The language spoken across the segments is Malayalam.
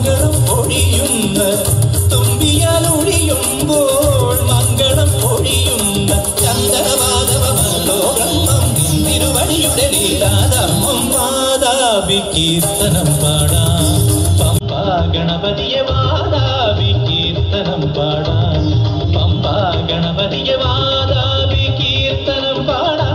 മംഗളം പൊഴിയുന്ന തുമ്പിയാൽ ഒഴിയുമ്പോൾ മംഗളം പൊഴിയുന്ന ചന്ദ്രമാധവലോകം തിരുവടിയുടെ ലീലാധർമ്മം മാതാവി കീർത്തനം പാടാം പമ്പ ഗണപതിയെ വാതാവി കീർത്തനം പാടാം പമ്പ ഗണപതിയെ വാതാവി കീർത്തനം പാടാം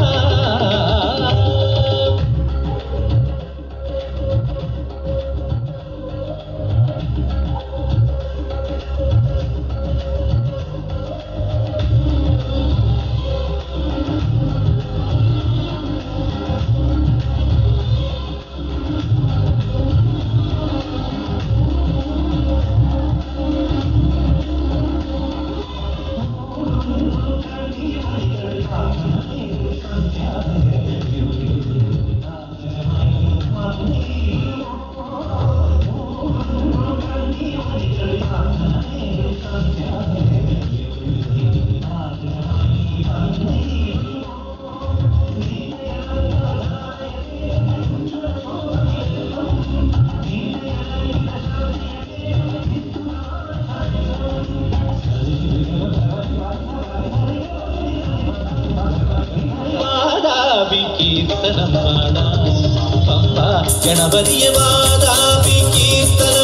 വാതാവി കീർത്തനം പാടാം പമ്പ ഗണപതിയെ വാതാവി കീർത്തനം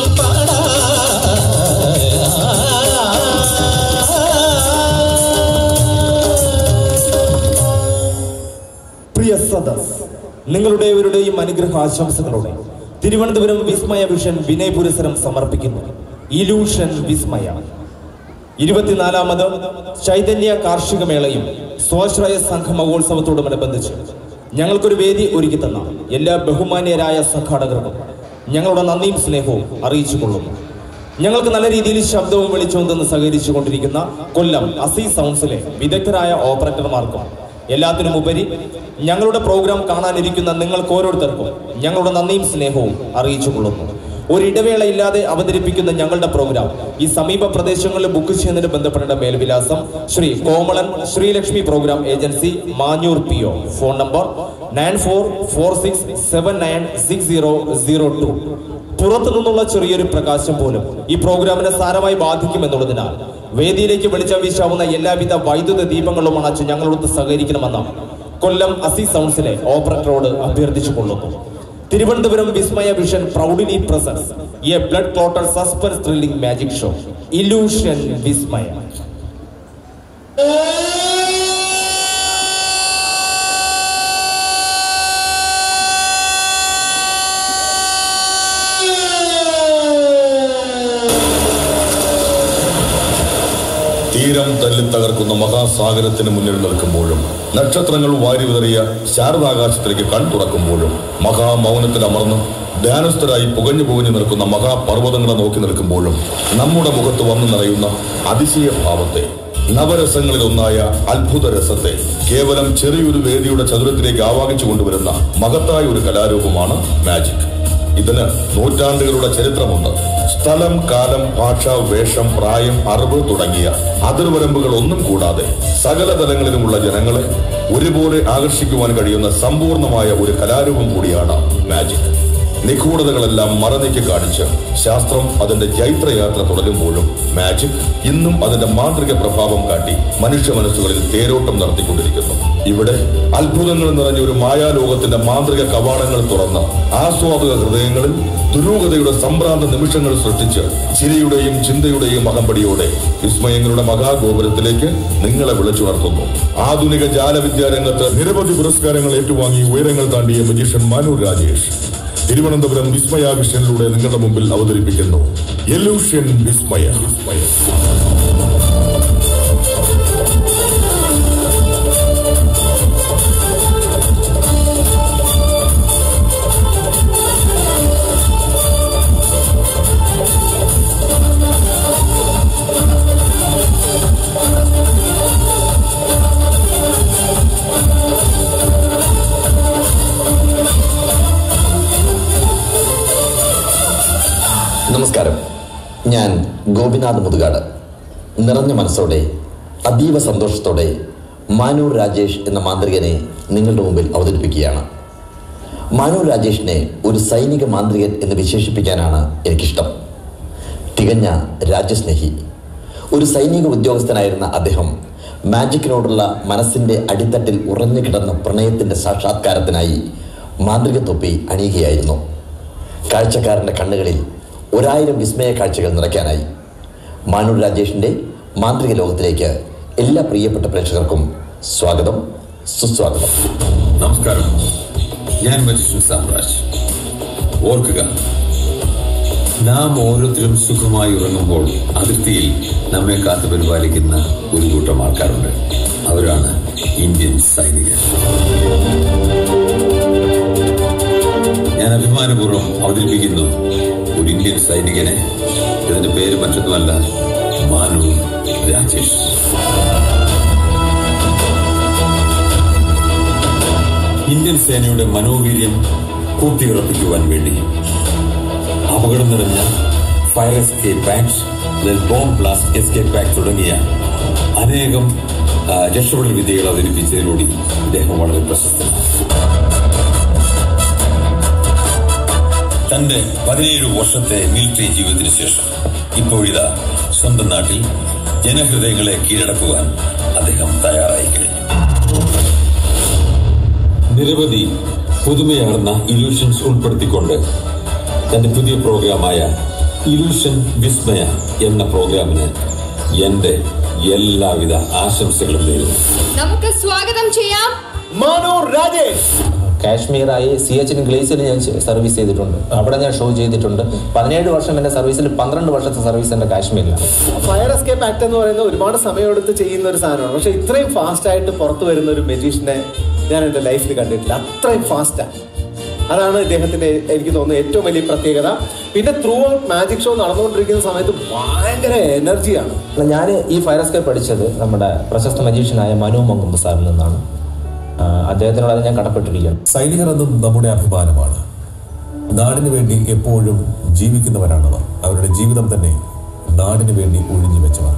പാടാം പ്രിയ സദസ് നിങ്ങളുടെവരുടെയും അനുഗ്രഹ ആശംസകളോടെ തിരുവനന്തപുരം വിസ്മയ വിഷൻ വിനയ പുരസരം സമർപ്പിക്കുന്നു ഇലൂഷൻ വിസ്മയ ഇരുപത്തിനാലാമത് ചൈതന്യ കാർഷിക മേളയും സ്വാശ്രയ സംഘ മഹോത്സവത്തോടുമനുബന്ധിച്ച് ഞങ്ങൾക്കൊരു വേദി ഒരുക്കി തന്ന എല്ലാ ബഹുമാന്യരായ സംഘാടകർക്കും ഞങ്ങളുടെ നന്ദിയും സ്നേഹവും അറിയിച്ചു കൊള്ളുന്നു ഞങ്ങൾക്ക് നല്ല രീതിയിൽ ശബ്ദവും വെളിച്ചവും തന്ന് സഹകരിച്ചു കൊണ്ടിരിക്കുന്ന കൊല്ലം അസി സൗണ്ട്സിലെ വിദഗ്ധരായ ഓപ്പറേറ്റർമാർക്കും എല്ലാത്തിനും ഉപരി ഞങ്ങളുടെ പ്രോഗ്രാം കാണാനിരിക്കുന്ന നിങ്ങൾക്ക് ഓരോരുത്തർക്കും ഞങ്ങളുടെ നന്ദിയും സ്നേഹവും അറിയിച്ചു കൊള്ളുന്നു ഒരു ഇടവേളയില്ലാതെ അവതരിപ്പിക്കുന്ന ഞങ്ങളുടെ പ്രോഗ്രാം ഈ സമീപ പ്രദേശങ്ങളിൽ ബുക്ക് ചെയ്യുന്നതിന് ബന്ധപ്പെട്ട മേൽവിലാസം Shri Komalan Sreelakshmi programme agency Manjoor P O phone number nine four four six seven nine six zero zero two പുറത്തു നിന്നുള്ള ചെറിയൊരു പ്രകാശം പോലും ഈ പ്രോഗ്രാമിനെ സാരമായി ബാധിക്കുമെന്നുള്ളതിനാൽ വേദിയിലേക്ക് വെളിച്ചം വീശാവുന്ന എല്ലാവിധ വൈദ്യുത ദീപങ്ങളും അണച്ച് ഞങ്ങളോട് സഹകരിക്കണമെന്ന് കൊല്ലം അസി സൗണ്ട്സിലെ ഓപ്പറേറ്ററോട് അഭ്യർത്ഥിച്ചു കൊള്ളുന്നു Thiruvananthapuram Vismaya vision proudly presents a blood clotter suspense thrilling magic show illusion Vismaya തീരം തല്ലി തകർക്കുന്ന മഹാസാഗരത്തിന് മുന്നിൽ നിൽക്കുമ്പോഴും നക്ഷത്രങ്ങൾ വാരി വിതറിയ ശാരദാകാശത്തിലേക്ക് കൺ തുറക്കുമ്പോഴും മഹാമൗനത്തിൽ അമർന്ന് ധ്യാനസ്ഥരായി പുകഞ്ഞു പുകഞ്ഞു നിൽക്കുന്ന മഹാപർവ്വതങ്ങളെ നോക്കി നിൽക്കുമ്പോഴും നമ്മുടെ മുഖത്ത് വന്നു നിറയുന്ന അതിശയ ഭാവത്തെ നവരസങ്ങളിൽ ഒന്നായ അത്ഭുത രസത്തെ കേവലം ചെറിയൊരു വേദിയുടെ ചതുരത്തിലേക്ക് ആവാഹിച്ചു കൊണ്ടുവരുന്ന മഹത്തായ ഒരു കലാരൂപമാണ് മാജിക് ഇതിന് നൂറ്റാണ്ടുകളുടെ ചരിത്രമുണ്ട് സ്ഥലം കാലം ഭാഷ വേഷം പ്രായം അറിവ് തുടങ്ങിയ അതിർവരമ്പുകൾ ഒന്നും കൂടാതെ സകല തലങ്ങളിലുമുള്ള ജനങ്ങളെ ഒരുപോലെ ആകർഷിക്കുവാൻ കഴിയുന്ന സമ്പൂർണമായ ഒരു കലാരൂപം കൂടിയാണ് മാജിക് നിഗൂഢതകളെല്ലാം മറനീക്കി കാണിച്ച് ശാസ്ത്രം അതിന്റെ ജൈത്രയാത്ര തുടരുമ്പോഴും മാജിക് ഇന്നും അതിന്റെ മാന്ത്രിക പ്രഭാവം കാട്ടി മനുഷ്യ മനസ്സുകളിൽ തേരോട്ടം നടത്തിക്കൊണ്ടിരിക്കുന്നു ഇവിടെ അത്ഭുതങ്ങൾ നിറഞ്ഞ ഒരു മായാലോകത്തിന്റെ മാന്ത്രിക കവാടങ്ങൾ തുറന്ന് ആസ്വാദക ഹൃദയങ്ങളിൽ ദുരൂഹതയുടെ സംഭ്രാന്ത നിമിഷങ്ങൾ സൃഷ്ടിച്ച് ചിരിയുടെയും ചിന്തയുടെയും അകമ്പടിയോടെ വിസ്മയങ്ങളുടെ മഹാഗോപുരത്തിലേക്ക് നിങ്ങളെ വിളിച്ചുണർത്തുന്നു ആധുനിക ജാലവിദ്യാരംഗത്ത് നിരവധി പുരസ്കാരങ്ങൾ ഏറ്റുവാങ്ങി ഉയരങ്ങൾ താണ്ടിയ മജീഷ്യൻ മാനൂർ രാജേഷ് തിരുവനന്തപുരം വിസ്മയ വിഷനിലൂടെ നിങ്ങളുടെ മുമ്പിൽ അവതരിപ്പിക്കുന്നു എലൂഷ്യൻ വിസ്മയ വിസ്മയ നമസ്കാരം ഞാൻ ഗോപിനാഥ് മുതുകാട് നിറഞ്ഞ മനസ്സോടെ അതീവ സന്തോഷത്തോടെ മാനൂർ രാജേഷ് എന്ന മാന്ത്രികനെ നിങ്ങളുടെ മുമ്പിൽ അവതരിപ്പിക്കുകയാണ് മാനൂർ രാജേഷിനെ ഒരു സൈനിക മാന്ത്രികൻ എന്ന് വിശേഷിപ്പിക്കാനാണ് എനിക്കിഷ്ടം തികഞ്ഞ രാജ്യസ്നേഹി ഒരു സൈനിക ഉദ്യോഗസ്ഥനായിരുന്ന അദ്ദേഹം മാജിക്കിനോടുള്ള മനസ്സിന്റെ അടിത്തട്ടിൽ ഉറഞ്ഞു കിടന്ന പ്രണയത്തിന്റെ സാക്ഷാത്കാരത്തിനായി മാന്ത്രിക തൊപ്പി അണിയുകയായിരുന്നു കാഴ്ചക്കാരന്റെ കണ്ണുകളിൽ ഒരായിരം വിസ്മയ കാഴ്ചകൾ നിറയ്ക്കാനായി മാനൂർ രാജേഷിന്റെ മാന്ത്രിക ലോകത്തിലേക്ക് എല്ലാ പ്രിയപ്പെട്ട പ്രേക്ഷകർക്കും സ്വാഗതം സുസ്വാഗതം നമസ്കാരം ഞാൻ മനുഷ്യൻ സാമ്രാജ് ഓർക്കുക നാം ഓരോരുത്തരും സുഖമായി ഉറങ്ങുമ്പോൾ അതിർത്തിയിൽ നമ്മെ കാത്തു പരിപാലിക്കുന്ന ഒരു കൂട്ടം ആൾക്കാരുണ്ട് അവരാണ് ഇന്ത്യൻ സൈനികർ ഞാൻ അഭിമാനപൂർവ്വം അവതരിപ്പിക്കുന്നു ഒരു ഇന്ത്യൻ സൈനികനെ ഇതിന്റെ പേര് മറ്റൊന്നുമല്ല മാനു രാജേഷ് ഇന്ത്യൻ സേനയുടെ മനോവീര്യം കൂട്ടിയുറപ്പിക്കുവാൻ വേണ്ടി അപകടം നിറഞ്ഞ fire escape act bomb blast escape act തുടങ്ങിയ അനേകം ആ, രക്ഷപ്പെടൽ വിദ്യകൾ അവതരിപ്പിച്ചതിലൂടെ ഇദ്ദേഹം വളരെ പ്രശസ്തനാണ് തന്റെ പതിനേഴ് വർഷത്തെ മിലിറ്ററി ജീവിതത്തിന് ശേഷം ഇപ്പോഴിതാ സ്വന്തം നാട്ടിൽ ജനഹൃദയങ്ങളെ കീഴടക്കുവാൻ അദ്ദേഹം തയ്യാറായി കഴിഞ്ഞു നിരവധി പുതുമയാർന്ന ഇലൂഷൻസ് ഉൾപ്പെടുത്തിക്കൊണ്ട് തന്റെ പുതിയ പ്രോഗ്രാമായ ഇലൂഷൻ വിസ്മയ എന്ന പ്രോഗ്രാമിന് എന്റെ എല്ലാവിധ ആശംസകളും നേരുന്നു നമുക്ക് സ്വാഗതം ചെയ്യാം മനു രാജേഷ് കാശ്മീറായി സി എച്ചിന് ഗ്ലേസിൽ ഞാൻ ചെ- സർവീസ് ചെയ്തിട്ടുണ്ട് അവിടെ ഞാൻ ഷോ ചെയ്തിട്ടുണ്ട് പതിനേഴ് വർഷം എൻ്റെ സർവീസിൽ പന്ത്രണ്ട് വർഷത്തെ സർവീസ് എൻ്റെ കാശ്മീരിലാണ് ഫയർ എസ്കേപ്പ് ആക്ട് എന്ന് പറയുന്നത് ഒരുപാട് സമയമെടുത്ത് ചെയ്യുന്ന ഒരു സാധനമാണ് പക്ഷെ ഇത്രയും ഫാസ്റ്റ് ആയിട്ട് പുറത്തു വരുന്ന ഒരു മെജീഷ്യനെ ഞാൻ എൻ്റെ ലൈഫിൽ കണ്ടിട്ടില്ല അത്രയും ഫാസ്റ്റാണ് അതാണ് ഇദ്ദേഹത്തിന്റെ എനിക്ക് തോന്നുന്നത് ഏറ്റവും വലിയ പ്രത്യേകത പിന്നെ ത്രൂ ഔട്ട് മാജിക് ഷോ നടന്നുകൊണ്ടിരിക്കുന്ന സമയത്ത് ഭയങ്കര എനർജിയാണ് ഞാൻ ഈ ഫയർ എസ്കേപ്പ് പഠിച്ചത് നമ്മുടെ പ്രശസ്ത മജീഷ്യനായ മനു മങ്കുമ്പ് സാറിൽ നിന്നാണ് ആ, അദ്ദേഹത്തിനോട് അത് ഞാൻ കടപ്പെട്ടിരിക്കുകയാണ് സൈനികർ എന്നും നമ്മുടെ അഭിമാനമാണ് നാടിനു വേണ്ടി എപ്പോഴും ജീവിക്കുന്നവരാണവർ അവരുടെ ജീവിതം തന്നെ നാടിനു വേണ്ടി ഒഴിഞ്ഞു വെച്ചവർ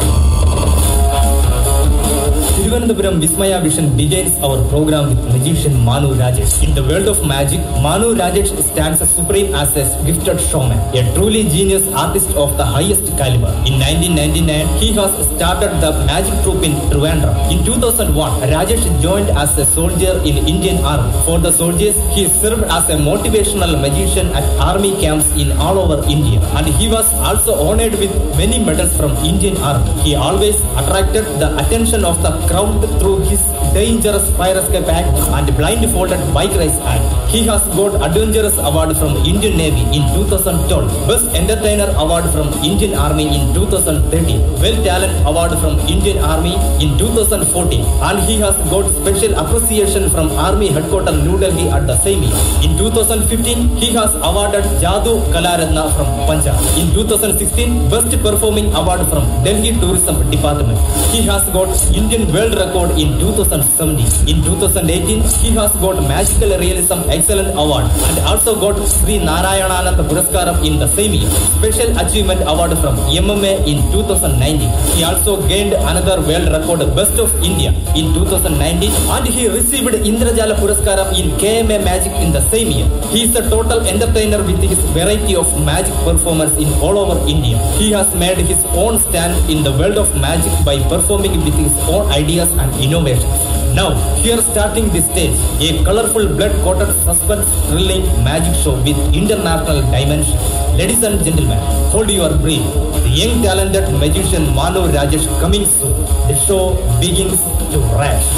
Thiruvananthapuram Vismaya Vision begins our program with magician Manu Rajesh. In the world of magic, Manu Rajesh stands supreme as a gifted showman, a truly genius artist of the highest caliber. In 1999, he has started the magic troupe in Trivandrum. In 2001, Rajesh joined as a soldier in Indian Army. For the soldiers, he served as a motivational magician at army camps in all over India. And he was also honored with many medals from Indian Army. He always attracted the attention of the crowd through his dangerous fire escape act and blindfolded bike race act. He has got Adventurous Award from Indian Navy in 2012, Best Entertainer Award from Indian Army in 2013, Well Talent Award from Indian Army in 2014, and he has got special appreciation from Army Headquarters New Delhi at the same year. In 2015, he has awarded Jadoo Kalaratna from Punjab. In 2016, Best Performing Award from Delhi Tourism Department. He has got Indian World Record in 2017. In 2018, he has got Magical Realism Excellent Award and also got Sri Narayanananda Puraskaram in the same year. Special Achievement Award from MMA in 2019. He also gained another world record Best of India in 2019 and he received Indrajala Puraskaram in KMA Magic in the same year. He is a total entertainer with his variety of magic performers in all over India. He has made his own stand in the world of magic by performing with his own ideas and innovations. Now, here starting this stage, a colorful blood-coated suspense thrilling magic show with international dimensions. Ladies and gentlemen, hold your breath. The young talented magician Manu Rajesh coming soon. The show begins to rush.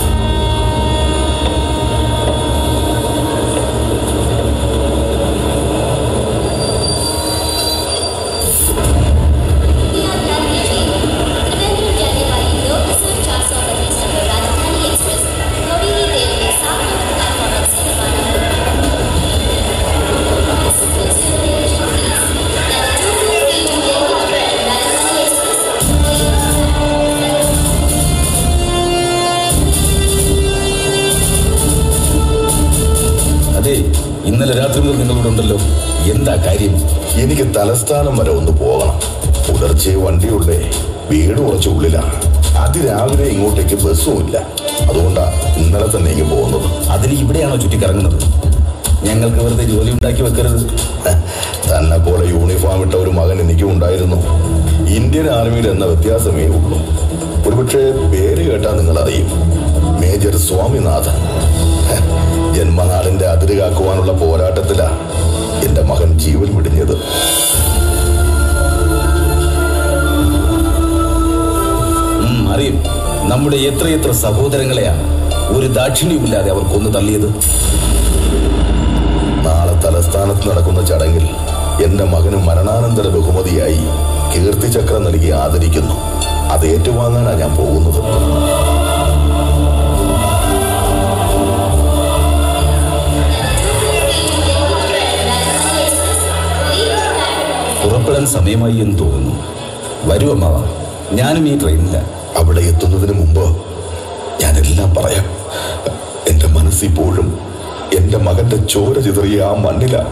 Trivandrum जाने वाली लोक सर चार सौ पच्चीस नंबर राजधानी एक्सप्रेस थोड़ी ही देर में सात नंबर प्लेटफॉर्म से रवाना होगी This is consideration please. That two two three two eight Rajdhani express അതെ ഇന്നലെ രാത്രി മുതൽ നിങ്ങളിവിടെ ഉണ്ടല്ലോ എന്താ കാര്യം എനിക്ക് തലസ്ഥാനം വരെ ഒന്ന് പോകണം പുലർച്ചെ വണ്ടിയുള്ളേ വീട് കുറച്ച് ഉള്ളിലാണ് അതിരാവിലെ ഇങ്ങോട്ടേക്ക് ബസ്സും ഇല്ല അതുകൊണ്ടാ ഇന്നലെ തന്നെ ഇങ്ങ് പോകുന്നത് അതിന് ഇവിടെയാണോ ചുറ്റിക്കറങ്ങുന്നത് ഞങ്ങൾക്ക് വെറുതെ ജോലി ഉണ്ടാക്കി വെക്കരുത് തന്നെ പോലെ യൂണിഫോം ഇട്ട ഒരു മകൻ എനിക്കുണ്ട് ഉണ്ടായിരുന്നു ഇന്ത്യൻ ആർമിയുടെ എന്ന വ്യത്യാസമേ ഉള്ളൂ ഒരുപക്ഷെ പേര് കേട്ടാൽ നിങ്ങൾ അറിയും മേജർ സ്വാമിനാഥൻ ഹെ, ജന്മനാടിന്റെ അതിര് കാക്കുവാനുള്ള പോരാട്ടത്തിലാ എന്റെ മകൻ ജീവൻ വിടിഞ്ഞത് ഉം, അറിയും നമ്മുടെ എത്രയെത്ര സഹോദരങ്ങളെയാണ് ഒരു ദാക്ഷിണ്യമില്ലാതെ അവർ കൊന്നു തള്ളിയത് നാളെ തലസ്ഥാനത്ത് നടക്കുന്ന ചടങ്ങിൽ എന്റെ മകന് മരണാനന്തര ബഹുമതിയായി കീർത്തിചക്രം നൽകി ആദരിക്കുന്നു അത് ഏറ്റുവാങ്ങാനാണ് ഞാൻ പോകുന്നത് പുറപ്പെടാൻ സമയമായി എന്ന് തോന്നുന്നു വരൂ അമ്മാവ ഞാനും ഈ ട്രെയിനിലാണ് അവിടെ എത്തുന്നതിന് മുമ്പ് ഞാനെല്ലാം പറയാം എന്റെ മനസ്സിപ്പോഴും എന്റെ മകന്റെ ചോര ചിതറിയ ആ മണ്ണിലാണ്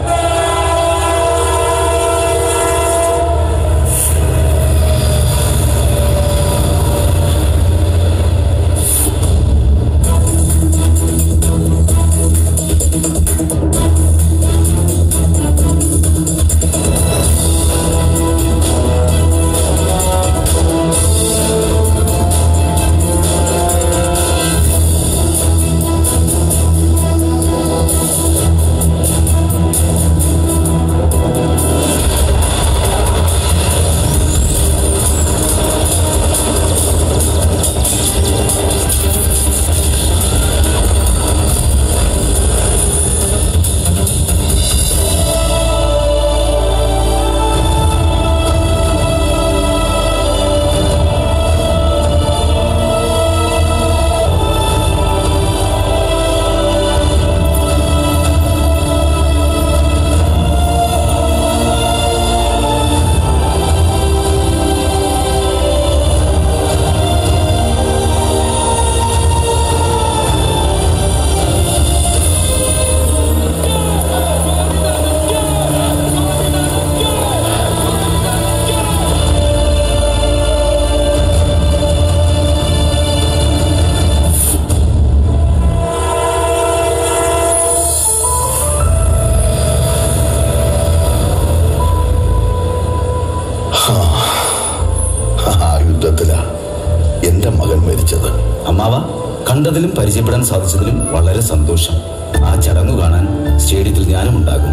ആ യുദ്ധത്തിലാ എന്റെ മകൻ മരിച്ചത് അമ്മാവ കണ്ടതിലും പരിചയപ്പെടാൻ സാധിച്ചതിലും വളരെ സന്തോഷം ആ ചടങ്ങ് കാണാൻ സ്റ്റേഡിയത്തിൽ ഞാനും ഉണ്ടാകും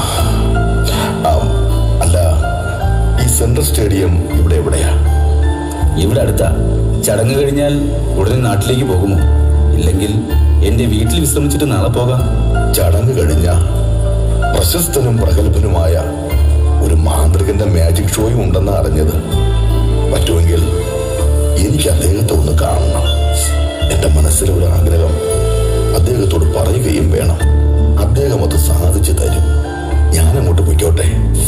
ആ, അല്ല ഈ സെൻട്രൽ സ്റ്റേഡിയം ഇവിടെ എവിടെയാ ഇവിടെ അടുത്ത ചടങ്ങ് കഴിഞ്ഞാൽ ഉടനെ നാട്ടിലേക്ക് പോകുമോ ഇല്ലെങ്കിൽ എന്റെ വീട്ടിൽ വിശ്രമിച്ചിട്ട് നാളെ പോകാം ചടങ്ങ് കഴിഞ്ഞ പ്രശസ്തനും പ്രഗത്ഭനുമായ ഒരു മാന്ത്രികന്റെ മാജിക് ഷോയും ഉണ്ടെന്ന് അറിഞ്ഞത് പറ്റുമെങ്കിൽ എനിക്ക് അദ്ദേഹത്തെ ഒന്ന് കാണണം എന്റെ മനസ്സിലെ ഒരു ആഗ്രഹം അദ്ദേഹത്തോട് പറയുകയും വേണം അദ്ദേഹം അത് സാധിച്ചു തരും ഞാൻ അങ്ങോട്ട് പൊയ്ക്കോട്ടെ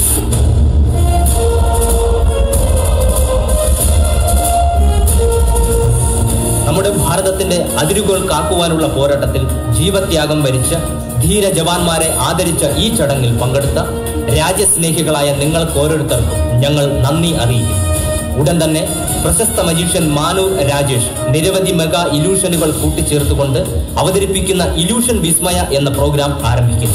നമ്മുടെ ഭാരതത്തിന്റെ അതിരുകൾ കാക്കുവാനുള്ള പോരാട്ടത്തിൽ ജീവത്യാഗം വരിച്ച ധീര ജവാന്മാരെ ആദരിച്ച ഈ ചടങ്ങിൽ പങ്കെടുത്ത രാജ്യസ്നേഹികളായ നിങ്ങൾക്ക് ഓരോരുത്തർക്കും ഞങ്ങൾ നന്ദി അറിയിക്കും ഉടൻ തന്നെ പ്രശസ്ത മജീഷ്യൻ മാനൂർ രാജേഷ് നിരവധി മെഗാ ഇലൂഷനുകൾ കൂട്ടിച്ചേർത്തുകൊണ്ട് അവതരിപ്പിക്കുന്ന ഇലൂഷൻ വിസ്മയ എന്ന പ്രോഗ്രാം ആരംഭിക്കുന്നു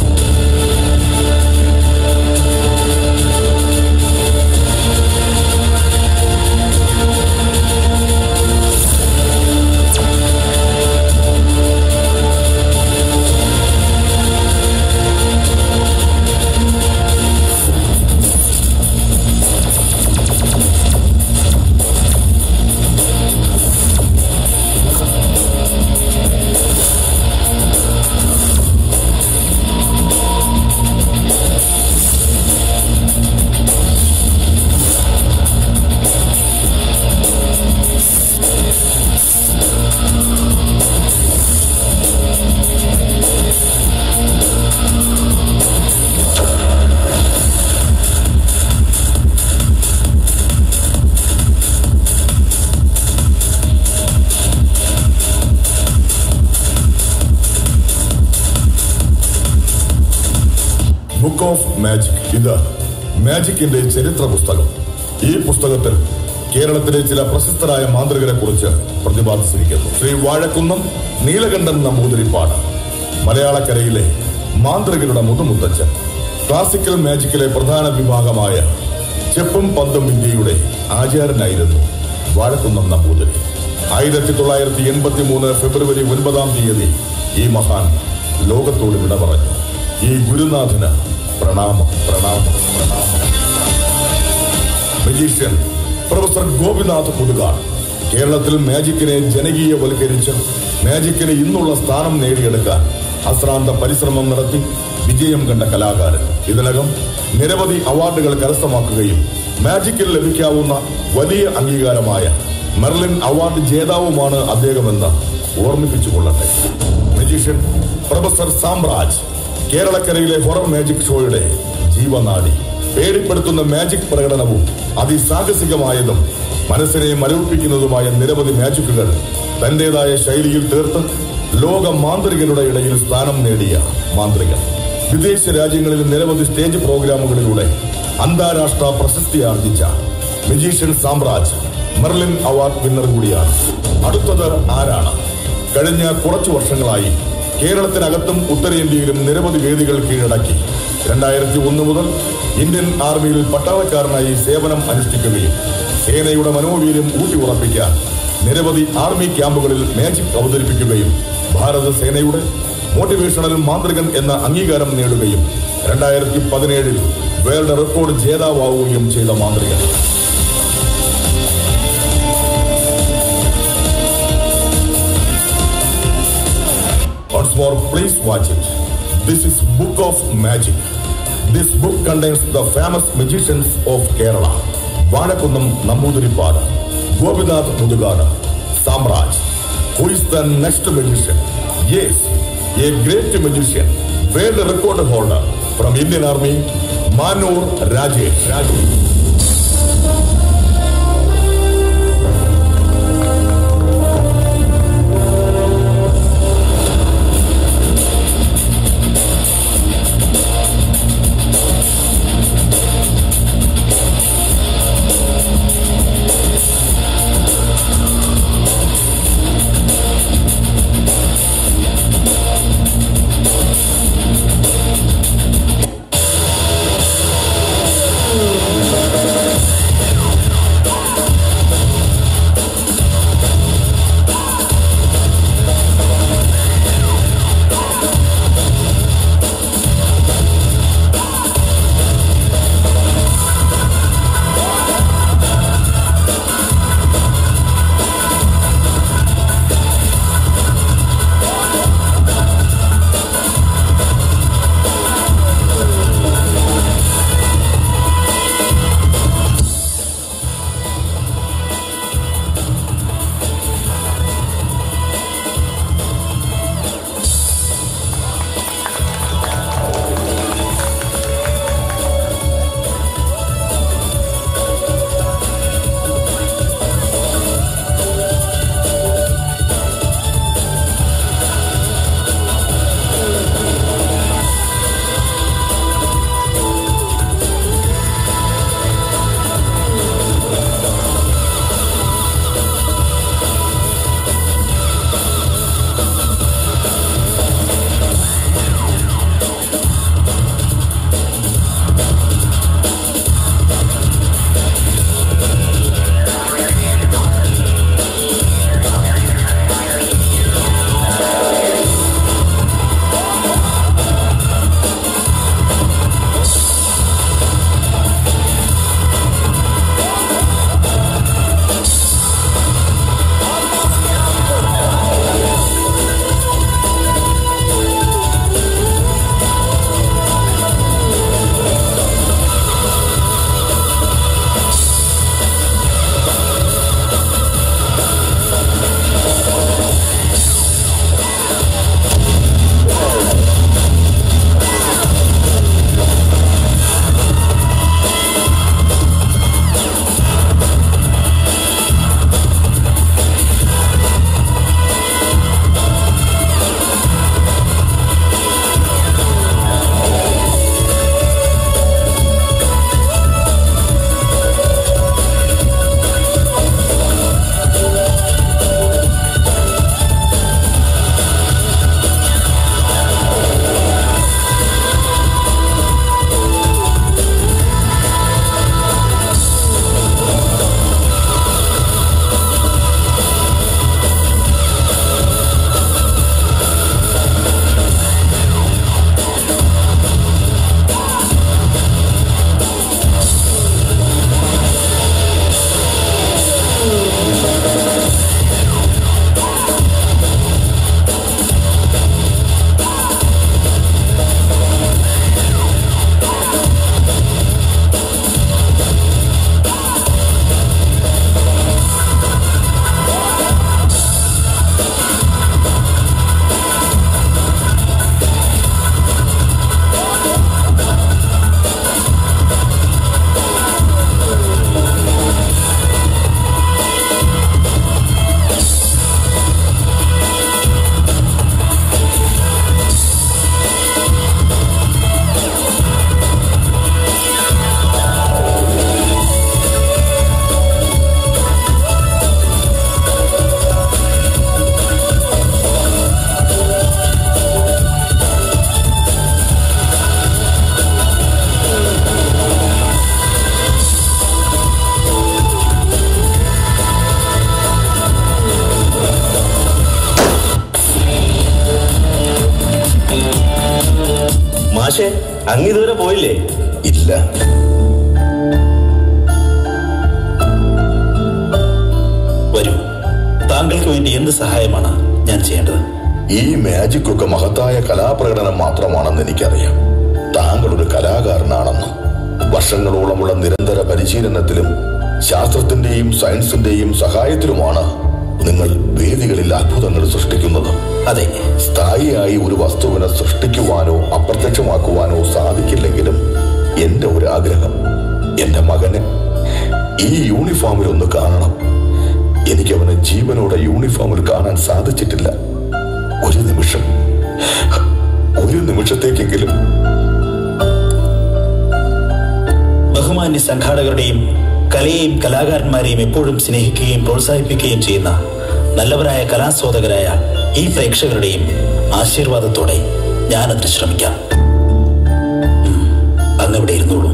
ബുക്ക് ഓഫ് മാജിക് ഇത് മാജിക്കിന്റെ ചരിത്ര പുസ്തകം ഈ പുസ്തകത്തിൽ കേരളത്തിലെ ചില പ്രശസ്തരായ മാന്ത്രികരെ കുറിച്ച് പ്രതിപാദിച്ചിരിക്കുന്നു ശ്രീ വാഴക്കുന്നം നീലകണ്ഠൻ നമ്പൂതിരിപ്പാട് മലയാളക്കരയിലെ മാന്ത്രികരുടെ മുതുമുത്തച്ഛൻ ക്ലാസിക്കൽ മാജിക്കിലെ പ്രധാന വിഭാഗമായ ചെപ്പും പന്തും ഇന്ത്യയുടെ ആചാരനായിരുന്നു വാഴക്കുന്നം നമ്പൂതിരി ആയിരത്തി തൊള്ളായിരത്തി എൺപത്തി മൂന്ന് ഫെബ്രുവരി ഒൻപതാം തീയതി ഈ മഹാൻ ലോകത്തോട് വിട പറഞ്ഞു ഈ ഗുരുനാഥന് പ്രണാമം പ്രണാമം പ്രണാമം മജീഷ്യൻ പ്രൊഫസർ ഗോപിനാഥ് മുതുകാട് കേരളത്തിൽ മാജിക്കിനെ ജനകീയവൽക്കരിച്ച് മാജിക്കിന് ഇന്നുള്ള സ്ഥാനം നേടിയെടുക്കാൻ അശ്രാന്ത പരിശ്രമം നടത്തി വിജയം കണ്ട കലാകാരൻ ഇതിനകം നിരവധി അവാർഡുകൾ കരസ്ഥമാക്കുകയും മാജിക്കിൽ ലഭിക്കാവുന്ന വലിയ അംഗീകാരമായ മെർലിൻ അവാർഡ് ജേതാവുമാണ് അദ്ദേഹമെന്ന് ഓർമ്മിപ്പിച്ചുകൊള്ളട്ടെ മജീഷ്യൻ പ്രൊഫസർ സാമ്രാജ് കേരളക്കരയിലെ ഹൊറർ മാജിക് ഷോയുടെ ജീവനാടി പേടിപ്പെടുത്തുന്ന മാജിക് പ്രകടനവും അതിസാഹസികമായതും മനസ്സിനെ മരവിപ്പിക്കുന്നതുമായ നിരവധി മാജിക്കുകൾ തന്റേതായ ശൈലിയിൽ തീർത്ത് ലോക മാന്ത്രികരുടെ ഇടയിൽ സ്ഥാനം നേടിയ മാന്ത്രികൻ വിദേശ രാജ്യങ്ങളിൽ നിരവധി സ്റ്റേജ് പ്രോഗ്രാമുകളിലൂടെ അന്താരാഷ്ട്ര പ്രശസ്തി ആർജിച്ച magician Samraj Merlin award winner കൂടിയാണ് അടുത്തത് ആരാണ് കഴിഞ്ഞ കുറച്ചു വർഷങ്ങളായി കേരളത്തിനകത്തും ഉത്തരേന്ത്യയിലും നിരവധി വേദികൾ കീഴടക്കി രണ്ടായിരത്തി ഒന്ന് മുതൽ ഇന്ത്യൻ ആർമിയിൽ പട്ടാളക്കാരനായി സേവനം അനുഷ്ഠിക്കുകയും സേനയുടെ മനോവീര്യം ഊട്ടിയുറപ്പിക്കാൻ നിരവധി ആർമി ക്യാമ്പുകളിൽ മാജിക് അവതരിപ്പിക്കുകയും ഭാരത സേനയുടെ മോട്ടിവേഷണൽ മാന്ത്രികൻ എന്ന അംഗീകാരം നേടുകയും രണ്ടായിരത്തി പതിനേഴിൽ വേൾഡ് റെക്കോർഡ് ജേതാവാവുകയും ചെയ്ത മാന്ത്രികൻ Once more, please watch it. This is Book of Magic. This book contains the famous magicians of Kerala. Vanakunam Nambuduripad, Gopinath Mudugada, Samraj. Who is the next magician? Yes, a great magician, world record holder from Indian Army, Manur Rajesh. Rajesh. അങ്ങ് ഇതുവരെ പോയില്ലേ ഇല്ല വരൂ താങ്കൾക്ക് വേണ്ടി എന്ത് സഹായമാണ് ഞാൻ ചെയ്യേണ്ടത് ഈ മാജിക് ഒക്കെ മഹത്തായ കലാപ്രകടനം മാത്രമാണെന്ന് എനിക്കറിയാം താങ്കൾ ഒരു കലാകാരനാണെന്നും വർഷങ്ങളോളമുള്ള നിരന്തര പരിശീലനത്തിലും ശാസ്ത്രത്തിന്റെയും സയൻസിന്റെയും സഹായത്തിലുമാണ് നിങ്ങൾ വേദികളിൽ അത്ഭുതങ്ങൾ സൃഷ്ടിക്കുന്നത് അതെ സ്ഥായിയായി ഒരു വസ്തുവിനെ സൃഷ്ടിക്കുവാനോ അപ്രത്യക്ഷമാക്കുവാനോ സാധിക്കില്ലെങ്കിലും എന്റെ ഒരു ആഗ്രഹം എന്റെ മകനെ ഈ യൂണിഫോമിൽ ഒന്ന് കാണണം എനിക്ക് അവനെ ജീവനോടെ യൂണിഫോമിൽ കാണാൻ സാധിച്ചിട്ടില്ല ഒരു നിമിഷം ഒരു നിമിഷത്തേക്കെങ്കിലും ബഹുമാന്യ സംഘാടകരുടെയും കലയെയും കലാകാരന്മാരെയും എപ്പോഴും സ്നേഹിക്കുകയും പ്രോത്സാഹിപ്പിക്കുകയും ചെയ്യുന്ന നല്ലവരായ കലാസ്വാദകരായ ഈ പ്രേക്ഷകരുടെയും ആശീർവാദത്തോടെ ഞാനതിന് ശ്രമിക്കാം ഉം, അങ്ങവിടെ ഇരുന്നോളൂ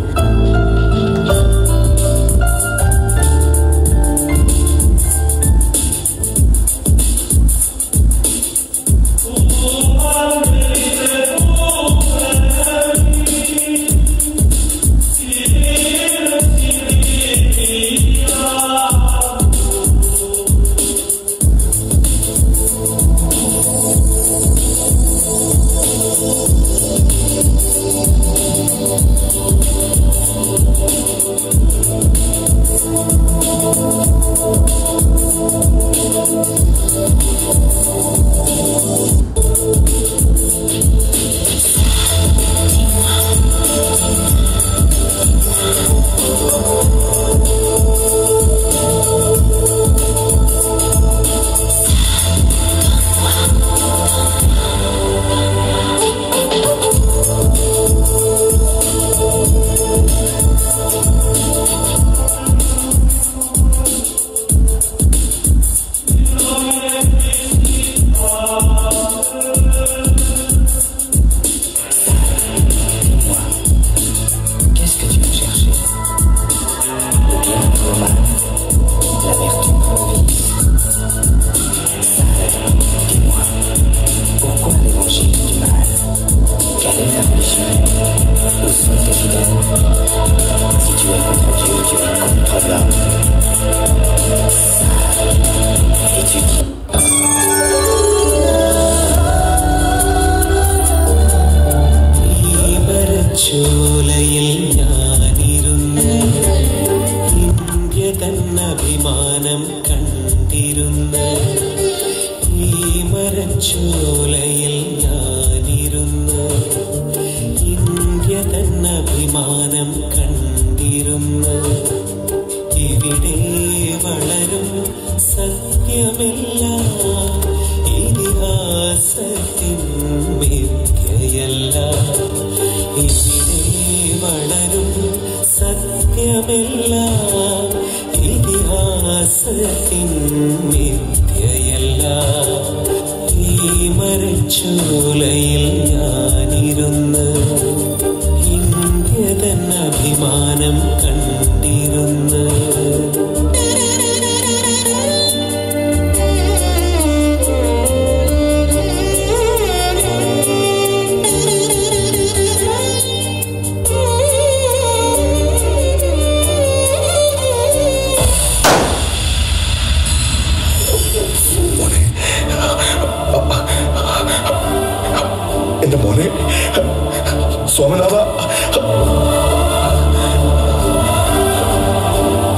Qu'est-ce que tu veux chercher Le bien ou le mal La vertu ou le vice Sale, dis-moi, pourquoi l'évangile du mal Quelle est ta religion Où sont tes fidèles Si tu es contre Dieu, tu es contre l'homme. Sale, étudie. ചോലയിൽ ഞാനിരുന്ന് ഇന്ത്യ തന്നഭിമാനം കണ്ടിരുന്ന് ഈ മരച്ചോലയിൽ ഞാനിരുന്ന് ഇന്ത്യ തന്നഭിമാനം കണ്ടിരുന്ന് ഇവിടെ വളരും സത്യമെല്ലാം ഇതിഹാസത്തിൻ മിഥ്യയല്ല ഇവിടെ വളരും സത്യമെല്ലാം ഇതിഹാസത്തിൻ മിഥ്യയല്ല ഈ മരച്ചോലയിൽ ഞാനിരുന്ന് ഇന്ത്യ തന്നെ അഭിമാനം കണ്ടിരുന്ന് എന്റെ മോനെ സോമനാഥ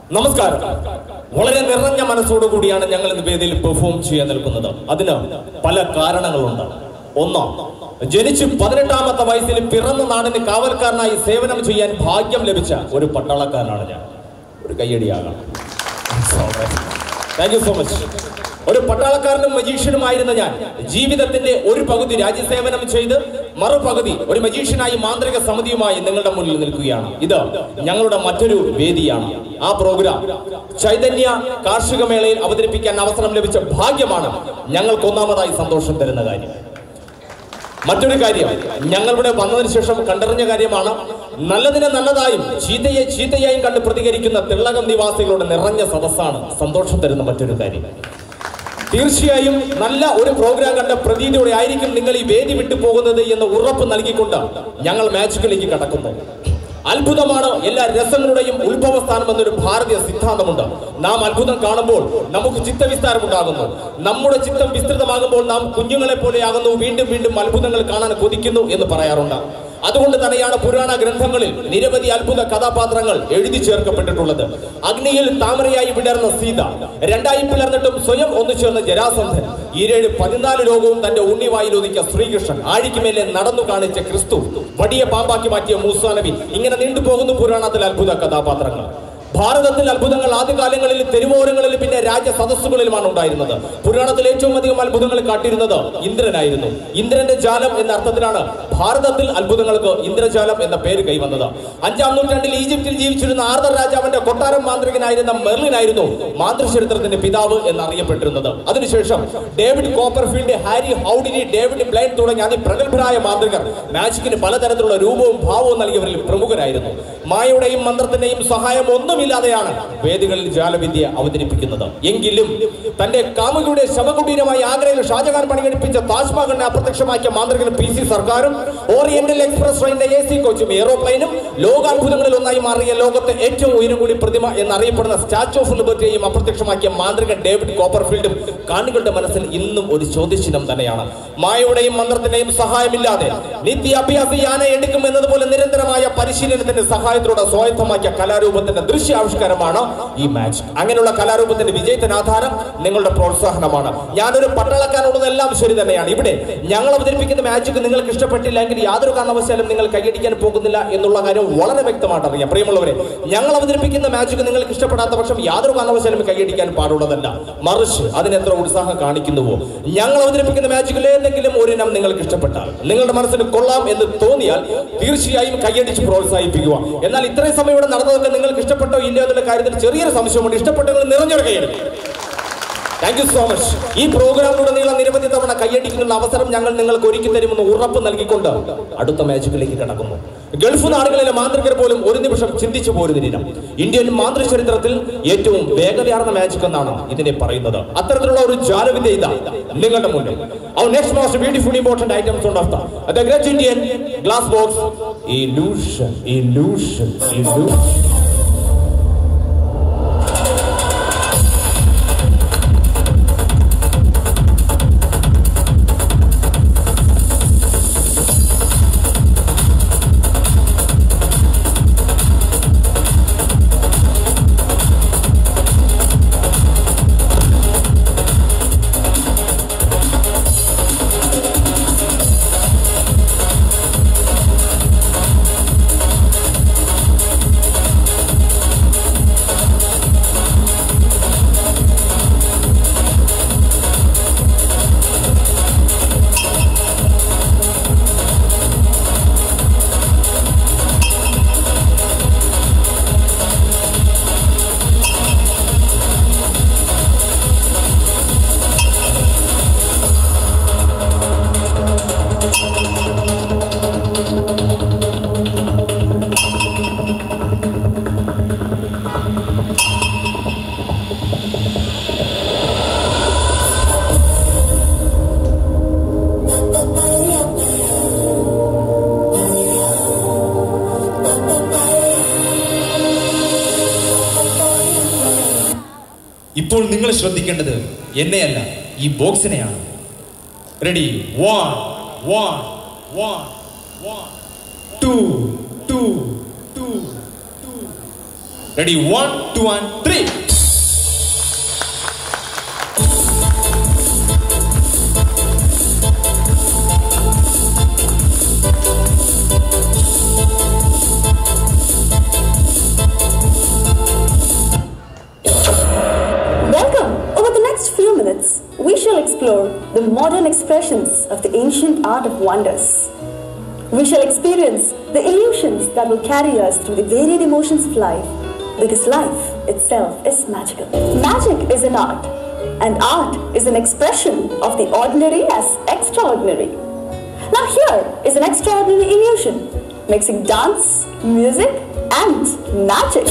നമസ്കാരം വളരെ നിറഞ്ഞ മനസ്സോടുകൂടിയാണ് ഞങ്ങൾ ഇന്ന് വേദിയിൽ പെർഫോം ചെയ്യാൻ നിൽക്കുന്നത് അതിന് പല കാരണങ്ങളുണ്ട് ഒന്ന് ജനിച്ച് പതിനെട്ടാമത്തെ വയസ്സിൽ പിറന്ന നാടിന് കാവൽക്കാരനായി സേവനം ചെയ്യാൻ ഭാഗ്യം ലഭിച്ച ഒരു പട്ടാളക്കാരനാണ് ഞാൻ ഒരു കയ്യടിയാകാം താങ്ക് യു സോ മച്ച് ഒരു പട്ടാളക്കാരനും മജീഷ്യനുമായിരുന്ന ഞാൻ ജീവിതത്തിന്റെ ഒരു പകുതി രാജ്യസേവനം ചെയ്ത് മറുപകുതി ഒരു മജീഷ്യനായി മാന്ത്രിക സമിതിയുമായി നിങ്ങളുടെ മുന്നിൽ നിൽക്കുകയാണ് ഇത് ഞങ്ങളുടെ മറ്റൊരു വേദിയാണ് ആ പ്രോഗ്രാം ചൈതന്യ കാർഷിക മേളയിൽ അവതരിപ്പിക്കാൻ അവസരം ലഭിച്ച ഭാഗ്യമാണ് ഞങ്ങൾക്ക് ഒന്നാമതായി സന്തോഷം തരുന്ന കാര്യം മറ്റൊരു കാര്യം ഞങ്ങളിവിടെ വന്നതിന് ശേഷം കണ്ടറിഞ്ഞ കാര്യമാണ് നല്ലതിനെ നല്ലതായും ചീത്തയെ ചീത്തയായും കണ്ട് പ്രതികരിക്കുന്ന തിള്ളകം നിവാസികളുടെ നിറഞ്ഞ സദസ്സാണ് സന്തോഷം തരുന്ന മറ്റൊരു കാര്യം തീർച്ചയായും നല്ല ഒരു പ്രോഗ്രാം കണ്ട പ്രതീതിയോടെ ആയിരിക്കും നിങ്ങൾ ഈ വേദി വിട്ടു പോകുന്നത് എന്ന് ഉറപ്പ് നൽകിക്കൊണ്ട് ഞങ്ങൾ മാച്ചുകളിലേക്ക് കടക്കുന്നു അത്ഭുതമാണ് എല്ലാ രസങ്ങളുടെയും ഉത്ഭവസ്ഥാനം എന്നൊരു ഭാരതീയ സിദ്ധാന്തമുണ്ട് നാം അത്ഭുതം കാണുമ്പോൾ നമുക്ക് ചിത്തവിസ്താരം ഉണ്ടാകുന്നു നമ്മുടെ ചിത്തം വിസ്തൃതമാകുമ്പോൾ നാം കുഞ്ഞുങ്ങളെ പോലെയാകുന്നു വീണ്ടും വീണ്ടും അത്ഭുതങ്ങൾ കാണാൻ കൊതിക്കുന്നു എന്ന് പറയാറുണ്ട് അതുകൊണ്ട് തന്നെയാണ് പുരാണ ഗ്രന്ഥങ്ങളിൽ നിരവധി അത്ഭുത കഥാപാത്രങ്ങൾ എഴുതി ചേർക്കപ്പെട്ടിട്ടുള്ളത് അഗ്നിയിൽ താമരയായി വിടർന്ന സീത രണ്ടായി പിളർന്നിട്ടും സ്വയം ഒന്നു ചേർന്ന ജരാസന്ധൻ ഈരേഴ് പതിനാല് ലോകവും തന്റെ ഉണ്ണിവായിൽ ഒതുക്കിയ ശ്രീകൃഷ്ണൻ ആഴിക്കുമേലെ നടന്നു കാണിച്ച ക്രിസ്തു വടിയ പാമ്പാക്കി മാറ്റിയ മൂസാനബി ഇങ്ങനെ നീണ്ടുപോകുന്നു പുരാണത്തിലെ അത്ഭുത കഥാപാത്രങ്ങൾ ഭാരതത്തിൽ അത്ഭുതങ്ങൾ ആദ്യകാലങ്ങളിൽ തെരുവോരങ്ങളിൽ പിന്നെ രാജ്യ സദസ്സുകളിലുമാണ് ഉണ്ടായിരുന്നത് പുരാണത്തിൽ ഏറ്റവും അധികം അത്ഭുതങ്ങൾ കാട്ടിയിരുന്നത് ഇന്ദ്രനായിരുന്നു ഇന്ദ്രന്റെ ജാലം എന്ന അർത്ഥത്തിലാണ് ഭാരതത്തിൽ അത്ഭുതങ്ങൾക്ക് ഇന്ദ്രജാലം എന്ന പേര് കൈവന്നത് അഞ്ചാം നൂറ്റാണ്ടിൽ ഈജിപ്തിൽ ജീവിച്ചിരുന്ന ആർദർ രാജാവിന്റെ കൊട്ടാരം മാന്ത്രികനായിരുന്ന മെർലിനായിരുന്നു മാതൃചരിത്രത്തിന്റെ പിതാവ് എന്നറിയപ്പെട്ടിരുന്നത് അതിനുശേഷം David Copperfield Harry Houdini David Blaine തുടങ്ങിയ അതിപ്രഗത്ഭരായ മാന്ത്രികർ മാജിക്കിന് പലതരത്തിലുള്ള രൂപവും ഭാവവും നൽകിയവരിൽ പ്രമുഖരായിരുന്നു മായയുടെയും മന്ത്രത്തിന്റെയും സഹായം ഒന്നുമില്ലാതെയാണ് വേദികളിൽ ജാലവിദ്യ അവതരിപ്പിക്കുന്നത് എങ്കിലും തന്റെ കാമുകിയുടെ ശവകുടീരമായി ആഗ്രയിൽ ഷാജഹാൻ പണികഴിപ്പിച്ച താജ്മഹലിനെ അപ്രത്യക്ഷമാക്കിയ മാന്ത്രികൻ പി സി സർക്കാരും ഓറിയന്റൽ എക്സ്പ്രസ് ട്രെയിനിന്റെ എ സി കോച്ചും എയ്റോപ്ലെയിനും ലോകാത്ഭുതങ്ങളിൽ ഒന്നായി മാറിയ ലോകത്തെ ഏറ്റവും ഉയരം കൂടി പ്രതിമ എന്നറിയപ്പെടുന്ന സ്റ്റാച്യു ഓഫ് ലിബർട്ടിയെയും അപ്രത്യക്ഷമാക്കിയ മാന്ത്രികൻ ഡേവിഡ് കോപ്പർഫീൽഡും കാണികളുടെ മനസ്സിൽ ഇന്നും ഒരു ചോദ്യചിഹ്നം തന്നെയാണ് മായയുടെയും മന്ത്രത്തിന്റെയും സഹായമില്ലാതെ നിത്യ അഭ്യാസ യാന എടുക്കും എന്നതുപോലെ നിരന്തരമായ പരിശീലനത്തിന്റെ സഹായത്തോടെ സ്വായത്തമാക്കിയ കലാരൂപത്തിന്റെ ദൃശ്യാവിഷ്കാരമാണ് ഈ മാച്ച് അങ്ങനെയുള്ള കലാരൂപത്തിന്റെ വിജയത്തിന് ആധാരം നിങ്ങളുടെ പ്രോത്സാഹനമാണ് ഞാനൊരു പട്ടാളക്കാരോടതെല്ലാം ശരി തന്നെയാണ് ഇവിടെ ഞങ്ങൾ അവതരിപ്പിക്കുന്ന മാജിക് നിങ്ങൾക്ക് ഇഷ്ടപ്പെട്ടില്ലെങ്കിൽ യാതൊരു കാരണവശാലും നിങ്ങൾ കൈയടിക്കാൻ പോകുന്നില്ല എന്നുള്ള കാര്യം വളരെ വ്യക്തമായിട്ട് അറിയാം പ്രിയമുള്ളവരെ ഞങ്ങൾ അവതരിപ്പിക്കുന്ന മാജിക് നിങ്ങൾക്ക് ഇഷ്ടപ്പെടാത്ത പക്ഷം യാതൊരു കാരണവശാലും കൈയടിക്കാൻ പാടുള്ളതല്ല മറിച്ച് അതിന് എത്ര ഉത്സാഹം കാണിക്കുന്നുവോ ഞങ്ങൾ അവതരിപ്പിക്കുന്ന മാജിക്കിൽ ഏതെങ്കിലും ഒരിനം നിങ്ങൾക്ക് ഇഷ്ടപ്പെട്ടാൽ നിങ്ങളുടെ മനസ്സിന് കൊള്ളാം എന്ന് തോന്നിയാൽ തീർച്ചയായും കൈയടിച്ച് പ്രോത്സാഹിപ്പിക്കുക എന്നാൽ ഇത്രയും സമയം ഇവിടെ നടന്നതൊക്കെ നിങ്ങൾക്ക് ഇഷ്ടപ്പെട്ടോ ഇല്ലയോ എന്നുള്ള കാര്യത്തിൽ ചെറിയൊരു സംശയമുണ്ട് ഇഷ്ടപ്പെട്ടെങ്കിൽ നിറഞ്ഞൊരു കൈയടിക്കും താങ്ക് യു സോ മച്ച് ഈ പ്രോഗ്രാമിലുടനീളം നിരവധി തവണ കൈയടിക്കുന്ന അവസരം ഞങ്ങൾ നിങ്ങൾക്ക് ഒരുക്കി തരുമെന്ന് ഉറപ്പ് നൽകിക്കൊണ്ട് അടുത്ത മാച്ചുകളിലേക്ക് കടക്കുന്നു ഗൾഫ് നാടുകളിലെ മാന്ത്രികർ പോലും ഒരു നിമിഷം ചിന്തിച്ചു പോരുന്നില്ല ഇന്ത്യൻ മാന്ത്രിക ചരിത്രത്തിൽ ഏറ്റവും വേഗതയാർന്ന മാജിക് എന്നാണ് ഇതിനെ പറയുന്നത് അത്തരത്തിലുള്ള ഒരു ജാലവിദ്യ ഇതാ നിങ്ങളുടെ മുന്നിൽ our next most beautiful important items on of the, the great Indian glass box illusion illusion illusion ഇപ്പോൾ നിങ്ങൾ ശ്രദ്ധിക്കേണ്ടത് എന്നെയല്ല ഈ ബോക്സിനെയാണ് ready one one one one two two two ready one two and three Welcome! Over the next few minutes, we shall explore the modern expressions of the ancient art of wonders. We shall experience the illusions that will carry us through the varied emotions of life, because life itself is magical. Magic is an art, and art is an expression of the ordinary as extraordinary. Now, here is an extraordinary illusion mixing dance, music, and magic.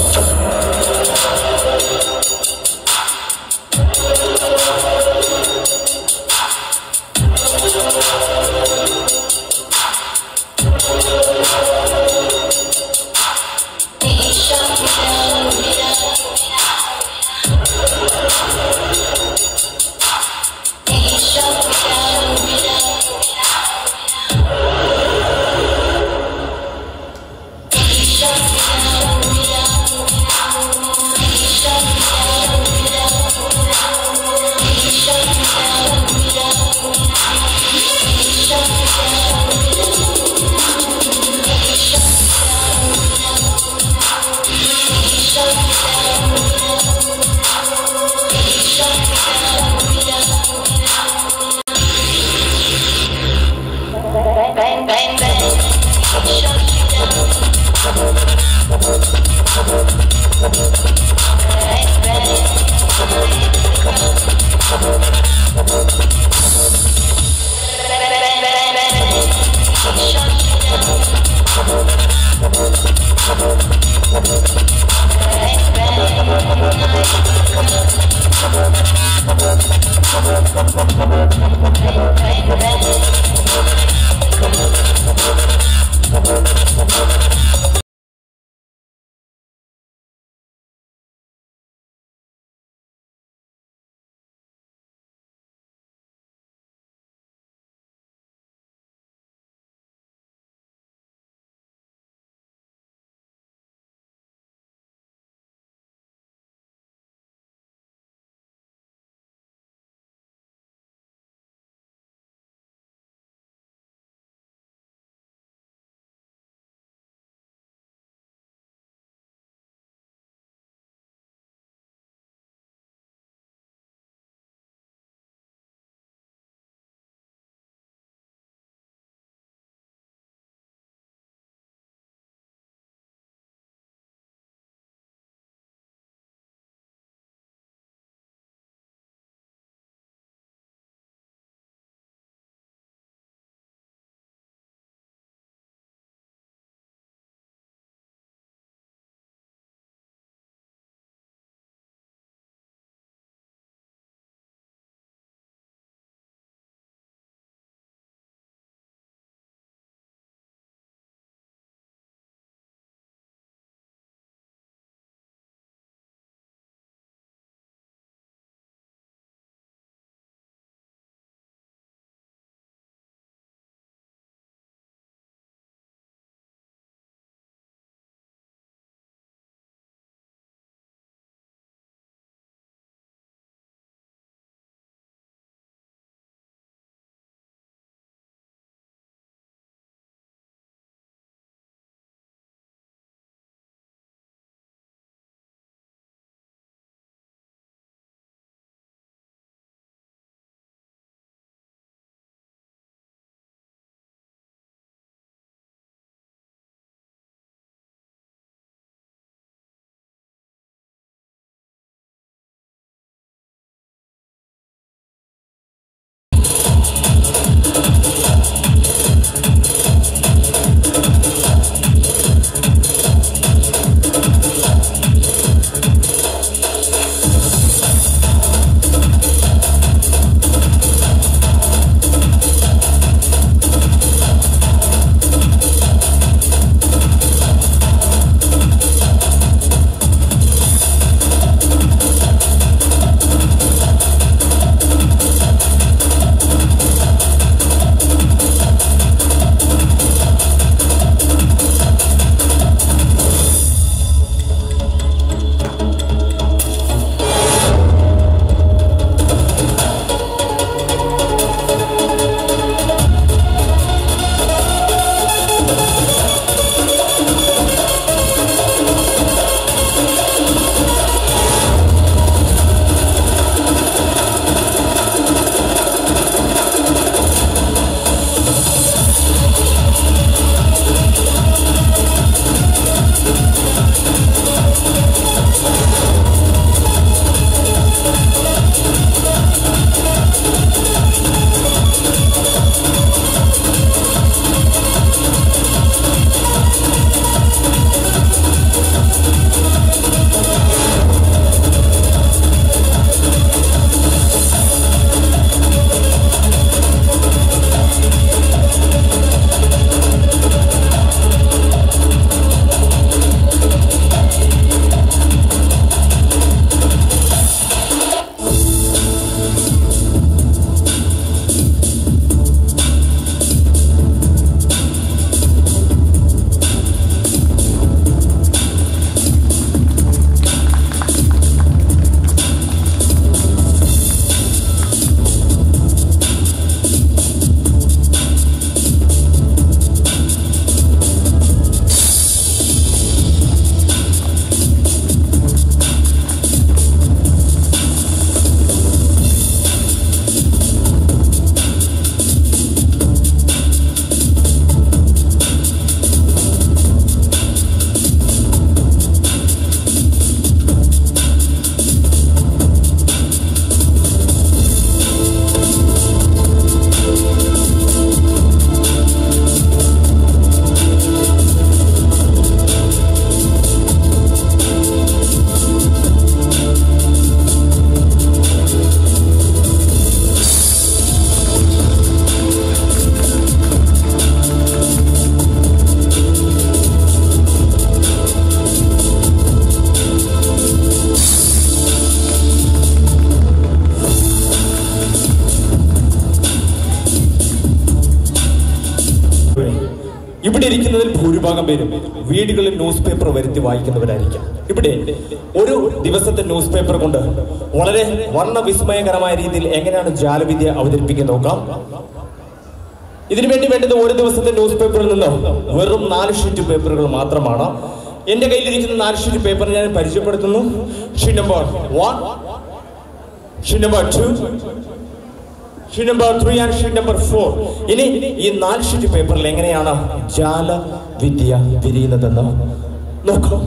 ഭൂരിഭാഗം പേരും വീടുകളിൽ ന്യൂസ് പേപ്പർ വരുത്തി വായിക്കുന്നവരായിരിക്കാം ഇവിടെ ഒരു ദിവസത്തെ ന്യൂസ് പേപ്പർ കൊണ്ട് വളരെ വർണ്ണവിസ്മയകരമായ രീതിയിൽ എങ്ങനെയാണ് ജാലവിദ്യ അവതരിപ്പിക്കുന്നത് നോക്കാം ഇതിനു വേണ്ടി വേണ്ടത് ഒരു ദിവസത്തെ ന്യൂസ് പേപ്പറിൽ നിന്ന് വെറും നാല് ഷീറ്റ് പേപ്പറുകൾ മാത്രമാണ് എന്റെ കയ്യിലിരിക്കുന്ന നാല് ഷീറ്റ് പേപ്പർ ഞാൻ പരിചയപ്പെടുത്തുന്നു sheet number one sheet number two sheet number three and sheet number four ഇനി ഈ നാല് ഷീറ്റ് പേപ്പറിൽ എങ്ങനെയാണ് ജാല വിദ്യ വിരിയുന്നതെന്ന് നോക്കാം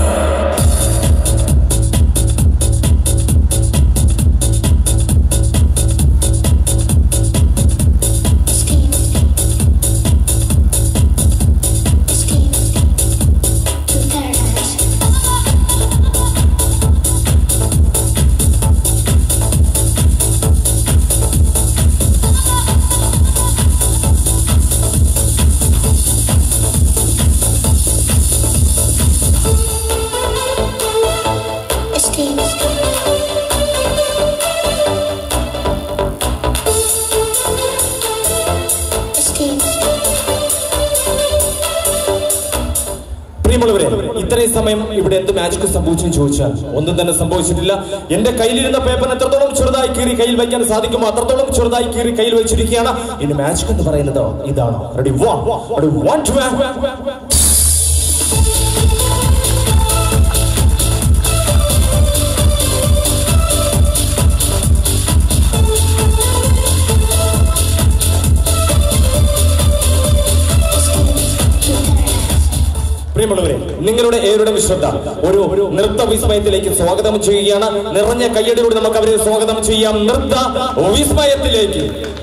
പ്രിയമുള്ളവരെ ഇത്രയും സമയം ഇവിടെ എന്ത് മാജിക് സംഭവിച്ചെന്ന് ചോദിച്ചാൽ ഒന്നും തന്നെ സംഭവിച്ചിട്ടില്ല എന്റെ കയ്യിലിരുന്ന പേപ്പർ എത്രത്തോളം ചെറുതായി കീറി കയ്യിൽ വയ്ക്കാൻ സാധിക്കുമോ അത്രത്തോളം ചെറുതായി കീറി കയ്യിൽ വെച്ചിരിക്കുകയാണ് ഇനി മാജിക് എന്ന് പറയുന്നത് ഇതാണ് ready one ready one two പ്രിയമുള്ളവരെ നിങ്ങളുടെ ഏവരുടെ വിശ്രദ്ധ ഒരു ഒരു നൃത്ത വിസ്മയത്തിലേക്ക് സ്വാഗതം ചെയ്യുകയാണ് നിറഞ്ഞ കയ്യടിയോട് നമുക്ക് അവരെ സ്വാഗതം ചെയ്യാം നൃത്ത വിസ്മയത്തിലേക്ക്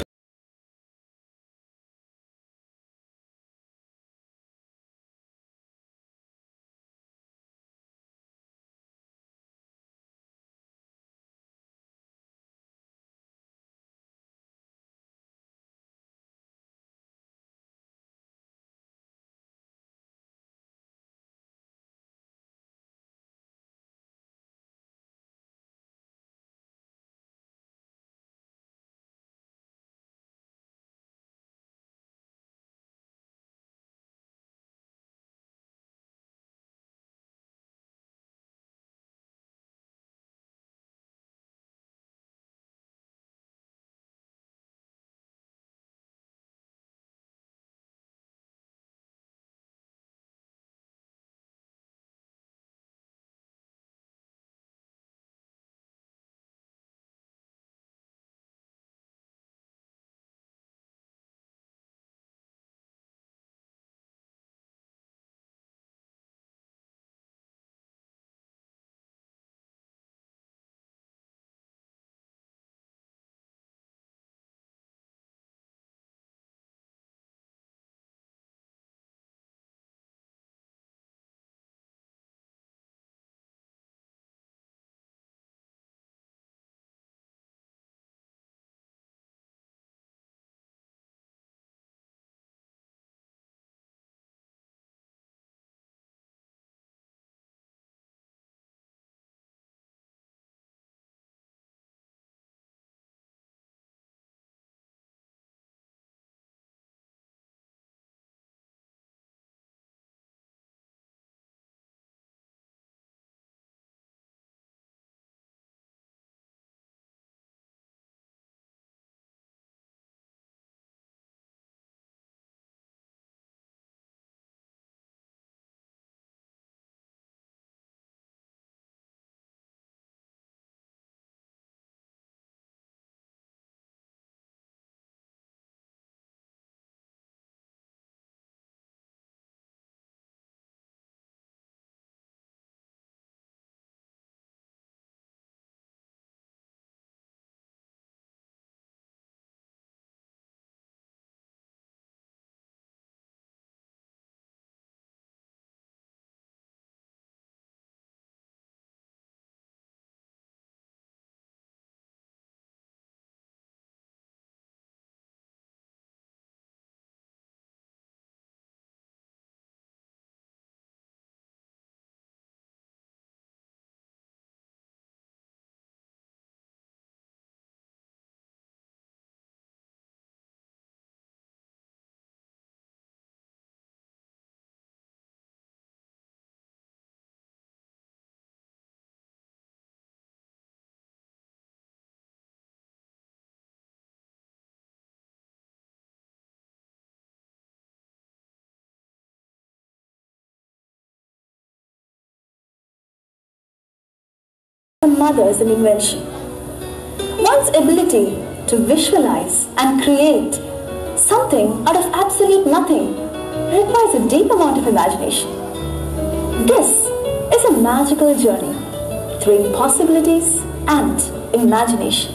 a mother's an invention. One's ability to visualize and create something out of absolute nothing requires a deep amount of imagination. This is a magical journey through impossibilities and imagination.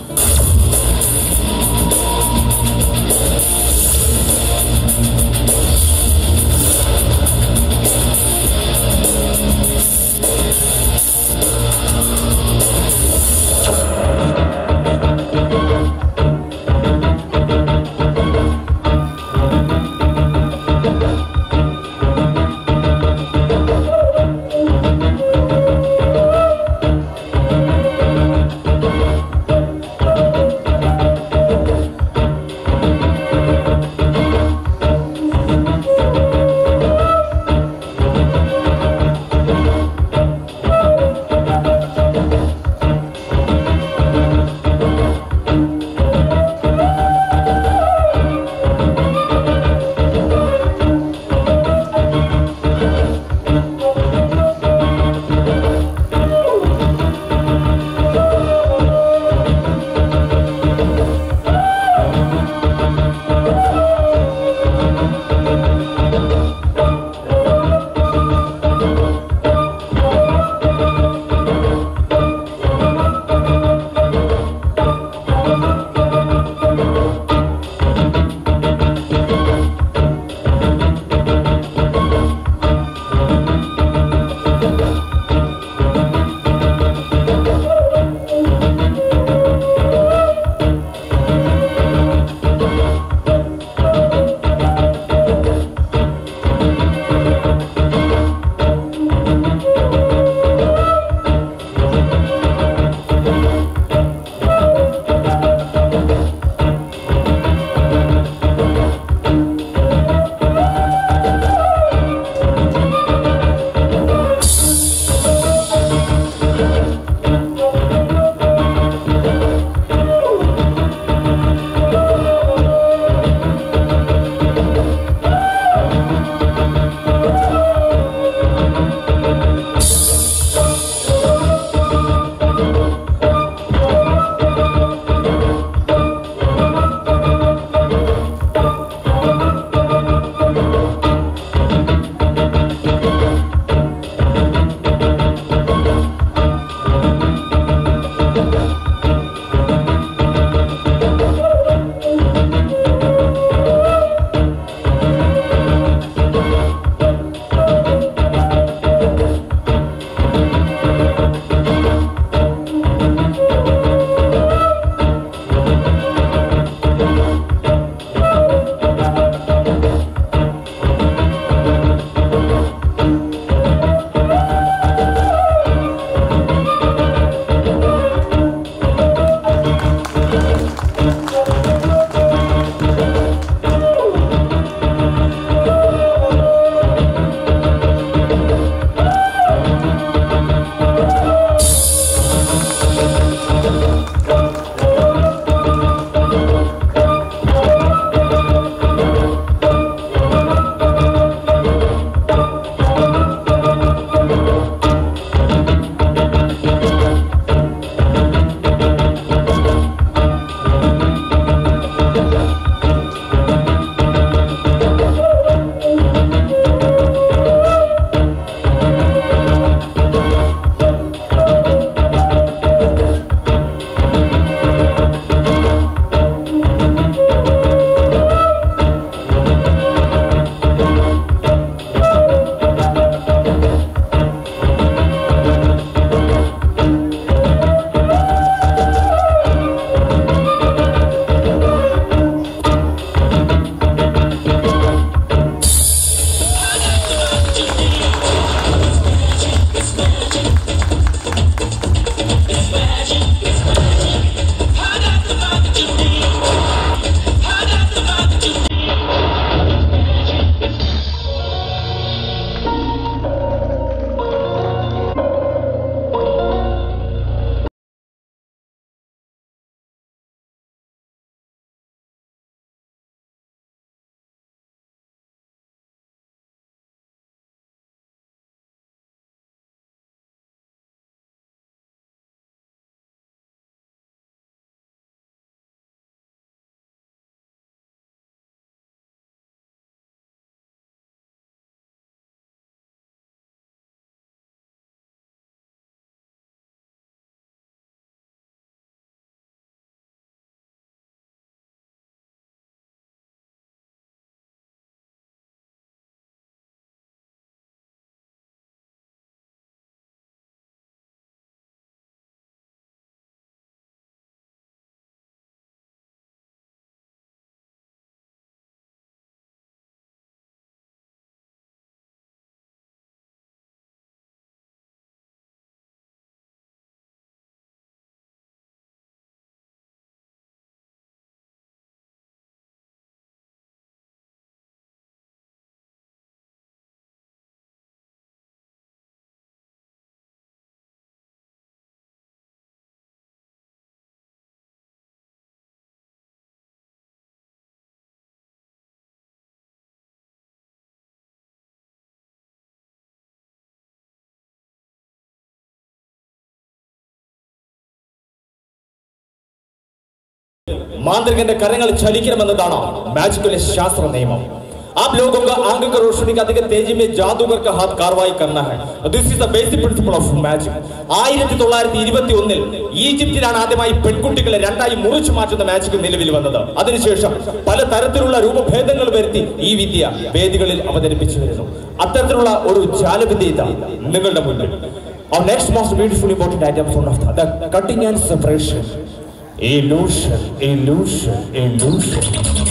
മാന്ത്രികന്റെ കരങ്ങൾ ചലിക്കണമെന്നതാണ് മാജിക്കിലെ ശാസ്ത്ര നിയമം आप लोगों का आंख की रोशनी का अधिक तेजी में जादूगर का हाथ कार्रवाई करना है this is the basic principle of magic ആയിരത്തി തൊള്ളായിരത്തി ഇരുപത്തി ഒന്നിൽ ഈജിപ്തിലാണ് ആദ്യമായി പെൺകുട്ടികളെ രണ്ടായി മുറിച്ചു മാറ്റുന്ന മാജിക് നിലവിൽ വന്നത് അതിനുശേഷം പല തരത്തിലുള്ള രൂപഭേദങ്ങൾ വരുത്തി ഈ വിദ്യ വേദികളിൽ അവതരിപ്പിച്ചു വരുന്നു അത്തരത്തിലുള്ള ഒരു ജാലവിദ്യ ഇതാ നിങ്ങളുടെ മുന്നിൽ Our next most beautiful important item is one of the, the cutting and separation. Illusion, illusion, illusion.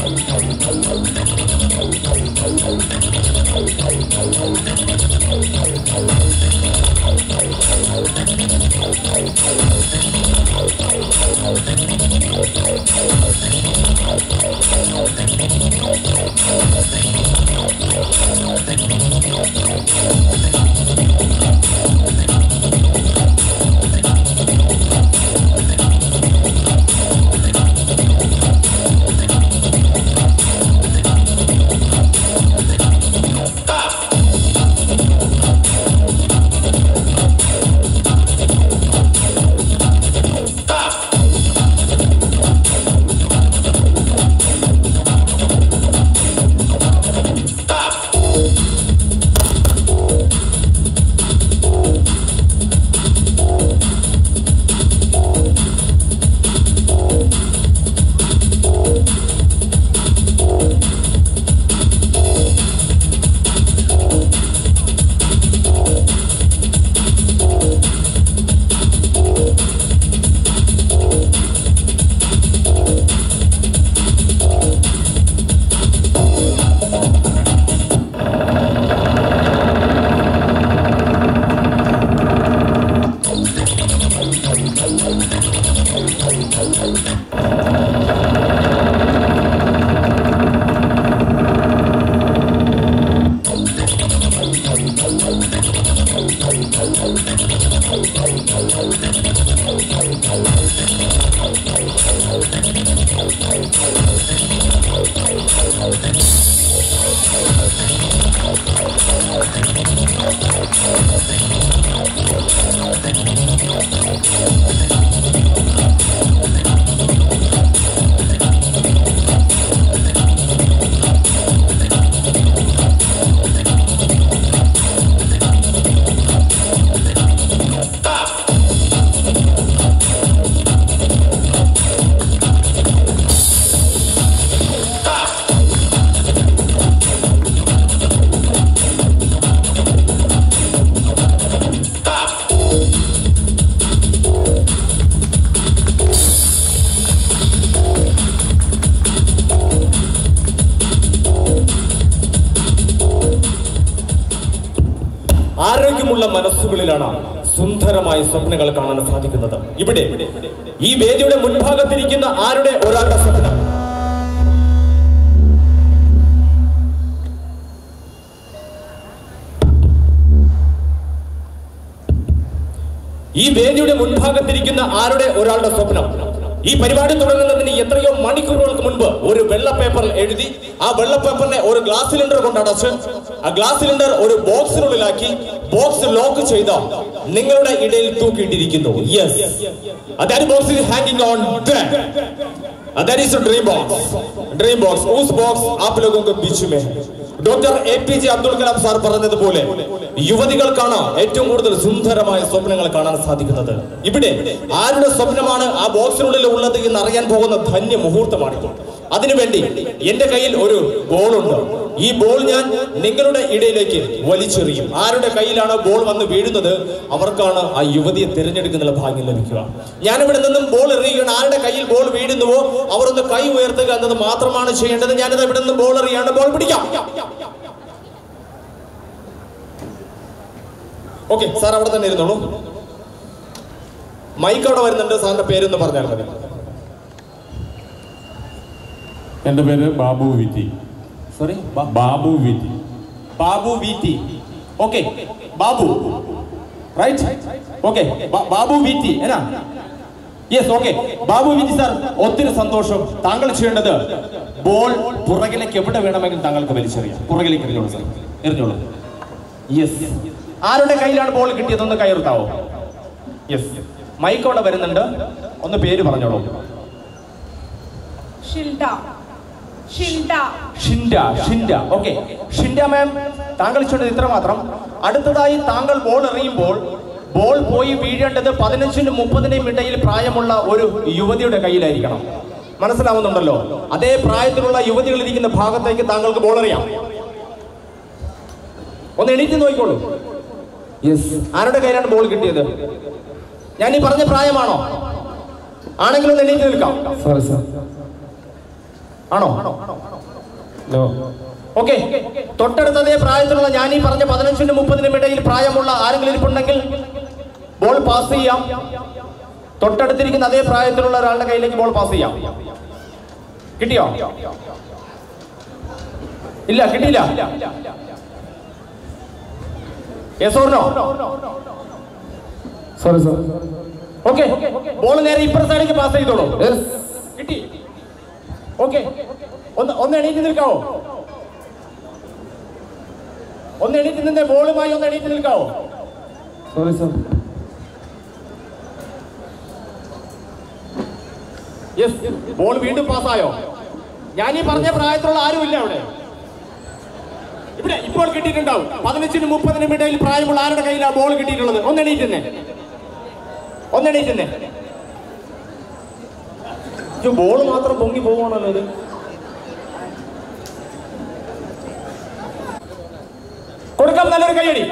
ആരോഗ്യമുള്ള മനസ്സുകളിലാണ് സുന്ദരമായ സ്വപ്നങ്ങൾ കാണാൻ സാധിക്കുന്നത് ഇവിടെ ഈ വേദിയുടെ മുൻഭാഗത്തിരിക്കുന്ന ആരുടെ ഒരാളുടെ സ്വപ്നം ഈ വേദിയുടെ മുൻഭാഗത്തിരിക്കുന്ന ആരുടെ ഒരാളുടെ സ്വപ്നം ഈ പരിപാടി തുടങ്ങുന്നതിന് എത്രയോ മണിക്കൂറുകൾക്ക് മുൻപ് ഒരു വെള്ള പേപ്പറിൽ എഴുതി ആ വെള്ള പേപ്പറിനെ ഒരു ഗ്ലാസ് സിലിണ്ടർ കൊണ്ട് അടച്ച് ആ ഗ്ലാസ് സിലിണ്ടർ ഒരു ബോക്സിനുള്ളിലാക്കി ബോക്സ് ലോക്ക് ചെയ്ത നിങ്ങളുടെ ഇടയിൽ തൂക്കിയിട്ടിരിക്കുന്നു യെസ് ദാറ്റ് ബോക്സ് ഇസ് ഹാങ്ങിങ് on that is dream box dream box whose box up ലോഗോं के बीच में doctor A P J Abdul Kalam sir പറഞ്ഞതുപോലെ യുവതികൾക്കാണ് ഏറ്റവും കൂടുതൽ സുന്ദരമായ സ്വപ്നങ്ങൾ കാണാൻ സാധിക്കുന്നത് ഇവിടെ ആരുടെ സ്വപ്നമാണ് ആ ബോക്സിനുള്ളിൽ ഉള്ളത് എന്ന് അറിയാൻ പോകുന്ന ധന്യ മുഹൂർത്തമാണിപ്പോൾ അതിനുവേണ്ടി എന്റെ കയ്യിൽ ഒരു ബോളുണ്ട് ഈ ബോൾ ഞാൻ നിങ്ങളുടെ ഇടയിലേക്ക് വലിച്ചെറിയും ആരുടെ കയ്യിലാണ് ബോൾ വന്ന് വീഴുന്നത് അവർക്കാണ് ആ യുവതിയെ തിരഞ്ഞെടുക്കുന്നതിനുള്ള ഭാഗ്യം ലഭിക്കുക ഞാനിവിടെ നിന്നും ബോൾ എറിയുകയാണ് ആരുടെ കയ്യിൽ ബോൾ വീഴുന്നുവോ അവർ ഒന്ന് കൈ ഉയർത്തുക എന്നത് മാത്രമാണ് ചെയ്യേണ്ടത് ഞാനിത് ഇവിടെ നിന്ന് ബോൾ എറിയാണ് ബോൾ പിടിക്കാം ഓക്കെ സാർ അവിടെ തന്നെ ഇരുന്നോളൂ മൈക്ക് അവിടെ വരുന്നുണ്ട് സാറിന്റെ പേരൊന്ന് പറഞ്ഞാൽ മതി എൻ്റെ പേര് Babu Vitty sorry Babu Vitty Babu V T okay Babu right okay Babu V T എന്നാ yes okay Babu Viji sir ഒത്തിരി സന്തോഷം താങ്കൾ ചെയ്യേണ്ടത് ബോൾ പുറകിലേക്ക് എവിടെ വേണമെങ്കിലും താങ്കൾക്ക് വലിച്ചെറിയാം പുറകിലേക്ക് എറിഞ്ഞോളൂ സാർ എറിഞ്ഞോളൂ യെസ് ആരുടെ കയ്യിലാണ് ബോൾ കിട്ടിയതൊന്ന് കയർത്താവോ യെസ് മൈക്ക് അവിടെ വരുന്നുണ്ട് ഒന്ന് പേര് പറഞ്ഞോളൂ ഷിൽഡ ഷിൽഡ ഷിൻഡ ഷിൻഡ ഓക്കെ ഷിൻഡ മാം താങ്കൾ ചൊല്ലത് ഇത്ര മാത്രം അടുത്തതായി താങ്കൾ ബോൾ എറിയുമ്പോൾ ബോൾ പോയി വീഴേണ്ടത് പതിനഞ്ചിനും മുപ്പതിനും ഇടയിൽ പ്രായമുള്ള ഒരു യുവതിയുടെ കയ്യിലായിരിക്കണം മനസ്സിലാവുന്നുണ്ടല്ലോ അതേ പ്രായത്തിലുള്ള യുവതികൾ ഇരിക്കുന്ന ഭാഗത്തേക്ക് താങ്കൾക്ക് ബോൾ എറിയാം ഒന്ന് എണീറ്റ് നോക്കിക്കോളൂ യെസ് ആരുടെ കയ്യിലാണ് ബോൾ കിട്ടിയത് ഞാൻ ഈ പറഞ്ഞ പ്രായമാണോ ആണെങ്കിൽ ഒന്ന് എണീറ്റ് നിൽക്കാം സോറി സാർ ആണോ ഓക്കെ തൊട്ടടുത്ത അതേ പ്രായത്തിലുള്ള ഞാൻ ഈ പറഞ്ഞ പതിനഞ്ചിനും മുപ്പതിനും ഇടയിൽ പ്രായമുള്ള ആരെങ്കിലും ഇരിപ്പുണ്ടെങ്കിൽ ബോൾ പാസ് ചെയ്യാം തൊട്ടടുത്തിരിക്കുന്ന അതേ പ്രായത്തിലുള്ള ഒരാളുടെ കയ്യിലേക്ക് ബോൾ പാസ് ചെയ്യാം കിട്ടിയോ ഇല്ല കിട്ടിയില്ല yes or no sorry sir okay ball നേരെ ഇപ്പുറ സൈഡിലേക്ക് പാസ് ചെയ്തോളൂ കിട്ടി ഓക്കെ ഒന്ന് ഒന്ന് എണീറ്റ് നിൽക്കാവോ ഒന്ന് എണീറ്റ് നിന്നേ ബോളുമായി ഒന്ന് എണീറ്റ് നിൽക്കാവോ സോറി സാർ യെസ് ബോൾ വീണ്ടും പാസ്സായോ ഞാൻ ഈ പറഞ്ഞ പ്രായത്തിലുള്ള ആരും ഇല്ല അവിടെ ഇവിടെ ഇപ്പോൾ കിട്ടിയിട്ടുണ്ടാവും പതിനഞ്ചിനും മുപ്പതിനും ഇടയിൽ പ്രായമുള്ള ആരുടെ കയ്യിലാണ് ബോൾ കിട്ടിയിട്ടുള്ളത് ഒന്ന് എണീറ്റുന്നേ ഒന്ന് എണീറ്റുന്നേ ബോൾ മാത്രം പൊങ്ങി പോവാണല്ലോ ഇത് കൊടുക്കാം നല്ലൊരു കൈയടി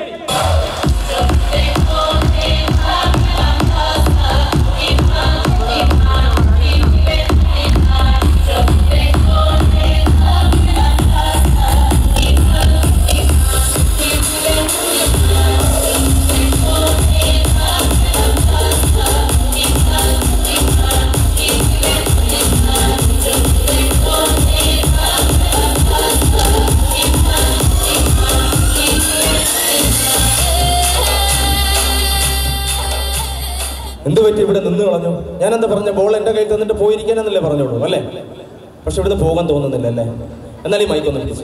എന്ത് പറ്റി ഇവിടെ നിന്ന് കളഞ്ഞു ഞാൻ എന്താ പറഞ്ഞ ബോൾ എന്റെ കയ്യിൽ തന്നിട്ട് പോയിരിക്കാനെന്നല്ലേ പറഞ്ഞോളൂ അല്ലേ പക്ഷെ ഇവിടുന്ന് പോകാൻ തോന്നുന്നില്ല അല്ലേ എന്നാൽ ഈ മൈക്കൊന്ന് പിടിച്ചു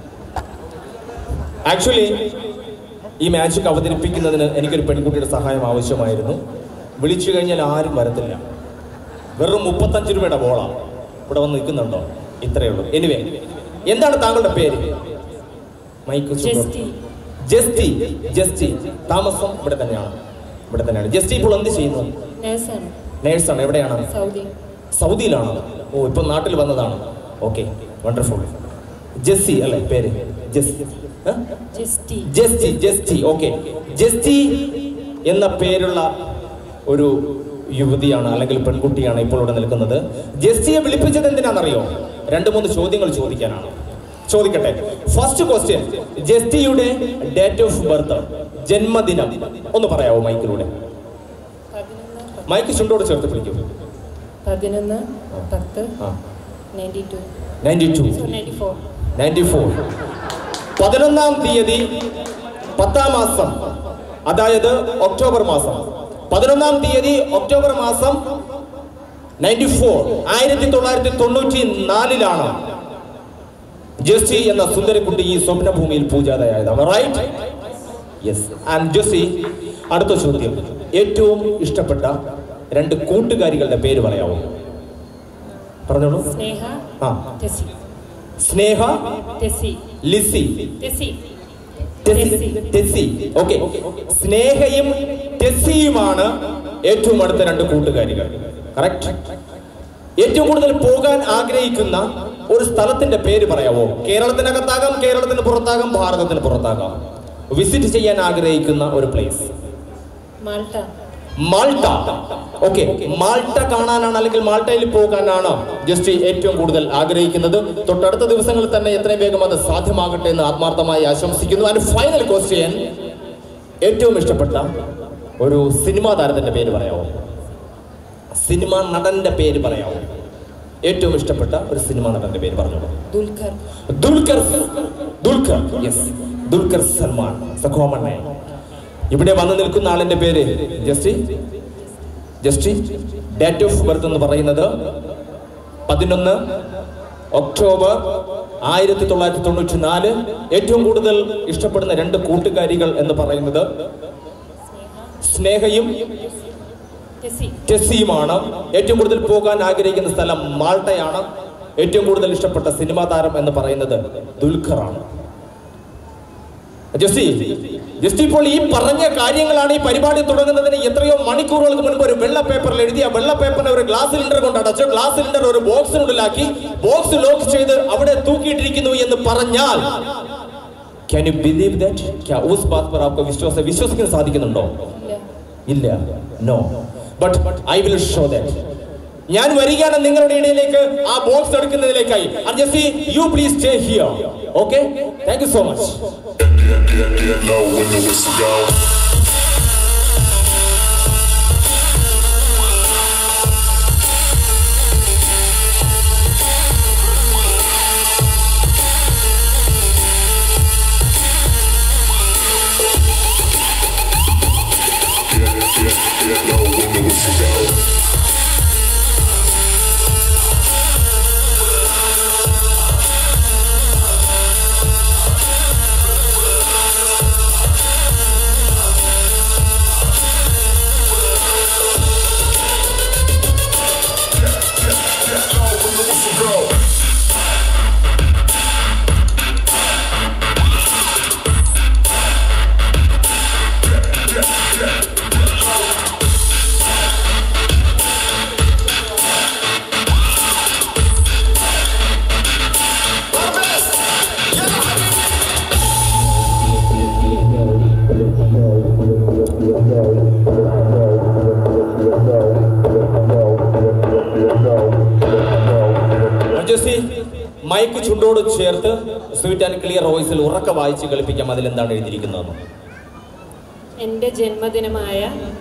ആക്ച്വലി ഈ മാച്ച് അവതരിപ്പിക്കുന്നതിന് എനിക്കൊരു പെൺകുട്ടിയുടെ സഹായം ആവശ്യമായിരുന്നു വിളിച്ചു കഴിഞ്ഞാൽ ആരും വരത്തില്ല വെറും മുപ്പത്തഞ്ച് രൂപയുടെ ബോളാണ് ഇവിടെ വന്ന് നിൽക്കുന്നുണ്ടോ ഇത്രയേ ഉള്ളൂ എനിവേ എന്താണ് താങ്കളുടെ പേര് മൈക്ക് ജസ്റ്റി. ജസ്റ്റി ജസ്റ്റി താമസം ഇവിടെ തന്നെയാണ് ഇവിടെ തന്നെയാണ് ജസ്റ്റി ഇപ്പോൾ എന്ത് ചെയ്യുന്നു നേഴ്സാണ് നേഴ്സാണ് എവിടെയാണ് സൗദി സൗദിയിലാണ് ഓ ഇപ്പൊ നാട്ടിൽ വന്നതാണ് ഓക്കെ വണ്ടർഫുൾ ജെസ്സി അല്ലേ പേര് ജെസ്സി ഏ? ജസ്റ്റി ജസ്റ്റി ജസ്റ്റി ഓക്കെ ജസ്റ്റി എന്ന പേരുള്ള ഒരു യുവതിയാണ് അല്ലെങ്കിൽ പെൺകുട്ടിയാണ് ഇപ്പോൾ ഇവിടെ നിൽക്കുന്നത് ജസ്റ്റിയെ വിളിപ്പിച്ചത് എന്തിനാണെന്നറിയോ രണ്ട് മൂന്ന് ചോദ്യങ്ങൾ ചോദിക്കാനാണ് ചോദിക്കട്ടെ ഫസ്റ്റ് ക്വസ്റ്റ്യൻ ജസ്റ്റിയുടെ ഡേറ്റ് ഓഫ് ബർത്ത് ജന്മദിനം ഒന്ന് പറയാവോ മൈക്കിലൂടെ മൈക്ക് ചുണ്ടോട് ചേർത്ത് പിടിക്കും പതിനൊന്ന് പത്ത് ആ ninety two ninety two ninety four ninety four പതിനൊന്നാം തീയതി പത്താം മാസം അതായത് ഒക്ടോബർ മാസം പതിനൊന്നാം തീയതി ഒക്ടോബർ മാസം നയൻറ്റി ഫോർ ആയിരത്തി തൊള്ളായിരത്തി തൊണ്ണൂറ്റി നാലിലാണ് ജെസ്സി എന്ന സുന്ദരക്കുട്ടി ഈ സ്വപ്നഭൂമിയിൽ പൂജാതയായതാണ് റൈറ്റ് യെസ് ആൻഡ് ജെസ്സി അടുത്ത ചോദ്യം ഏറ്റവും ഇഷ്ടപ്പെട്ട രണ്ട് കൂട്ടുകാരികളുടെ പേര് പറയാമോ പറഞ്ഞോളൂ സ്നേഹ ആ ടെസി സ്നേഹ ടെസി ലിസി ടെസി ടെസ്സി ടെസ്സി ഓക്കെ സ്നേഹയും ടെസ്സിയുമാണ് ഏറ്റവും അടുത്ത രണ്ട് കൂട്ടുകാരികൾ കറക്റ്റ് ഏറ്റവും കൂടുതൽ പോകാൻ ആഗ്രഹിക്കുന്ന ഒരു സ്ഥലത്തിന്റെ പേര് പറയാവോ കേരളത്തിനകത്താകാം കേരളത്തിന് പുറത്താകാം ഭാരതത്തിന് പുറത്താകാം വിസിറ്റ് ചെയ്യാൻ ആഗ്രഹിക്കുന്ന ഒരു place Malta Malta okay Malta കാണാനാണ് അല്ലെങ്കിൽ മാൾട്ടയിൽ പോകാനാണ് ജസ്റ്റ് ഏറ്റവും കൂടുതൽ ആഗ്രഹിക്കുന്നത് തൊട്ടടുത്ത ദിവസങ്ങളിൽ തന്നെ എത്രയും വേഗം അത് സാധ്യമാകട്ടെ എന്ന് ആത്മാർത്ഥമായി ആശംസിക്കുന്നു ആൻഡ് ഫൈനൽ ക്വസ്റ്റ്യൻ ഏറ്റവും ഇഷ്ടപ്പെട്ട ഒരു സിനിമാ താരത്തിന്റെ പേര് പറയാമോ സിനിമാ നടന്റെ പേര് പറയാമോ ഏറ്റവും ഇഷ്ടപ്പെട്ട ഒരു സിനിമാ നടന്റെ പേര് പറഞ്ഞോളൂ ദുൽഖർ ദുൽഖർ ദുൽഖർ യെസ് ദുൽഖർ സൽമാൻ സഖോമണ്ണ ഇവിടെ വന്നു നിൽക്കുന്ന ആളിന്റെ പേര് Justy Justy date of birth എന്ന് പറയുന്നത് പതിനൊന്ന് ഒക്ടോബർ ആയിരത്തി തൊള്ളായിരത്തി തൊണ്ണൂറ്റി നാല് ഏറ്റവും കൂടുതൽ ഇഷ്ടപ്പെടുന്ന രണ്ട് കൂട്ടുകാരികൾ എന്ന് പറയുന്നത് സ്നേഹയും ടെസി ടെസ്സിയുമാണ് ഏറ്റവും കൂടുതൽ പോകാൻ ആഗ്രഹിക്കുന്ന സ്ഥലം മാൾട്ടയാണ് ഏറ്റവും കൂടുതൽ ഇഷ്ടപ്പെട്ട സിനിമാ താരം എന്ന് പറയുന്നത് ദുൽഖറാണ് ജസ്റ്റി ജസ്റ്റി ഇപ്പോൾ ഈ പറഞ്ഞ കാര്യങ്ങളാണ് ഈ പരിപാടി തുടങ്ങുന്നതിന് എത്രയോ മണിക്കൂറുകൾക്ക് മുൻപ് ഒരു വെള്ള പേപ്പറിൽ എഴുതിയ വെള്ള പേപ്പറിനെ ഒരു ഗ്ലാസ് സിലിണ്ടർ കൊണ്ട് അടച്ചു ഗ്ലാസ് സിലിണ്ടർ ഒരു ബോക്സിനുള്ളിലാക്കി ബോക്സ് ലോക്ക് ചെയ്ത് അവിടെ തൂക്കിയിട്ടിരിക്കുന്നു എന്ന് പറഞ്ഞാൽ can you believe that is bath पर आपको വിശ്വാസ വിശ്വസിക്കാൻ സാധിക്കുന്നുണ്ടോ ഇല്ല no but I will show that ഞാൻ വരികയാണ് നിങ്ങളുടെ ഇടയിലേക്ക് ആ ബോക്സ് എടുക്കുന്നതിലേക്കായി just you please stay here okay thank you so much just mic ചുണ്ടോട് ചേർത്ത് സ്വീറ്റ് ആൻഡ് ക്ലിയർ വോയിസിൽ ഉറക്ക വായിച്ച് കളിപ്പിക്കാം അതിൽ എന്താണ് എഴുതിയിരിക്കുന്നത് എൻ്റെ ജന്മദിനമായ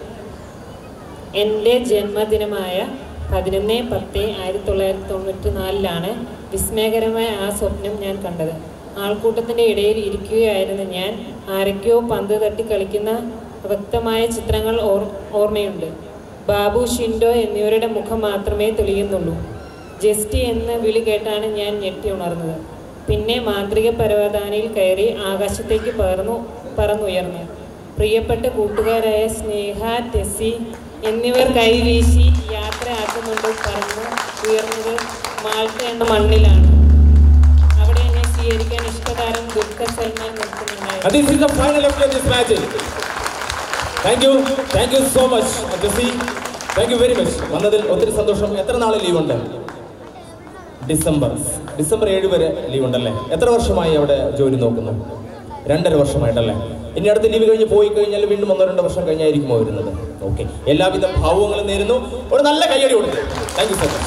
എൻ്റെ ജന്മദിനമായ പതിനൊന്ന് പത്ത് ആയിരത്തി തൊള്ളായിരത്തി തൊണ്ണൂറ്റി നാലിലാണ് വിസ്മയകരമായ ആ സ്വപ്നം ഞാൻ കണ്ടത് ആൾക്കൂട്ടത്തിൻ്റെ ഇടയിൽ ഇരിക്കുകയായിരുന്ന ഞാൻ ആരൊക്കെയോ പന്ത് തട്ടി കളിക്കുന്ന വ്യക്തമായ ചിത്രങ്ങൾ ഓർ ഓർമ്മയുണ്ട് ബാബു ഷിൻഡോ എന്നിവരുടെ മുഖം മാത്രമേ തെളിയുന്നുള്ളൂ ജസ്റ്റി എന്ന വിളി കേട്ടാണ് ഞാൻ ഞെട്ടി ഉണർന്നത് പിന്നെ മാന്ത്രിക പരവതാനിയിൽ കയറി ആകാശത്തേക്ക് പറന്നു പറന്നുയർന്നു പ്രിയപ്പെട്ട കൂട്ടുകാരായ സ്നേഹ ടെസ്സി എന്നിവർ കൈവീശി യാത്രയാക്കുന്നുണ്ട് പറന്ന് ഉയർന്നത് മാൾട്ട എന്ന മണ്ണിലാണ് അവിടെ എന്നെ സ്വീകരിക്കാൻ ഇഷ്ടതാരം ദുഃഖ സൽമാൻ നിൽക്കുന്നുണ്ടായിരുന്നു This is the final of this match. Thank you thank you so much Jessy thank you very much വന്നതിൽ ഒത്തിരി സന്തോഷം എത്ര നാളെ ലീവ് ഉണ്ട് ഡിസംബർ ഡിസംബർ ഏഴ് വരെ ലീവ് ഉണ്ടല്ലേ എത്ര വർഷമായി അവിടെ ജോലി നോക്കുന്നു രണ്ടര വർഷമായിട്ടല്ലേ ഇനി അടുത്ത ലീവ് കഴിഞ്ഞ് പോയി കഴിഞ്ഞാൽ വീണ്ടും ഒന്നോ രണ്ടോ വർഷം കഴിഞ്ഞായിരിക്കുമോ വരുന്നത് ഓക്കെ എല്ലാവിധ ഭാവങ്ങളും നേരുന്നു ഒരു നല്ല കയ്യടി കൊടുത്തു താങ്ക് യു സോ മച്ച്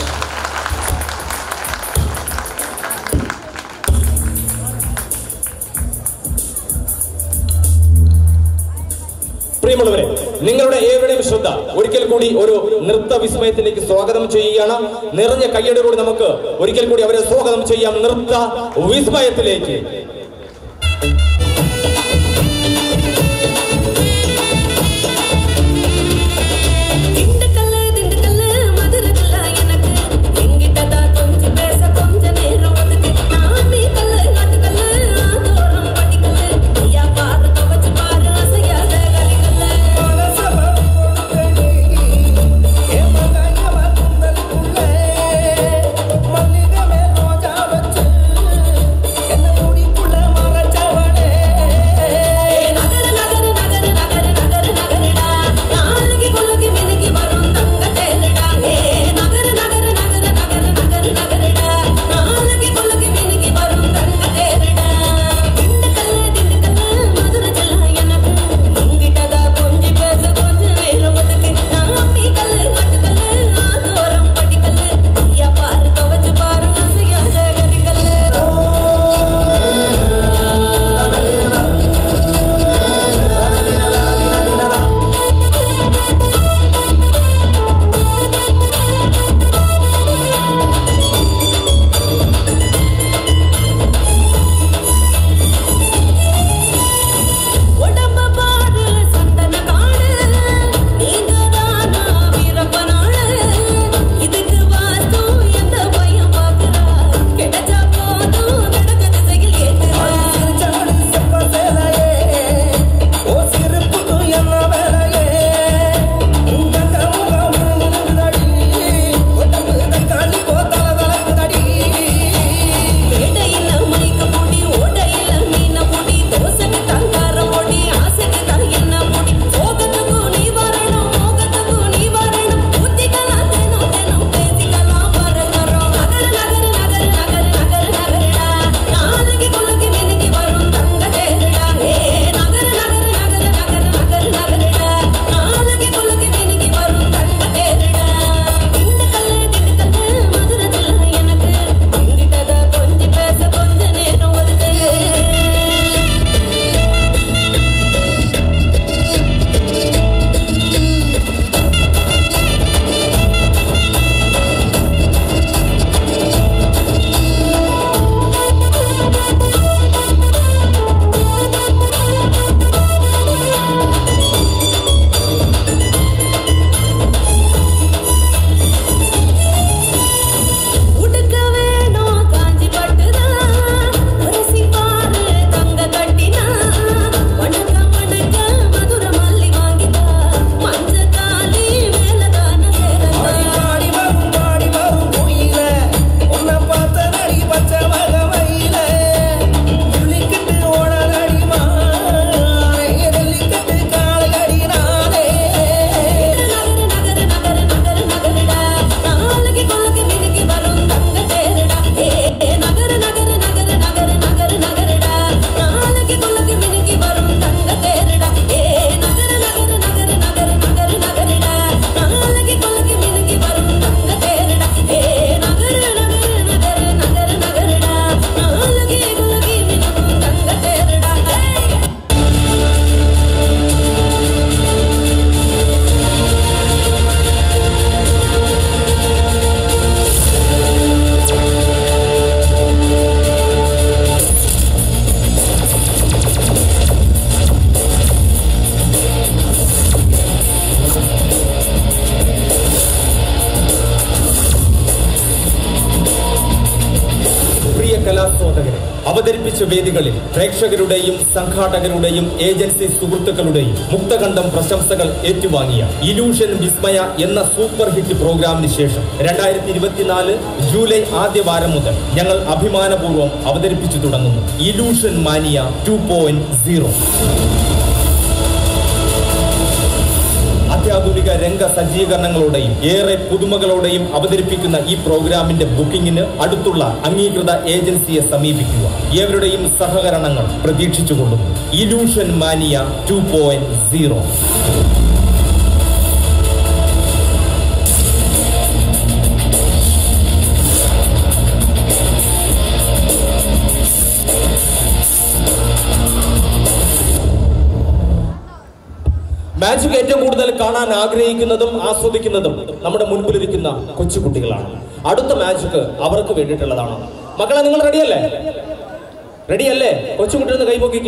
പ്രിയമുള്ളവരെ നിങ്ങളുടെ ഏവരുടെയും ശ്രദ്ധ ഒരിക്കൽ കൂടി ഒരു നൃത്ത വിസ്മയത്തിലേക്ക് സ്വാഗതം ചെയ്യുകയാണ് നിറഞ്ഞ കയ്യടിയോട് നമുക്ക് ഒരിക്കൽ കൂടി അവരെ സ്വാഗതം ചെയ്യാം നൃത്ത വിസ്മയത്തിലേക്ക് என்ன முடிக்குள்ள மறைச்சவளே അവതരിപ്പിച്ച വേദികളിൽ പ്രേക്ഷകരുടെയും സംഘാടകരുടെയും ഏജൻസി സുഹൃത്തുക്കളുടെയും മുക്തകണ്ഠം പ്രശംസകൾ ഏറ്റുവാങ്ങിയ ഇലൂഷൻ വിസ്മയ എന്ന സൂപ്പർ ഹിറ്റ് പ്രോഗ്രാമിന് ശേഷം രണ്ടായിരത്തി ഇരുപത്തിനാല് ജൂലൈ ആദ്യ വാരം മുതൽ ഞങ്ങൾ അഭിമാനപൂർവ്വം അവതരിപ്പിച്ചു തുടങ്ങുന്നു illusion mania two point zero അത്യാധുനിക രംഗ സജ്ജീകരണങ്ങളോടെയും ഏറെ പുതുമകളോടെയും അവതരിപ്പിക്കുന്ന ഈ പ്രോഗ്രാമിന്റെ ബുക്കിംഗിന് അടുത്തുള്ള അംഗീകൃത ഏജൻസിയെ സമീപിക്കുക ഏവരുടെയും സഹകരണങ്ങൾ പ്രതീക്ഷിച്ചുകൊള്ളുന്നു illusion mania two point zero magic ഏറ്റവും കൂടുതൽ കാണാൻ ആഗ്രഹിക്കുന്നതും ആസ്വദിക്കുന്നതും നമ്മുടെ മുൻപിലിരിക്കുന്ന കൊച്ചുകുട്ടികളാണ് അടുത്ത മാജിക് അവർക്ക് വേണ്ടിയിട്ടുള്ളതാണ് മക്കളെ നിങ്ങൾ റെഡിയല്ലേ റെഡിയല്ലേ കൊച്ചുകുട്ടികൾ ഒന്ന് കൈപൊക്കിക്ക്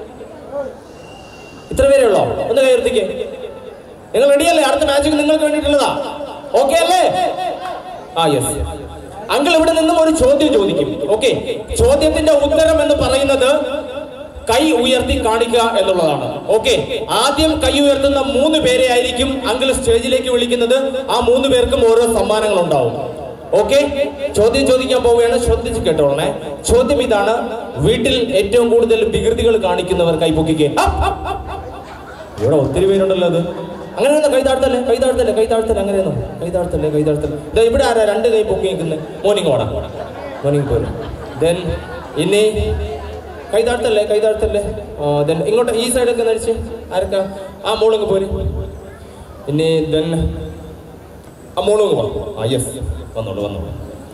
ഇത്ര പേരേ ഉള്ളോ ഒന്ന് കൈ ഉയർത്തിക്ക് നിങ്ങൾ റെഡിയല്ലേ അടുത്ത മാജിക് നിങ്ങൾക്ക് വേണ്ടിയിട്ടുള്ളതാ ഓക്കെ അല്ലേ ആ യെസ് അങ്കിൾ ഇവിടെ നിന്നും ഒരു ചോദ്യം ചോദിക്കും ഓക്കെ ചോദ്യത്തിന്റെ ഉത്തരം എന്ന് പറയുന്നത് കൈ ഉയർത്തി കാണിക്കുക എന്നുള്ളതാണ് ഓക്കെ ആദ്യം കൈ ഉയർത്തുന്ന മൂന്ന് പേരെ ആയിരിക്കും അങ്കിൾ സ്റ്റേജിലേക്ക് വിളിക്കുന്നത് ആ മൂന്ന് പേർക്കും ഓരോ സമ്മാനങ്ങൾ ഉണ്ടാവും ഓക്കെ ചോദ്യം ചോദിക്കാൻ പോവുകയാണ് ശ്രദ്ധിച്ച് കേട്ടോളണേ ചോദ്യം ഇതാണ് വീട്ടിൽ ഏറ്റവും കൂടുതൽ വികൃതികൾ കാണിക്കുന്നവർ കൈപൊക്കിക്ക് ഇവിടെ ഒത്തിരി പേരുണ്ടല്ലോ അത് അങ്ങനെയൊന്നും കൈ താഴ്ത്തല്ലേ കൈ താഴ്ത്തല്ലേ കൈ താഴ്ത്തല്ലേ അങ്ങനെയൊന്നും കൈ താഴ്ത്തല്ലേ കൈ താഴ്ത്തല്ലേ ദാ ഇവിടെ ആരാ രണ്ട് കൈ പൊക്കി നിൽക്കുന്നത് മോർണിംഗ് ഓടാ മോർണിംഗ് പോരും ദെൻ ഇനി കൈ താഴ്ത്തല്ലേ കൈ താഴ്ത്തല്ലേ ദെൻ ഇങ്ങോട്ട് ഈ സൈഡൊക്കെ നടിച്ച് ആരൊക്കെ ആ മോളങ്ങ് പോര് ഇനി ദെൻ ആ മോളങ്ങ് പോ ആ യെസ് വന്നോളൂ വന്നോളൂ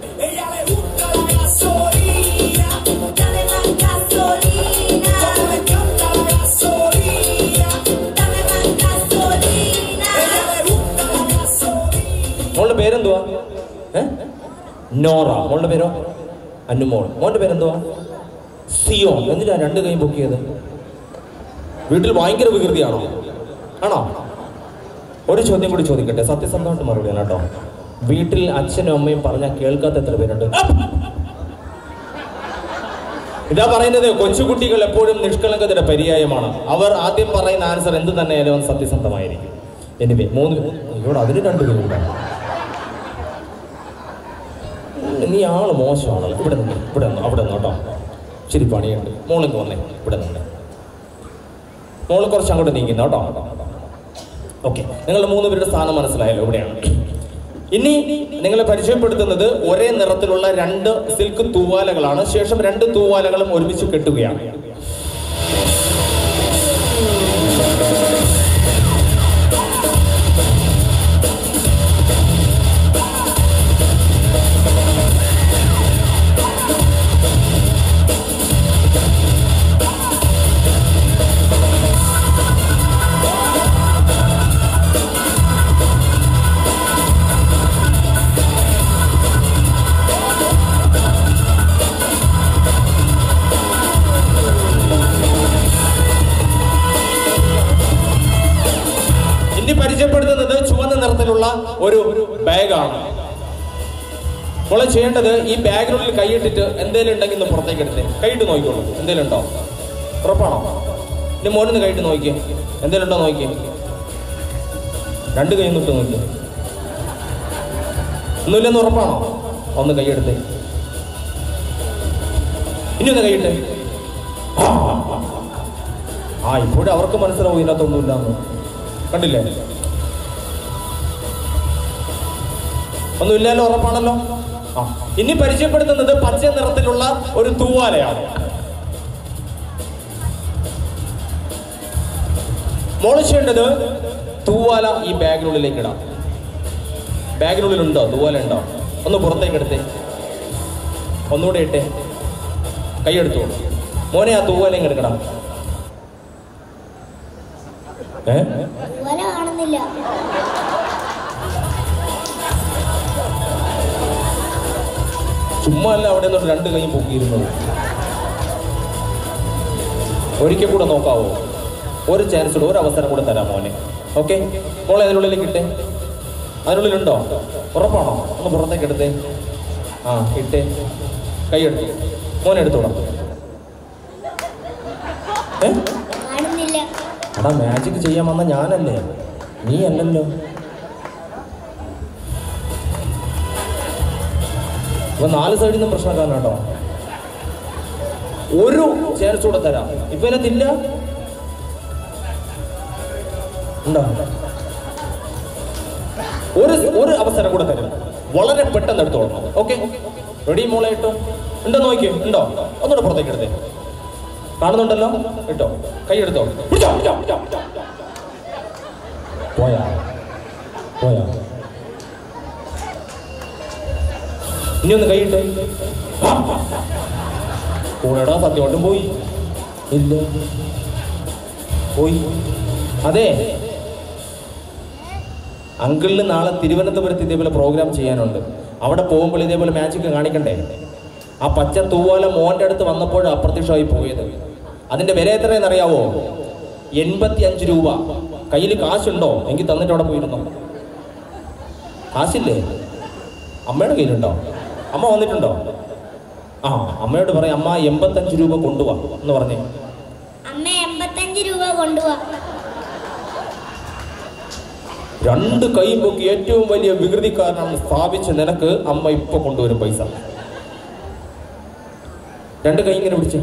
മോളുടെ പേരെന്തുവാ ഏ നോറ മോളുടെ പേരോ അനുമോൾ മോളുടെ പേരെന്തുവാ സിയോ എന്തിനാ രണ്ട് കൈ പൊക്കിയത് വീട്ടിൽ ഭയങ്കര വികൃതിയാണോ ആണോ ഒരു ചോദ്യം കൂടി ചോദിക്കട്ടെ സത്യസന്ധമായിട്ട് മറുപടിയാണ് കേട്ടോ വീട്ടിൽ അച്ഛനും അമ്മയും പറഞ്ഞാൽ കേൾക്കാത്ത എത്ര പേരുണ്ട് ഇതാ പറയുന്നത് കൊച്ചുകുട്ടികൾ എപ്പോഴും നിഷ്കളങ്കതയുടെ പര്യായമാണ് അവർ ആദ്യം പറയുന്ന ആൻസർ എന്ത് തന്നെയായാലും അത് സത്യസന്ധമായിരിക്കും എനിവേ മൂന്ന് ഇവിടെ അതിന് രണ്ട് പേരുണ്ടാകും നീ ആള് മോശമാണല്ലോ ഇവിടെ നിന്ന് ഇവിടെ നിന്ന് അവിടെ നിന്ന് കേട്ടോ ശരി പണിയുണ്ട് മോളിങ്ങ് വന്നേ ഇവിടെ നിന്ന് മോള് കുറച്ച് അങ്ങോട്ട് നീങ്ങുന്ന കേട്ടോ ഓക്കെ നിങ്ങളുടെ മൂന്ന് പേരുടെ സ്ഥാനം മനസ്സിലായല്ലോ ഇവിടെയാണ് ഇനി നിങ്ങളെ പരിചയപ്പെടുത്തുന്നത് ഒരേ നിറത്തിലുള്ള രണ്ട് സിൽക്ക് തൂവാലകളാണ് ശേഷം രണ്ട് തൂവാലകളും ഒരുമിച്ച് കെട്ടുകയാണ് ഇനി പരിചയപ്പെടുത്തുന്നത് ചുവന്ന നിറത്തിലുള്ള ഒരു ബാഗാണ് മോളെ ചെയ്യേണ്ടത് ഈ ബാഗിനുള്ളിൽ കൈയിട്ടിട്ട് എന്തേലും ഉണ്ടെങ്കിൽ ഒന്ന് പുറത്തേക്ക് എടുത്തേ കൈയിട്ട് നോക്കിക്കോളൂ എന്തേലും ഉണ്ടോ ഉറപ്പാണോ ഇനി മോനൊന്ന് കൈയിട്ട് നോക്കിയേ എന്തേലും ഉണ്ടോ നോക്കിയേ രണ്ട് കൈ ഇട്ട് നോക്കിയേ ഒന്നുമില്ലെന്ന് ഉറപ്പാണോ ഒന്ന് കൈയെടുത്തേ ഇനി ഒന്ന് കൈയിട്ടെ ആ ഇപ്പോഴും അവർക്ക് മനസ്സിലാവും ഇതിനകത്തൊന്നുമില്ലാന്ന് കണ്ടില്ലേ ഒന്നുമില്ലല്ലോ ഉറപ്പാണല്ലോ ആ ഇനി പരിചയപ്പെടുത്തുന്നത് പച്ച നിറത്തിലുള്ള ഒരു തൂവാലയാണ് മോള് ചെയ്യേണ്ടത് തൂവാല ഈ ബാഗിനുള്ളിലേക്ക് ഇടാം ബാഗിനുള്ളിൽ ഉണ്ടോ തൂവാല ഉണ്ടോ ഒന്ന് പുറത്തേക്ക് എടുത്തേ ഒന്നുകൂടെ ഇട്ടേ കൈയെടുത്തു മോനെ ആ തൂവാലയും എടുക്കണം ഏ വല കാണുന്നില്ല ചുമ്മാ അല്ല അവിടെ നിന്ന് രണ്ട് കൈയും പൊക്കിയിരുന്നത് ഒരിക്കൽ കൂടെ നോക്കാവോ ഒരു ചാൻസ് കൂടെ ഒരു അവസരം കൂടെ തരാം മോനെ ഓക്കെ മോളെ അതിനുള്ളിലേക്ക് ഇട്ടേ അതിനുള്ളിലുണ്ടോ ഉറപ്പാണോ ഒന്ന് പുറത്തേക്ക് എടുത്തേ ആ ഇട്ടേ കൈ എടുത്തു മോനെ എടുത്തോളാം ഏ കാണുന്നില്ല എടാ മാജിക് ചെയ്യാൻ വന്ന ഞാനല്ലേ നീ അല്ലല്ലോ ഇപ്പൊ നാല് സൈഡിൽ നിന്നും പ്രശ്നക്കാരൻ കേട്ടോ ഒരു ചാൻസ് കൂടെ തരാം ഇപ്പൊ ഇതിനകത്തില്ല ഉണ്ടോ ഒരു ഒരു അവസരം കൂടെ തരും വളരെ പെട്ടെന്ന് എടുത്തോളണം ഓക്കെ റെഡി മോളെ ഇട്ടോ ഉണ്ടോ നോക്കിയോ ഉണ്ടോ ഒന്നുകൂടെ പുറത്തേക്ക് എടുത്തേ കാണുന്നുണ്ടല്ലോ ഇട്ടോ കൈ എടുത്തോ പിടിച്ചോ, പിടിച്ചോ, പിടിച്ചോ, പിടിച്ചോ. പോയാ പോയാ ഇനി ഒന്ന് കൈയിട്ടേ കൂടെടാ സത്യമായിട്ടും പോയി ഇല്ല പോയി അതെ അങ്കിളിന് നാളെ തിരുവനന്തപുരത്ത് ഇതേപോലെ പ്രോഗ്രാം ചെയ്യാനുണ്ട് അവിടെ പോകുമ്പോൾ ഇതേപോലെ മാജിക് കാണിക്കണ്ടേ ആ പച്ച തൂവാല മോന്റെ അടുത്ത് വന്നപ്പോൾ അപ്രത്യക്ഷമായി പോയത് അതിന്റെ വില എത്രയെന്ന് അറിയാവോ എൺപത്തി അഞ്ച് രൂപ കയ്യിൽ കാശുണ്ടോ എങ്കിൽ തന്നിട്ട് അവിടെ പോയിരുന്നോ കാശില്ലേ അമ്മയുടെ കയ്യിലുണ്ടോ അമ്മ വന്നിട്ടുണ്ടോ ആ അമ്മയോട് പറയാം അമ്മ എൺപത്തഞ്ച് രൂപ കൊണ്ടുപോവാ എന്ന് പറഞ്ഞേ അമ്മ എൺപത്തഞ്ച് രൂപ കൊണ്ടുപോവാ രണ്ട് കൈയും പൊക്കി ഏറ്റവും വലിയ വികൃതിക്കാരനാണെന്ന് സ്ഥാപിച്ച നിനക്ക് അമ്മ ഇപ്പൊ കൊണ്ടുവരും പൈസ രണ്ട് കൈ ഇങ്ങനെ പിടിച്ച്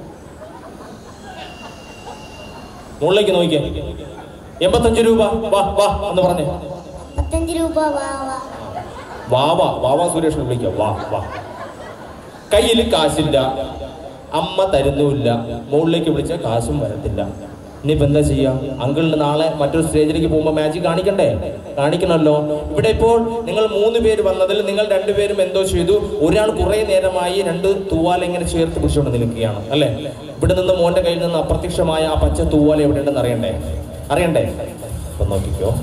മുകളിലേക്ക് നോക്കിയേ എൺപത്തഞ്ച് രൂപ വാ വാ എന്ന് പറഞ്ഞേ മുപ്പത്തഞ്ച് രൂപ വാ വാ വാവാ വാവാ സുരേഷ് വിളിക്കാം വാ വാ കയ്യിൽ കാശില്ല അമ്മ തരുന്നുമില്ല മുകളിലേക്ക് വിളിച്ച കാശും വരത്തില്ല ഇനിയിപ്പോ എന്താ ചെയ്യാ അങ്കിളിന് നാളെ മറ്റൊരു സ്റ്റേജിലേക്ക് പോകുമ്പോൾ മാജിക് കാണിക്കണ്ടേ കാണിക്കണമല്ലോ ഇവിടെ ഇപ്പോൾ നിങ്ങൾ മൂന്ന് പേര് വന്നതിൽ നിങ്ങൾ രണ്ടുപേരും എന്തോ ചെയ്തു ഒരാൾ കുറെ നേരമായി രണ്ട് തൂവാല ഇങ്ങനെ ചേർത്ത് പിടിച്ചുകൊണ്ട് നിൽക്കുകയാണ് അല്ലെ ഇവിടെ നിന്ന് മോന്റെ കയ്യിൽ നിന്ന് അപ്രത്യക്ഷമായ ആ പച്ച തൂവാല എവിടെയുണ്ടെന്ന് അറിയണ്ടേ അറിയണ്ടേ അപ്പൊ നോക്കിക്കോ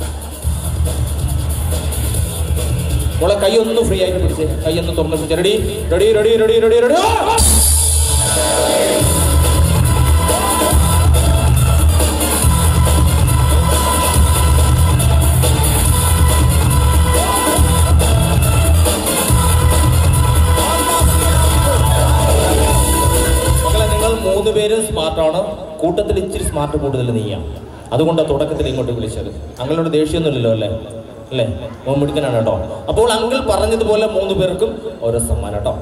മോളെ കൈ ഒന്ന് ഫ്രീ ആയിട്ട് പിടിച്ചേ കൈ ഒന്ന് തുറന്ന് പിടിച്ചേ ready ready ready ready ready ready മക്കളെ നിങ്ങൾ മൂന്ന് പേരും സ്മാർട്ടാണ് കൂട്ടത്തിൽ ഇച്ചിരി സ്മാർട്ട് കൂടുതൽ നീയാണ് അതുകൊണ്ടാണ് തുടക്കത്തിൽ ഇങ്ങോട്ട് വിളിച്ചത് അങ്ങളോട് ദേഷ്യമൊന്നുമില്ലല്ലോ അല്ലേ അല്ലേ മോൻ മിടുക്കനാണ് കേട്ടോ അപ്പോൾ അങ്കിൾ പറഞ്ഞതുപോലെ മൂന്ന് പേർക്കും ഓരോ സമ്മാനം കേട്ടോ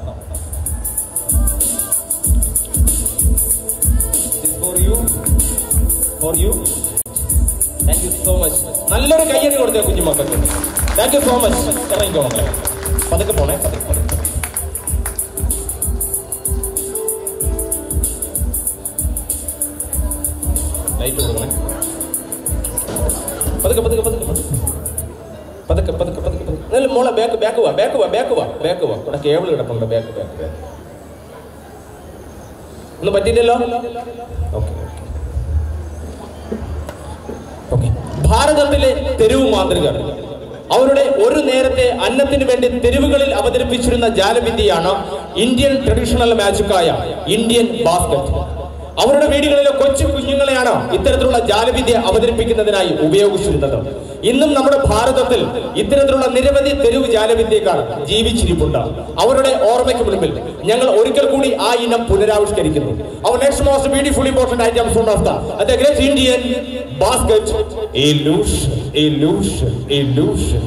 for you for you thank you so much നല്ലൊരു കയ്യടി കൊടുത്തേ കുഞ്ഞുമക്കൾക്ക് താങ്ക് യു സോ മച്ച് ഇറങ്ങിക്കോ മക്കളെ പതുക്കെ പോണേ പതുക്കെ പതുക്കെ ലൈറ്റ് കൊടുക്കണേ പതുക്കെ പതുക്കെ പതുക്കെ പതുക്കെ പതുക്കെ പതുക്കെ പതുക്കെ പതുക്കെ നല്ല മോളെ ബാക്ക് ബാക്ക് വാ ബാക്ക് വാ ബാക്ക് വാ ബാക്ക് വാ ഇവിടെ കേബിൾ കിടപ്പുണ്ട് ബാക്ക് ബാക്ക് ബാക്ക് ഒന്നും പറ്റിയില്ലല്ലോ ഓക്കെ ഓക്കെ ഭാരതത്തിലെ തെരുവ് മാതൃകർ അവരുടെ ഒരു നേരത്തെ അന്നത്തിന് വേണ്ടി തെരുവുകളിൽ അവതരിപ്പിച്ചിരുന്ന ജാലവിദ്യയാണ് ഇന്ത്യൻ ട്രഡീഷണൽ മാജിക്കായ ഇന്ത്യൻ ബാസ്കറ്റ് അവരുടെ വീടുകളിലെ കൊച്ചു കുഞ്ഞുങ്ങളെയാണ് ഇത്തരത്തിലുള്ള ജാലവിദ്യ അവതരിപ്പിക്കുന്നതിനായി ഉപയോഗിച്ചിരുന്നത് ഇന്നും നമ്മുടെ ഭാരതത്തിൽ ഇത്തരത്തിലുള്ള നിരവധി തെരുവ് ജാലവിദ്യക്കാർ ജീവിച്ചിരിപ്പുണ്ട് അവരുടെ ഓർമ്മയ്ക്ക് മുൻപിൽ ഞങ്ങൾ ഒരിക്കൽ കൂടി ആ ഇനം പുനരാവിഷ്കരിക്കുന്നു അവർ next most beautiful important items from of the great Indian basket illusion illusion illusion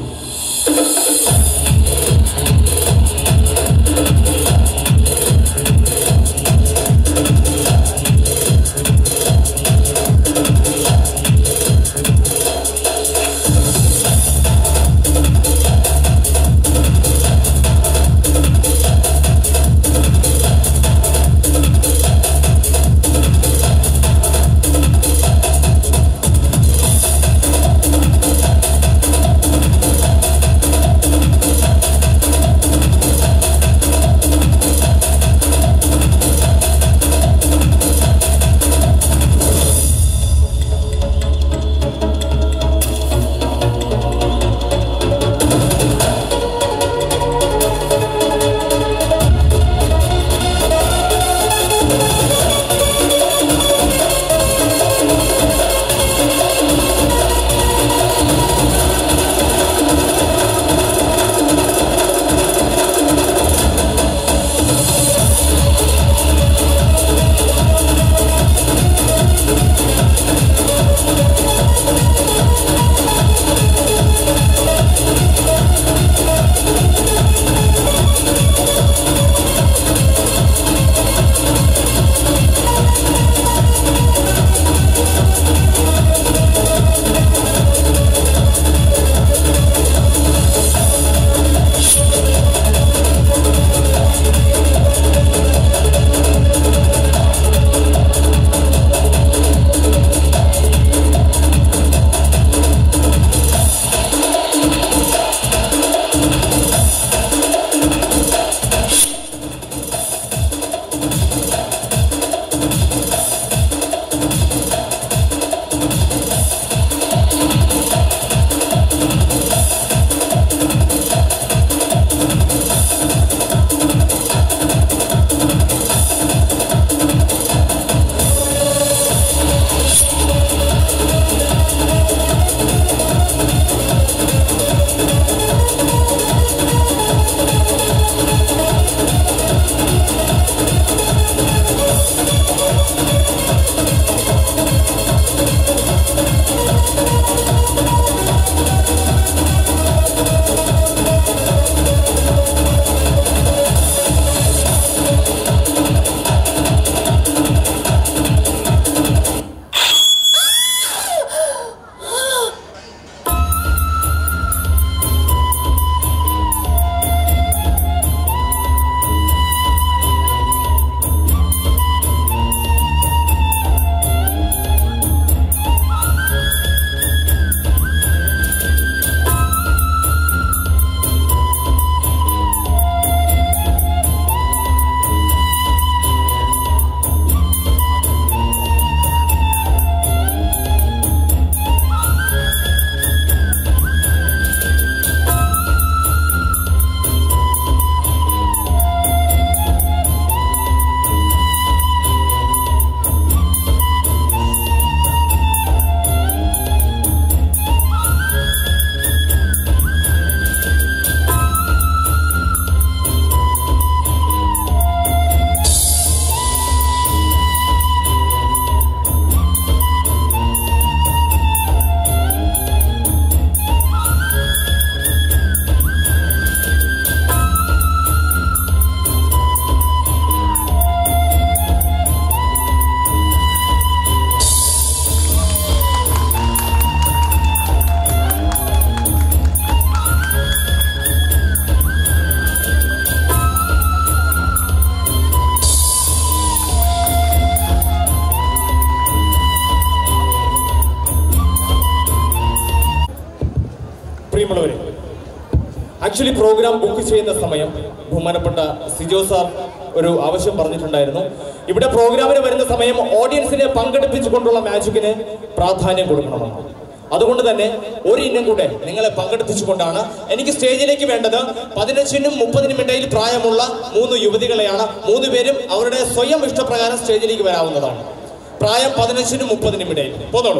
പ്രിയമുള്ളവരെ ആക്ച്വലി പ്രോഗ്രാം ബുക്ക് ചെയ്യുന്ന സമയം ബഹുമാനപ്പെട്ട സിജോ സാർ ഒരു ആവശ്യം പറഞ്ഞിട്ടുണ്ടായിരുന്നു ഇവിടെ പ്രോഗ്രാമിന് വരുന്ന സമയം ഓഡിയൻസിനെ പങ്കെടുപ്പിച്ചുകൊണ്ടുള്ള മാജിക്കിന് പ്രാധാന്യം കൊടുക്കണമെന്ന് അതുകൊണ്ട് തന്നെ ഒരു ഇനം കൂടെ നിങ്ങളെ പങ്കെടുപ്പിച്ചുകൊണ്ടാണ് എനിക്ക് സ്റ്റേജിലേക്ക് വേണ്ടത് പതിനഞ്ചിനും മുപ്പതിനും ഇടയിൽ പ്രായമുള്ള മൂന്ന് യുവതികളെയാണ് മൂന്ന് പേരും അവരുടെ സ്വയം ഇഷ്ടപ്രകാരം സ്റ്റേജിലേക്ക് വരാവുന്നതാണ് പ്രായം പതിനഞ്ചിനും മുപ്പതിനും ഇടയിൽ പോന്നോളൂ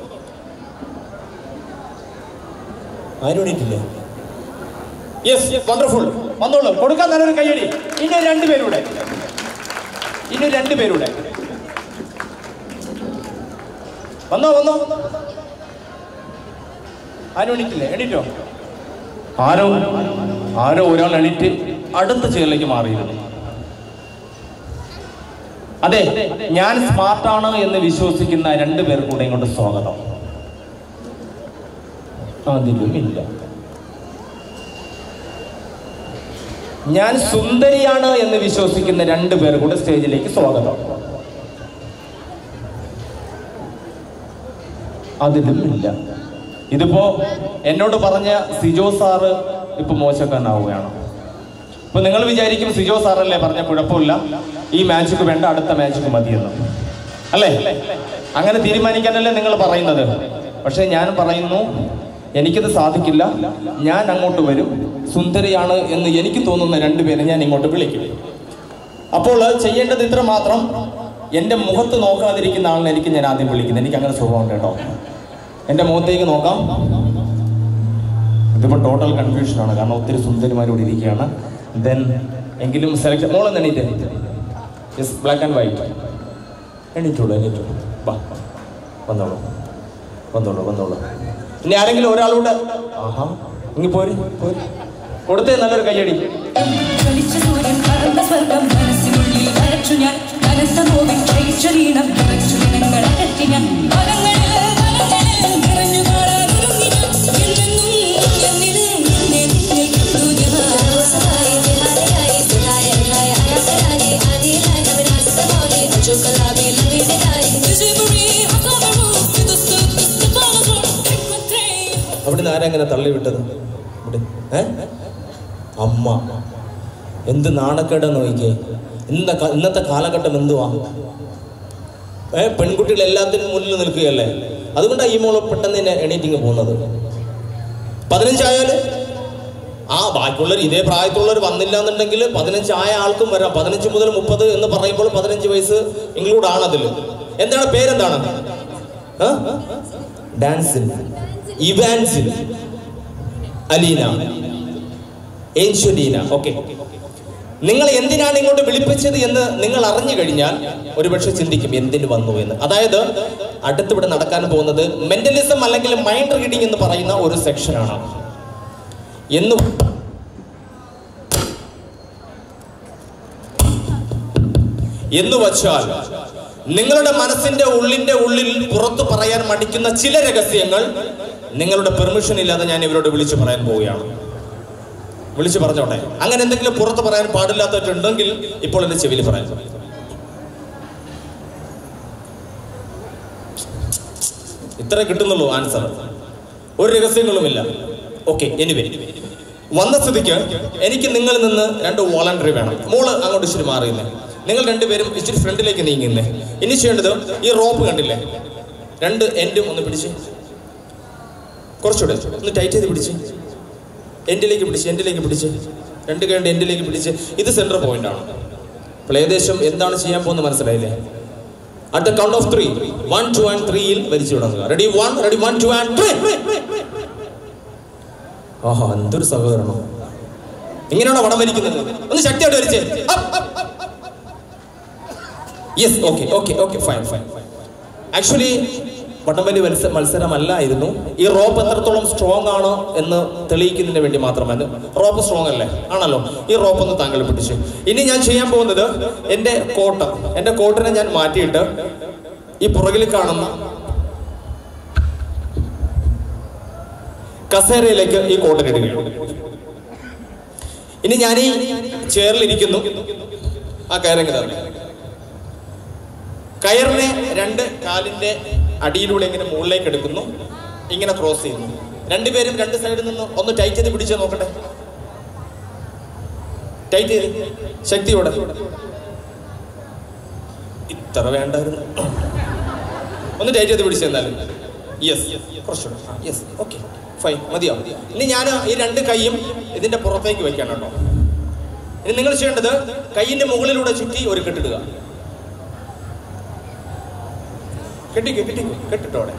ആരും എണീറ്റില്ലേ യെസ് വണ്ടർഫുൾ വന്നോളൂ കൊടുക്കാൻ നല്ലൊരു കയ്യടി ഇനി രണ്ടുപേരൂടെ ഇനി രണ്ടുപേരൂടെ വന്നോ വന്നോ ആരും എണീറ്റില്ലേ എണീറ്റോ ആരോ ആരോ ഒരാൾ എണീറ്റ് അടുത്ത ചെയറിലേക്ക് മാറിയിരുന്നു അതെ ഞാൻ സ്മാർട്ടാണ് എന്ന് വിശ്വസിക്കുന്ന രണ്ടു പേർ കൂടെ ഇങ്ങോട്ട് സ്വാഗതം അതിലും ഇല്ല ഞാൻ സുന്ദരിയാണ് എന്ന് വിശ്വസിക്കുന്ന രണ്ടു പേർ കൂടെ സ്റ്റേജിലേക്ക് സ്വാഗതം അതിലും ഇല്ല ഇതിപ്പോ എന്നോട് പറഞ്ഞ സിജോ സാറ് ഇപ്പൊ മോശക്കാരനാവുകയാണ് ഇപ്പൊ നിങ്ങൾ വിചാരിക്കും സിജോ സാറല്ലേ പറഞ്ഞ കുഴപ്പമില്ല ഈ മാച്ചിക്ക് വേണ്ട അടുത്ത മാച്ചിക്ക് മതിയെന്ന് അല്ലേ അങ്ങനെ തീരുമാനിക്കാനല്ലേ നിങ്ങൾ പറയുന്നത് പക്ഷെ ഞാൻ പറയുന്നു എനിക്കിത് സാധിക്കില്ല ഞാൻ അങ്ങോട്ട് വരും സുന്ദരിയാണ് എന്ന് എനിക്ക് തോന്നുന്ന രണ്ടുപേരെ ഞാൻ ഇങ്ങോട്ട് വിളിക്കും അപ്പോൾ ചെയ്യേണ്ടത് ഇത്ര മാത്രം എൻ്റെ മുഖത്ത് നോക്കാതിരിക്കുന്ന ആളിനെ എനിക്ക് ഞാൻ ആദ്യം വിളിക്കുന്നത് എനിക്ക് അങ്ങനെ സ്വഭാവമുണ്ട് കേട്ടോ എൻ്റെ മുഖത്തേക്ക് നോക്കാം ഇതിപ്പോൾ ടോട്ടൽ കൺഫ്യൂഷനാണ് കാരണം ഒത്തിരി സുന്ദരിമാരോട് ഇരിക്കുകയാണ് ദെൻ എങ്കിലും സെലക്ഷൻ മോളെ എണീറ്റ് യെസ് ബ്ലാക്ക് ആൻഡ് വൈറ്റ് എണീറ്റോളൂ എണീറ്റോളൂ വാ വന്നോളൂ വന്നോളൂ വന്നോളൂ ഇനി ആരെങ്കിലും ഒരാളൂടെ ആഹാ ഇങ്ങ് പോര് പോര് കൊടുത്തേ നല്ലൊരു കയ്യടി ജ്വലിച്ച സൂര്യൻ പറന്ന സ്വർഗം മനസ്സിനുള്ളിൽ വരച്ചു ഞാൻ കനത്ത നോവിൽ ക്ഷയിച്ചൊരീണം വിറച്ചു ദിനങ്ങൾ അകറ്റി ഞാൻ വനങ്ങളിൽ വനങ്ങളിൽ നിറഞ്ഞു കാണാനൊരുങ്ങി ഞാൻ എന്നെന്നും എന്നിന് നിന്നെ നിന്നിൽ കണ്ടു ഞാൻ അവിടുന്ന് ആരെങ്ങനെ തള്ളി വിട്ടത് ഇവിടെ ഏ അമ്മ എന്ത് നാണക്കേടാ നോക്കിക്കേ ഇന്ന ക- ഇന്നത്തെ കാലഘട്ടം എന്തുവാ ഏ പെൺകുട്ടികൾ എല്ലാത്തിനും മുന്നിൽ നിൽക്കുകയല്ലേ അതുകൊണ്ടാണ് ഈ മോള് പെട്ടെന്ന് തന്നെ എണീറ്റിങ് പോകുന്നത് പതിനഞ്ചായാല് ആ ബാക്കിയുള്ളവർ ഇതേ പ്രായത്തുള്ളവർ വന്നില്ല എന്നുണ്ടെങ്കിൽ പതിനഞ്ചായ ആൾക്കും വരാം പതിനഞ്ച് മുതൽ മുപ്പത് എന്ന് പറയുമ്പോൾ പതിനഞ്ച് വയസ്സ് ഇൻക്ലൂഡ് ആണ് അതിൽ എന്താണ് പേരെന്താണ് ഡാൻസിൽ ഇവാൻസിൽ അലീന ഏൻഷുലീന ഓക്കെ നിങ്ങൾ എന്തിനാണ് ഇങ്ങോട്ട് വിളിപ്പിച്ചത് എന്ന് നിങ്ങൾ അറിഞ്ഞു കഴിഞ്ഞാൽ ഒരുപക്ഷെ ചിന്തിക്കും എന്തിനു വന്നു എന്ന് അതായത് അടുത്തിവിടെ നടക്കാൻ പോകുന്നത് മെന്റലിസം അല്ലെങ്കിൽ മൈൻഡ് റീഡിംഗ് എന്ന് പറയുന്ന ഒരു സെക്ഷനാണ് എന്ന് എന്ന് വച്ചാൽ നിങ്ങളുടെ മനസ്സിന്റെ ഉള്ളിന്റെ ഉള്ളിൽ പുറത്തു പറയാൻ മടിക്കുന്ന ചില രഹസ്യങ്ങൾ നിങ്ങളുടെ പെർമിഷൻ ഇല്ലാതെ ഞാൻ ഇവരോട് വിളിച്ചു പറയാൻ പോവുകയാണ് വിളിച്ചു പറഞ്ഞോട്ടെ അങ്ങനെ എന്തെങ്കിലും പുറത്ത് പറയാൻ പാടില്ലാത്തവരുണ്ടെങ്കിൽ ഇപ്പോൾ എന്റെ ചെവിയിൽ പറയാൻ ഇത്ര കിട്ടുന്നുള്ളൂ ആൻസർ ഒരു രഹസ്യങ്ങളുമില്ല ഓക്കെ എനിവേ വന്ന സ്ഥിതിക്ക് എനിക്ക് നിങ്ങളിൽ നിന്ന് രണ്ട് വോളണ്ടറി വേണം മോള് അങ്ങോട്ട് ഇച്ചിരി മാറിയുന്നേ നിങ്ങൾ രണ്ടുപേരും ഇച്ചിരി ഫ്രണ്ടിലേക്ക് നീങ്ങുന്നേ ഇനി ചെയ്യേണ്ടത് ഈ റോപ്പ് കണ്ടില്ലേ രണ്ട് എൻഡും ഒന്ന് പിടിച്ച് കുറച്ചുകൂടെ ഒന്ന് ടൈറ്റ് ചെയ്ത് പിടിച്ച് എൻഡിലേക്ക് പിടിച്ച് എൻഡിലേക്ക് പിടിച്ച് രണ്ട് കൈ കൊണ്ട് എൻഡിലേക്ക് പിടിച്ച് ഇത് സെൻറ്റർ പോയിന്റ് ആണ് അപ്പോൾ ഏകദേശം എന്താണ് ചെയ്യാൻ പോകുന്നത് മനസ്സിലായില്ലേ at the count of three one two and ത്രീയിൽ വലിച്ചു തുടങ്ങുക ready one ready one two and three ആഹാ എന്തൊരു സഹകരണം ഇങ്ങനെയാണോ വടം വലിക്കുന്നത് ഒന്ന് ശക്തിയായിട്ട് വലിച്ചേ yes okay okay okay fine fine actually വടംവലി മത്സ മത്സരമല്ലായിരുന്നു ഈ റോപ്പ് എത്രത്തോളം സ്ട്രോങ് ആണ് എന്ന് തെളിയിക്കുന്നതിന് വേണ്ടി മാത്രമാണ് റോപ്പ് സ്ട്രോങ് അല്ലേ ആണല്ലോ ഈ റോപ്പ് ഒന്ന് താങ്കൾ പിടിച്ചു ഇനി ഞാൻ ചെയ്യാൻ പോകുന്നത് എൻ്റെ കോട്ട എൻ്റെ കോട്ടിനെ ഞാൻ മാറ്റിയിട്ട് ഈ പുറകിൽ കാണുന്ന കസേരയിലേക്ക് ഈ കോട്ടിനിടുകയാണ് ഇനി ഞാൻ ഈ ചെയറിലിരിക്കുന്നു ആ കയറിങ്ങനെ കയറിനെ രണ്ട് കാലിന്റെ അടിയിലൂടെ ഇങ്ങനെ മുകളിലേക്ക് എടുക്കുന്നു ഇങ്ങനെ ക്രോസ് ചെയ്യുന്നു രണ്ടുപേരും രണ്ട് സൈഡിൽ നിന്ന് ഒന്ന് ടൈറ്റ് ചെയ്ത് പിടിച്ച് നോക്കട്ടെ ടൈറ്റ് ചെയ്ത് ശക്തിയോടെ ഇത്ര വേണ്ടായിരുന്നു ഒന്ന് ടൈറ്റ് ചെയ്ത് പിടിച്ച് എന്നാലും യെസ് കുറച്ചുകൂടെ യെസ് ഓക്കെ ഫൈൻ മതിയോ ഇനി ഞാൻ ഈ രണ്ട് കൈയും ഇതിന്റെ പുറത്തേക്ക് വെക്കണം കേട്ടോ ഇനി നിങ്ങൾ ചെയ്യേണ്ടത് കൈയിന്റെ മുകളിലൂടെ ചുറ്റി ഒരു കെട്ടിടുക കെട്ടിക്കോ കെട്ടിക്കോ കെട്ടിട്ടോടെ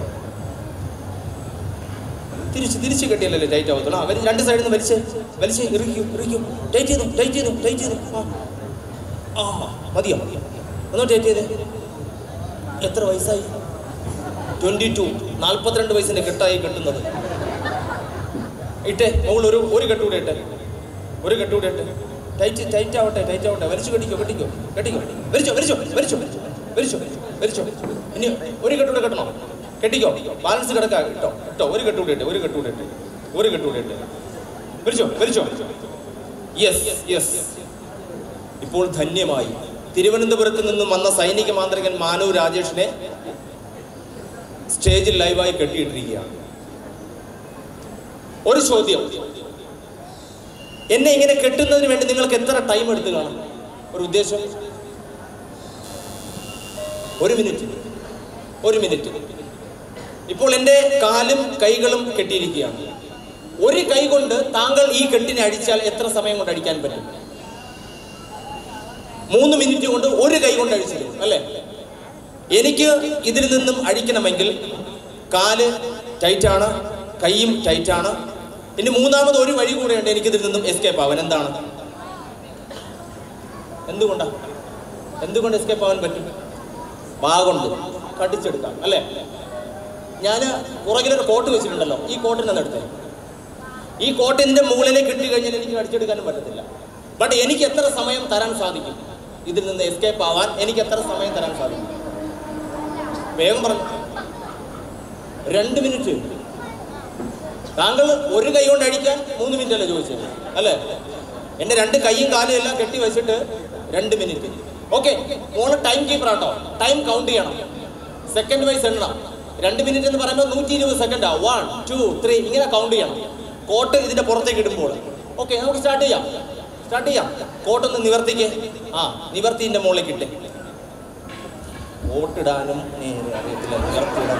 തിരിച്ച് തിരിച്ച് കെട്ടിയല്ലേ ടൈറ്റ് ആവത്തുള്ളൂ അവർ രണ്ട് സൈഡിൽ നിന്ന് വലിച്ച് വലിച്ച് ഇറുക്കിയോ ഇറുക്കിയോ ടൈറ്റ് ചെയ്തു ടൈറ്റ് ചെയ്തു ടൈറ്റ് ചെയ്തു ആ ആ മതിയോ മതിയോ ഒന്ന് ടൈറ്റ് ചെയ്തേ എത്ര വയസ്സായി ട്വന്റി ടു നാൽപ്പത്തിരണ്ട് വയസ്സിന്റെ കെട്ടായി കെട്ടുന്നത് ഇട്ടേ മുകളിൽ ഒരു ഒരു കെട്ടുകൂടെ ഇട്ടെ ഒരു കെട്ടുകൂടെ ഇട്ടെ ടൈറ്റ് ടൈറ്റ് ആവട്ടെ ടൈറ്റ് ആവട്ടെ വലിച്ചു കെട്ടിക്കോ കെട്ടിക്കോ കെട്ടിക്കോ വലിച്ചോ വലിച്ചോ വലിച്ചോ വലിച്ചോ വലിച്ചോ ഇനി ഒരു കെട്ടുകൂടെ കെട്ടണോ കെട്ടിക്കോ ബാലൻസ് കിടക്കാ ഇട്ടോ ഇട്ടോ ഒരു കെട്ടുകൂടെ ഇട്ടെ ഒരു കെട്ടുകൂടെ ഇട്ടെ ഒരു കെട്ടുകൂടെ ഇട്ടെ വലിച്ചോ വലിച്ചോ യെസ് യെസ് ഇപ്പോൾ ധന്യമായി തിരുവനന്തപുരത്ത് നിന്നും വന്ന സൈനിക മാന്ത്രികൻ മാനു രാജേഷിനെ സ്റ്റേജിൽ ലൈവായി കെട്ടിയിട്ടിരിക്കുകയാണ് ഒരു ചോദ്യം എന്നെ ഇങ്ങനെ കെട്ടുന്നതിന് വേണ്ടി നിങ്ങൾക്ക് എത്ര ടൈം എടുത്ത് കാണും ഒരു ഉദ്ദേശം ഒരു മിനിറ്റ് ഒരു മിനിറ്റ് ഇപ്പോൾ എൻ്റെ കാലും കൈകളും കെട്ടിയിരിക്കുകയാണ് ഒരു കൈ കൊണ്ട് താങ്കൾ ഈ കെട്ടിനെ അടിച്ചാൽ എത്ര സമയം കൊണ്ട് അടിക്കാൻ പറ്റും മൂന്ന് മിനിറ്റ് കൊണ്ട് ഒരു കൈ കൊണ്ട് അടിച്ചു തരും അല്ലേ എനിക്ക് ഇതിൽ നിന്നും അടിക്കണമെങ്കിൽ കാല് ടൈറ്റാണ് കൈയും ടൈറ്റാണ് ഇനി മൂന്നാമത് ഒരു വഴി കൂടെയുണ്ട് എനിക്കിതിൽ നിന്നും എസ്കേപ്പ് ആവാൻ എന്താണ് എന്തുകൊണ്ടാ എന്തുകൊണ്ട് എസ്കേപ്പ് ആവാൻ പറ്റും വാ കൊണ്ട് കടിച്ചെടുക്കാം അല്ലേ ഞാൻ പുറകിലൊരു കോട്ട് വെച്ചിട്ടുണ്ടല്ലോ ഈ കോട്ടിനെ എടുത്തേ ഈ കോട്ടിന്റെ മുകളിലേക്ക് ഇട്ട് കഴിഞ്ഞാൽ എനിക്ക് അടിച്ചെടുക്കാനും പറ്റത്തില്ല ബട്ട് എനിക്ക് എത്ര സമയം തരാൻ സാധിക്കും ഇതിൽ നിന്ന് എസ്കേപ്പ് ആവാൻ എനിക്ക് എത്ര സമയം തരാൻ സാധിക്കും വേഗം പറഞ്ഞു രണ്ട് മിനിറ്റ് താങ്കൾ ഒരു കൈ കൊണ്ട് അടിക്കാൻ മൂന്ന് മിനിറ്റ് അല്ലേ ചോദിച്ചത് അല്ലേ എന്റെ രണ്ട് കൈയും കാലും എല്ലാം കെട്ടി വെച്ചിട്ട് രണ്ട് മിനിറ്റ് ഓക്കെ മോള് ടൈം കീപ്പർ ആട്ടോ ടൈം കൗണ്ട് ചെയ്യണം സെക്കൻഡ് വൈസ് എണ്ണണം രണ്ട് മിനിറ്റ് എന്ന് പറയുമ്പോൾ നൂറ്റി ഇരുപത് സെക്കൻഡാ വൺ ടു ത്രീ ഇങ്ങനെ കൗണ്ട് ചെയ്യണം കോട്ട് ഇതിന്റെ പുറത്തേക്ക് ഇടുമ്പോൾ ഓക്കെ നമുക്ക് സ്റ്റാർട്ട് ചെയ്യാം സ്റ്റാർട്ട് ചെയ്യാം കോട്ടൊന്ന് നിവർത്തിക്ക് ആ നിവർത്തിന്റെ മുകളിലേക്ക് ഇട്ടേ വോട്ടിടാനും നേരെ അറിയത്തില്ല നിവർത്തിയിടാൻ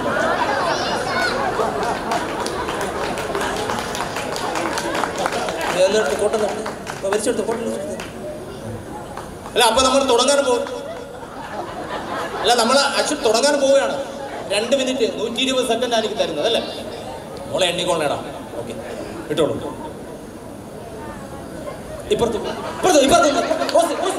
എന്നിട്ട് കോട്ട വലിച്ചെടുത്ത് കോട്ട അല്ല അപ്പൊ നമ്മൾ തുടങ്ങാൻ പോകും അല്ല നമ്മൾ ആക്ച്വലി തുടങ്ങാൻ പോവുകയാണ് രണ്ട് മിനിറ്റ് നൂറ്റി ഇരുപത് സെക്കൻഡ് എനിക്ക് തരുന്നത് അല്ലേ മോളെ എണ്ണിക്കൊള്ളേടാ ഓക്കെ ഇട്ടോളൂ ഇപ്പുറത്ത് ഇപ്പുറത്ത് ഇപ്പുറത്ത് ഓസി, ഓസി.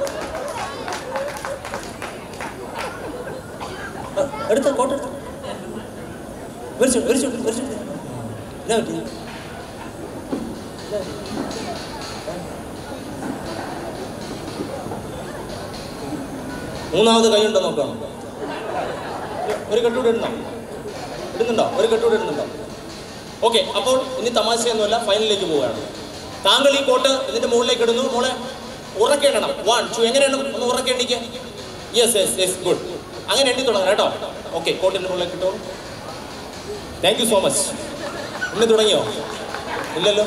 എടുത്ത കോട്ട എടുത്ത വരിച്ചു വരിച്ചു വരിച്ചു എന്നാ പറ്റി മൂന്നാമത് കൈ ഉണ്ടോ നോക്കാം ഒരു കെട്ടുകൂടെ ഇടുന്നോ ഇടുന്നുണ്ടോ ഒരു കെട്ടുകൂടെ ഇടുന്നുണ്ടോ ഓക്കെ അപ്പോൾ ഇനി തമാശയൊന്നുമല്ല ഫൈനലിലേക്ക് പോവുകയാണ് താങ്കൾ ഈ കോട്ട് ഇതിന്റെ മുകളിലേക്ക് ഇടുന്നു മോളെ ഉറക്കെ എണ്ണണം വൺ ടു എങ്ങനെ എണ്ണം ഒന്ന് ഉറക്കെ എണ്ണിക്ക് യെസ് യെസ് യെസ് ഗുഡ് അങ്ങനെ എണ്ണി തുടങ്ങണം കേട്ടോ ഓക്കെ കോട്ടിന്റെ മുകളിലേക്ക് ഇട്ടോ താങ്ക് യു സോ മച്ച് ഇന്ന് തുടങ്ങിയോ ഇല്ലല്ലോ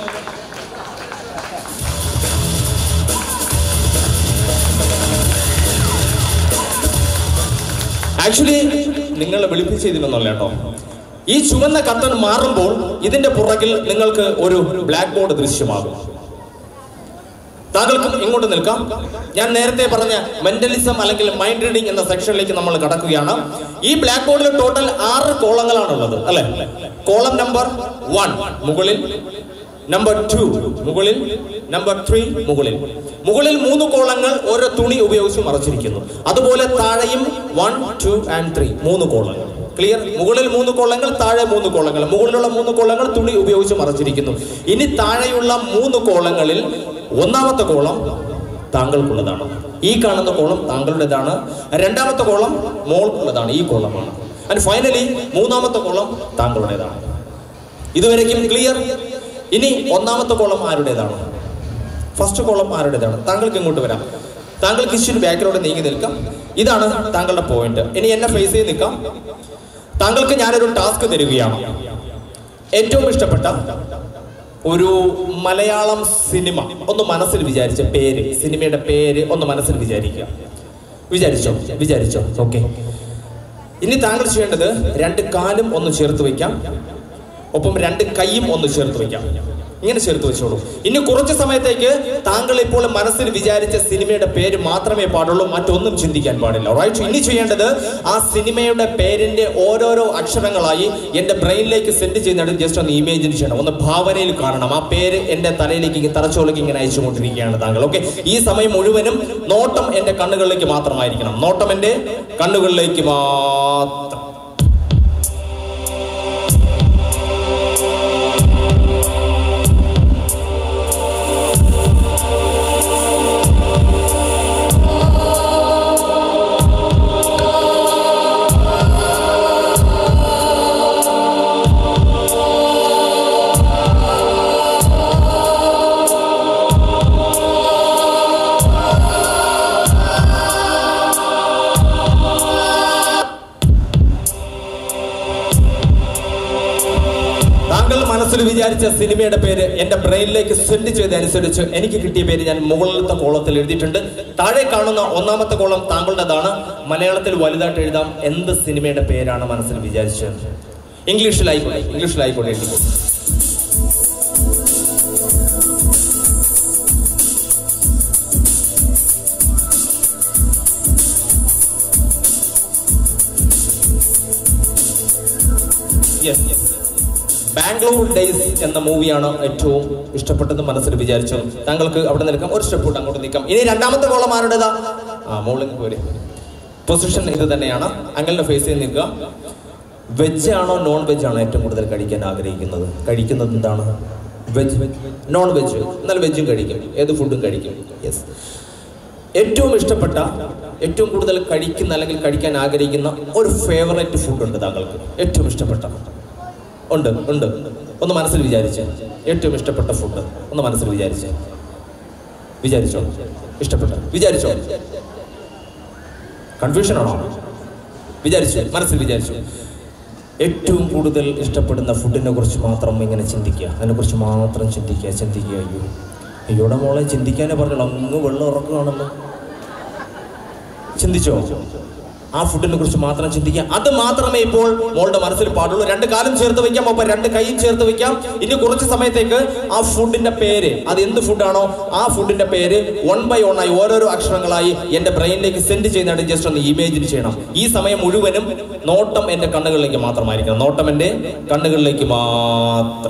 ആക്ച്വലി നിങ്ങളെ വിളിപ്പിച്ചതിനൊന്നുമല്ല കേട്ടോ ഈ ചുവന്ന കത്തൺ മാറുമ്പോൾ ഇതിന്റെ പുറകിൽ നിങ്ങൾക്ക് ഒരു ബ്ലാക്ക് ബോർഡ് ദൃശ്യമാകും താങ്കൾക്കും ഇങ്ങോട്ട് നിൽക്കാം ഞാൻ നേരത്തെ പറഞ്ഞ മെന്റലിസം അല്ലെങ്കിൽ മൈൻഡ് റീഡിംഗ് എന്ന സെക്ഷനിലേക്ക് നമ്മൾ കടക്കുകയാണ് ഈ ബ്ലാക്ക് ബോർഡിൽ ടോട്ടൽ ആറ് കോളങ്ങളാണുള്ളത് അല്ലെ കോളം നമ്പർ വൺ മുകളിൽ നമ്പർ ടു മുകളിൽ നമ്പർ ത്രീ മുകളിൽ മുകളിൽ മൂന്ന് കോളങ്ങൾ ഓരോ തുണി ഉപയോഗിച്ച് മറച്ചിരിക്കുന്നു അതുപോലെ താഴെയും വൺ ടു ആൻഡ് ത്രീ മൂന്ന് കോളങ്ങൾ ക്ലിയർ മുകളിൽ മൂന്ന് കോളങ്ങൾ താഴെ മൂന്ന് കോളങ്ങൾ മുകളിലുള്ള മൂന്ന് കോളങ്ങൾ തുണി ഉപയോഗിച്ച് മറച്ചിരിക്കുന്നു ഇനി താഴെയുള്ള മൂന്ന് കോളങ്ങളിൽ ഒന്നാമത്തെ കോളം താങ്കൾക്കുള്ളതാണ് ഈ കാണുന്ന കോളം താങ്കളുടേതാണ് രണ്ടാമത്തെ കോളം മോൾക്കുള്ളതാണ് ഈ കോളമാണ് ആൻഡ് ഫൈനലി മൂന്നാമത്തെ കോളം താങ്കളുടേതാണ് ഇതുവരേക്കും ക്ലിയർ ഇനി ഒന്നാമത്തെ കോളം ആരുടേതാണ് ഫസ്റ്റ് കോളം ആരുടേതാണ് താങ്കൾക്ക് ഇങ്ങോട്ട് വരാം താങ്കൾക്ക് ഇച്ചിരി ബാക്കിലോട്ട് നീങ്ങി നിൽക്കാം ഇതാണ് താങ്കളുടെ പോയിന്റ് ഇനി എന്നെ ഫേസ് ചെയ്ത് നിൽക്കാം താങ്കൾക്ക് ഞാനൊരു ടാസ്ക് തരികയാണ് ഏറ്റവും ഇഷ്ടപ്പെട്ട ഒരു മലയാളം സിനിമ ഒന്ന് മനസ്സിൽ വിചാരിച്ച പേര് സിനിമയുടെ പേര് ഒന്ന് മനസ്സിൽ വിചാരിക്കുക വിചാരിച്ചോ വിചാരിച്ചോ ഓക്കെ ഇനി താങ്കൾ ചെയ്യേണ്ടത് രണ്ട് കാലും ഒന്ന് ചേർത്ത് വയ്ക്കാം ഒപ്പം രണ്ട് കൈയും ഒന്ന് ചേർത്ത് വയ്ക്കാം ഇങ്ങനെ ചേർത്ത് വെച്ചോളൂ ഇനി കുറച്ച് സമയത്തേക്ക് താങ്കൾ ഇപ്പോൾ മനസ്സിൽ വിചാരിച്ച സിനിമയുടെ പേര് മാത്രമേ പാടുള്ളൂ മറ്റൊന്നും ചിന്തിക്കാൻ പാടില്ല റൈറ്റ് ഇനി ചെയ്യേണ്ടത് ആ സിനിമയുടെ പേരിന്റെ ഓരോരോ അക്ഷരങ്ങളായി എന്റെ ബ്രെയിനിലേക്ക് സെൻഡ് ചെയ്യുന്നത് ജസ്റ്റ് ഒന്ന് ഇമേജിൻ ചെയ്യണം ഒന്ന് ഭാവനയിൽ കാണണം ആ പേര് എന്റെ തലയിലേക്ക് തലച്ചോലേക്ക് ഇങ്ങനെ അയച്ചുകൊണ്ടിരിക്കുകയാണ് താങ്കൾ ഓക്കെ ഈ സമയം മുഴുവനും നോട്ടം എന്റെ കണ്ണുകളിലേക്ക് മാത്രമായിരിക്കണം നോട്ടം എന്റെ കണ്ണുകളിലേക്ക് മാത്രം താങ്കൾ മനസ്സിൽ വിചാരിച്ച സിനിമയുടെ പേര് എന്റെ ബ്രെയിനിലേക്ക് സെൻഡ് ചെയ്തനുസരിച്ച് എനിക്ക് കിട്ടിയ പേര് ഞാൻ മുകളിലത്തെ കോളത്തിൽ എഴുതിയിട്ടുണ്ട് താഴെ കാണുന്ന ഒന്നാമത്തെ കോളം താങ്കളുടേതാണ് മലയാളത്തിൽ വലുതായിട്ട് എഴുതാം എന്ത് സിനിമയുടെ പേരാണ് മനസ്സിൽ വിചാരിച്ചത് ഇംഗ്ലീഷിലായിക്കോട്ടെ ഇംഗ്ലീഷിലായിക്കോട്ടെ എഴുതിക്കോ യെസ് ബാംഗ്ലൂർ ഡേയ്സ് എന്ന മൂവിയാണ് ഏറ്റവും ഇഷ്ടപ്പെട്ടത് മനസ്സിൽ വിചാരിച്ചു താങ്കൾക്ക് അവിടെ നിൽക്കാം ഒരു സ്റ്റെപ്പ് കൂട്ട് അങ്ങോട്ട് നിൽക്കാം ഇനി രണ്ടാമത്തെ കോളം ആരുടേതാ ആ മോളിൽ പോരെ പൊസിഷൻ ഇത് തന്നെയാണ് അങ്ങനെ ഫേസ് ചെയ്ത് നിൽക്കുക വെജ് ആണോ നോൺ വെജ് ആണോ ഏറ്റവും കൂടുതൽ കഴിക്കാൻ ആഗ്രഹിക്കുന്നത് കഴിക്കുന്നത് എന്താണ് വെജ് നോൺ വെജ് എന്നാൽ വെജും കഴിക്കും ഏത് ഫുഡും കഴിക്കും യെസ് ഏറ്റവും ഇഷ്ടപ്പെട്ട ഏറ്റവും കൂടുതൽ കഴിക്കുന്ന അല്ലെങ്കിൽ കഴിക്കാൻ ആഗ്രഹിക്കുന്ന ഒരു ഫേവറേറ്റ് ഫുഡ് ഉണ്ട് താങ്കൾക്ക് ഏറ്റവും ഇഷ്ടപ്പെട്ട ഉണ്ട് ഉണ്ട് ഒന്ന് മനസ്സിൽ വിചാരിച്ച് ഏറ്റവും ഇഷ്ടപ്പെട്ട ഫുഡ് ഒന്ന് മനസ്സിൽ വിചാരിച്ച് വിചാരിച്ചോ ഇഷ്ടപ്പെട്ട വിചാരിച്ചോ കൺഫ്യൂഷൻ ആണോ വിചാരിച്ചു മനസ്സിൽ വിചാരിച്ചു ഏറ്റവും കൂടുതൽ ഇഷ്ടപ്പെടുന്ന ഫുഡിനെ കുറിച്ച് മാത്രം ഇങ്ങനെ ചിന്തിക്കുക അതിനെക്കുറിച്ച് മാത്രം ചിന്തിക്കുക ചിന്തിക്കുക അയ്യോ അയ്യോടെ മോളെ ചിന്തിക്കാനേ പറഞ്ഞല്ലോ അങ്ങ് വെള്ളം ഉറക്കുകയാണല്ലോ ചിന്തിച്ചോ ആ ഫുഡിനെ കുറിച്ച് മാത്രം ചിന്തിക്കുക അത് മാത്രമേ ഇപ്പോൾ മോളുടെ മനസ്സിൽ പാടുള്ളൂ രണ്ട് കാലും ചേർത്ത് വെക്കാം ഒപ്പം രണ്ട് കൈയും ചേർത്ത് വെക്കാം ഇനി കുറച്ച് സമയത്തേക്ക് ആ ഫുഡിന്റെ പേര് അത് എന്ത് ഫുഡാണോ ആ ഫുഡിന്റെ പേര് വൺ ബൈ വൺ ആയി ഓരോരോ അക്ഷരങ്ങളായി എന്റെ ബ്രെയിനിലേക്ക് സെൻഡ് ചെയ്യുന്നതായിട്ട് ജസ്റ്റ് ഒന്ന് ഇമേജിൻ ചെയ്യണം ഈ സമയം മുഴുവനും നോട്ടം എന്റെ കണ്ണുകളിലേക്ക് മാത്രമായിരിക്കണം നോട്ടം എന്റെ കണ്ണുകളിലേക്ക് മാത്രം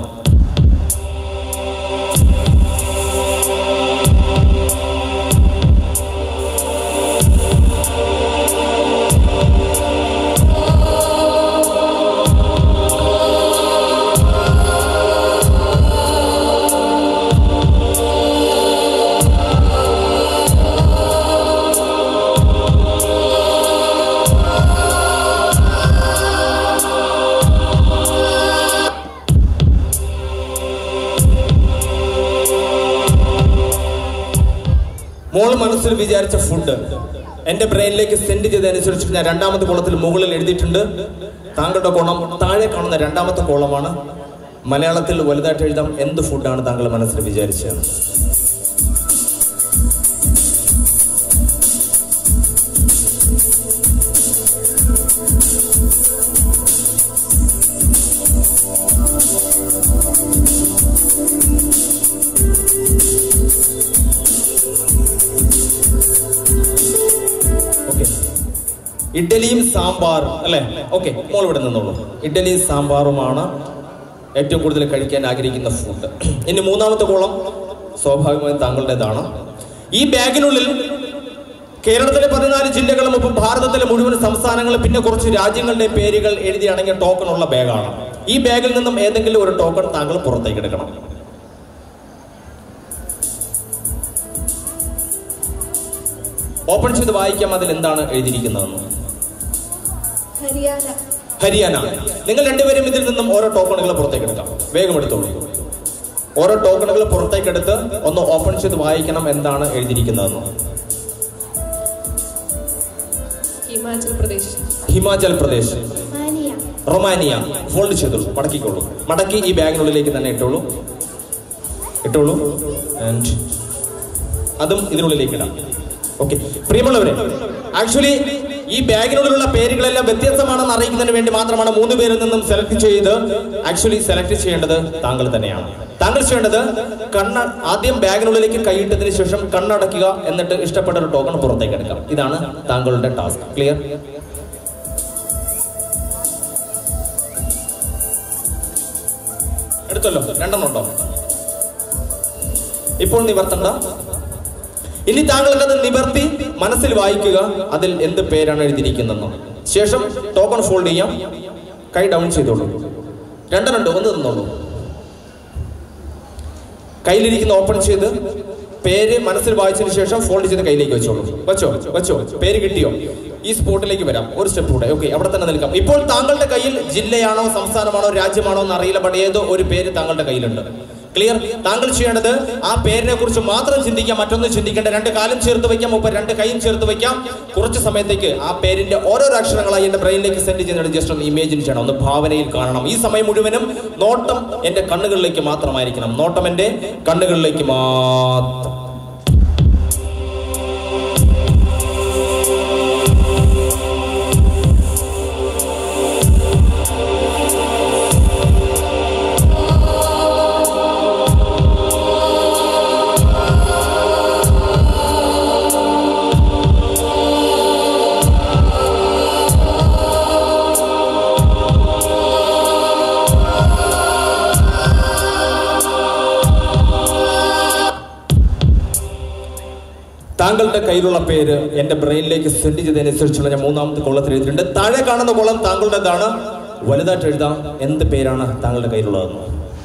മോള് മനസ്സിൽ വിചാരിച്ച ഫുഡ് എന്റെ ബ്രെയിനിലേക്ക് സെൻഡ് ചെയ്തതനുസരിച്ച് ഞാൻ രണ്ടാമത്തെ കോളത്തിൽ മുകളിൽ എഴുതിയിട്ടുണ്ട് താങ്കളുടെ കോണം താഴെ കാണുന്ന രണ്ടാമത്തെ കോളമാണ് മലയാളത്തിൽ വലുതായിട്ട് എഴുതാം എന്ത് ഫുഡാണ് താങ്കൾ മനസ്സിൽ വിചാരിച്ചത് ഓക്കെ ഇഡ്ഡലിയും സാമ്പാർ അല്ലെ ഓക്കെ മോൾ ഇവിടെ നിന്നോളൂ ഇഡ്ഡലിയും സാമ്പാറുമാണ് ഏറ്റവും കൂടുതൽ കഴിക്കാൻ ആഗ്രഹിക്കുന്ന ഫുഡ് ഇനി മൂന്നാമത്തെ കോളം സ്വാഭാവികമായും താങ്കളുടേതാണ് ഈ ബാഗിനുള്ളിൽ കേരളത്തിലെ പതിനാല് ജില്ലകളും ഒപ്പം ഭാരതത്തിലെ മുഴുവൻ സംസ്ഥാനങ്ങളും പിന്നെ കുറച്ച് രാജ്യങ്ങളുടെ പേരുകൾ എഴുതി അടങ്ങിയ ടോക്കൺ ഉള്ള ബാഗാണ് ഈ ബാഗിൽ നിന്നും ഏതെങ്കിലും ഒരു ടോക്കൺ താങ്കൾ പുറത്തേക്ക് എടുക്കണം ഓപ്പൺ ചെയ്ത് വായിക്കാം അതിൽ എന്താണ് എഴുതിയിരിക്കുന്നതെന്ന് ഹരിയാന ഹരിയാന നിങ്ങൾ രണ്ടുപേരും ഇതിൽ നിന്നും ഓരോ ടോക്കണുകൾ പുറത്തേക്ക് എടുക്കാം വേഗം എടുത്തോളൂ ഓരോ ടോക്കണുകൾ പുറത്തേക്ക് എടുത്ത് ഒന്ന് ഓപ്പൺ ചെയ്ത് വായിക്കണം എന്താണ് എഴുതിയിരിക്കുന്നതെന്ന് ഹിമാചൽ പ്രദേശ് ഹിമാചൽ പ്രദേശ് മാനിയ റൊമാനിയ ഫോൾഡ് ചെയ്തോളൂ മടക്കിക്കോളൂ മടക്കി ഈ ബാഗിനുള്ളിലേക്ക് തന്നെ ഇട്ടോളൂ ഇട്ടോളൂ ആൻഡ് അതും ഇതിനുള്ളിലേക്ക് ഇടാം ഓക്കെ പ്രിയമുള്ളവരെ ആക്ച്വലി ഈ ബാഗിനുള്ളിലുള്ള പേരുകളെല്ലാം വ്യത്യസ്തമാണെന്ന് അറിയിക്കുന്നതിന് വേണ്ടി മാത്രമാണ് മൂന്ന് പേരിൽ നിന്നും സെലക്ട് ചെയ്ത് ആക്ച്വലി സെലക്ട് ചെയ്യേണ്ടത് താങ്കൾ തന്നെയാണ് താങ്കൾ ചെയ്യേണ്ടത് കണ്ണ ആദ്യം ബാഗിനുള്ളിലേക്ക് കൈയിട്ടതിന് ശേഷം കണ്ണടയ്ക്കുക എന്നിട്ട് ഇഷ്ടപ്പെട്ട ഒരു ടോക്കൺ പുറത്തേക്ക് എടുക്കാം ഇതാണ് താങ്കളുടെ ടാസ്ക് ക്ലിയർ എടുത്തല്ലോ രണ്ടെണ്ണം ഉണ്ടോ ഇപ്പോൾ നിവർത്തണ്ട ഇനി താങ്കൾക്ക് അത് നിവർത്തി മനസ്സിൽ വായിക്കുക അതിൽ എന്ത് പേരാണ് എഴുതിയിരിക്കുന്നതെന്ന് ശേഷം ടോക്കൺ ഫോൾഡ് ചെയ്യാം കൈ ഡൗൺ ചെയ്തോളൂ രണ്ടെണ്ണുണ്ട് ഒന്ന് നിന്നോളൂ കയ്യിലിരിക്കുന്ന ഓപ്പൺ ചെയ്ത് പേര് മനസ്സിൽ വായിച്ചതിന് ശേഷം ഫോൾഡ് ചെയ്ത് കയ്യിലേക്ക് വെച്ചോളൂ വെച്ചോ വെച്ചോ പേര് കിട്ടിയോ ഈ സ്പോട്ടിലേക്ക് വരാം ഒരു സ്റ്റെപ്പ് കൂടെ ഓക്കെ അവിടെ തന്നെ നിൽക്കാം ഇപ്പോൾ താങ്കളുടെ കയ്യിൽ ജില്ലയാണോ സംസ്ഥാനമാണോ രാജ്യമാണോ എന്ന് അറിയില്ല ബട്ട് ഏതോ ഒരു പേര് താങ്കളുടെ കയ്യിലുണ്ട് ക്ലിയർ താങ്കൾ ചെയ്യേണ്ടത് ആ പേരിനെ കുറിച്ച് മാത്രം ചിന്തിക്കാം മറ്റൊന്നും ചിന്തിക്കേണ്ട രണ്ട് കാലും ചേർത്ത് വയ്ക്കാം ഒപ്പം രണ്ട് കൈയും ചേർത്ത് വയ്ക്കാം കുറച്ച് സമയത്തേക്ക് ആ പേരിന്റെ ഓരോരോ അക്ഷരങ്ങളായി എന്റെ ബ്രെയിനിലേക്ക് സെൻഡ് ചെയ്യുന്നത് ജസ്റ്റ് ഒന്ന് ഇമേജിൻ ചെയ്യണം ഒന്ന് ഭാവനയിൽ കാണണം ഈ സമയം മുഴുവനും നോട്ടം എന്റെ കണ്ണുകളിലേക്ക് മാത്രമായിരിക്കണം നോട്ടം എന്റെ കണ്ണുകളിലേക്ക് മാത്രം താങ്കളുടെ കയ്യിലുള്ള പേര് എന്റെ ബ്രെയിനിലേക്ക് സെൻഡ് ചെയ്തതിനനുസരിച്ചുള്ള ഞാൻ മൂന്നാമത്തെ കൊള്ളത്തിൽ എഴുതിയിട്ടുണ്ട് താഴെ കാണുന്ന കൊള്ളം താങ്കളുടേതാണ് വലുതായിട്ട് എഴുതാം എന്ത് പേരാണ് താങ്കളുടെ കയ്യിലുള്ളതെന്ന്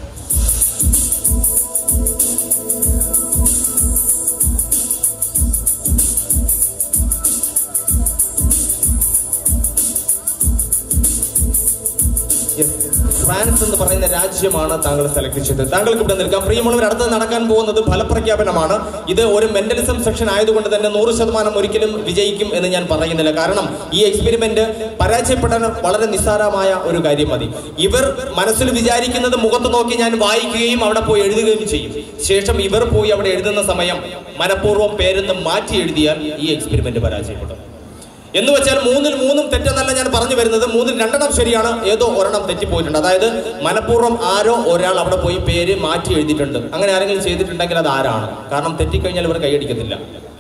Yes. ഫ്രാൻസ് എന്ന് പറയുന്ന രാജ്യമാണ് താങ്കൾ സെലക്ട് ചെയ്തത് താങ്കൾക്ക് ഇവിടെ നിൽക്കാം പ്രിയമുള്ളവർ അടുത്ത് നടക്കാൻ പോകുന്നത് ഫലപ്രഖ്യാപനമാണ് ഇത് ഒരു മെന്റലിസം സെക്ഷൻ ആയതുകൊണ്ട് തന്നെ നൂറ് ശതമാനം ഒരിക്കലും വിജയിക്കും എന്ന് ഞാൻ പറയുന്നില്ല കാരണം ഈ എക്സ്പെരിമെന്റ് പരാജയപ്പെടാൻ വളരെ നിസ്സാരമായ ഒരു കാര്യം മതി ഇവർ മനസ്സിൽ വിചാരിക്കുന്നത് മുഖത്ത് നോക്കി ഞാൻ വായിക്കുകയും അവിടെ പോയി എഴുതുകയും ചെയ്യും ശേഷം ഇവർ പോയി അവിടെ എഴുതുന്ന സമയം മനഃപൂർവ്വം പേരെന്ന് മാറ്റി എഴുതിയാൽ ഈ എക്സ്പെരിമെന്റ് പരാജയപ്പെടും എന്ന് വെച്ചാൽ മൂന്നിൽ മൂന്നും തെറ്റെന്നല്ല ഞാൻ പറഞ്ഞു വരുന്നത് മൂന്നിൽ രണ്ടെണ്ണം ശരിയാണ് ഏതോ ഒരെണ്ണം തെറ്റിപ്പോയിട്ടുണ്ട് അതായത് മനഃപൂർവ്വം ആരോ ഒരാൾ അവിടെ പോയി പേര് മാറ്റി എഴുതിയിട്ടുണ്ട് അങ്ങനെ ആരെങ്കിലും ചെയ്തിട്ടുണ്ടെങ്കിൽ അത് ആരാണ് കാരണം തെറ്റിക്കഴിഞ്ഞാൽ ഇവർ കൈയടിക്കത്തില്ല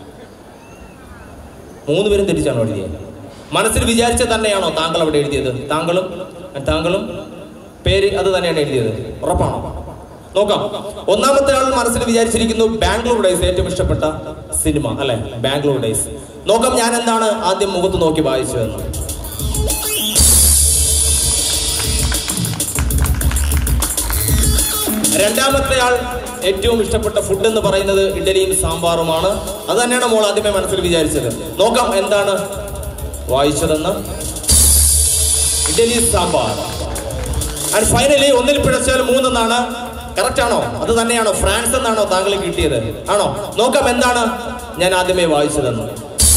മൂന്ന് പേരും തെറ്റിച്ചാണോ എഴുതിയത് മനസ്സിൽ വിചാരിച്ച തന്നെയാണോ താങ്കൾ അവിടെ എഴുതിയത് താങ്കളും താങ്കളും പേര് അത് തന്നെയാണ് എഴുതിയത് ഉറപ്പാണോ നോക്കാം ഒന്നാമത്തെ ആൾ മനസ്സിൽ വിചാരിച്ചിരിക്കുന്നു ബാംഗ്ലൂർ ഡേയ്സ് ഏറ്റവും ഇഷ്ടപ്പെട്ട സിനിമ അല്ലെ ബാംഗ്ലൂർ ഡേയ്സ് നോക്കാം ഞാൻ എന്താണ് ആദ്യം മുഖത്ത് നോക്കി വായിച്ചതെന്ന് രണ്ടാമത്തെ ആൾ ഏറ്റവും ഇഷ്ടപ്പെട്ട ഫുഡ് എന്ന് പറയുന്നത് ഇഡലിയും സാമ്പാറുമാണ് അത് തന്നെയാണ് മോൾ ആദ്യമേ മനസ്സിൽ വിചാരിച്ചത് നോക്കാം എന്താണ് വായിച്ചതെന്ന് ഇഡലി സാമ്പാർ ആൻഡ് ഫൈനലി ഒന്നിൽ പിഴച്ചാൽ മൂന്നെന്നാണ് കറക്റ്റ് ആണോ അത് തന്നെയാണോ ഫ്രാൻസ് എന്നാണോ താങ്കൾ കിട്ടിയത് ആണോ നോക്കാം എന്താണ് ഞാൻ ആദ്യമേ വായിച്ചതെന്ന്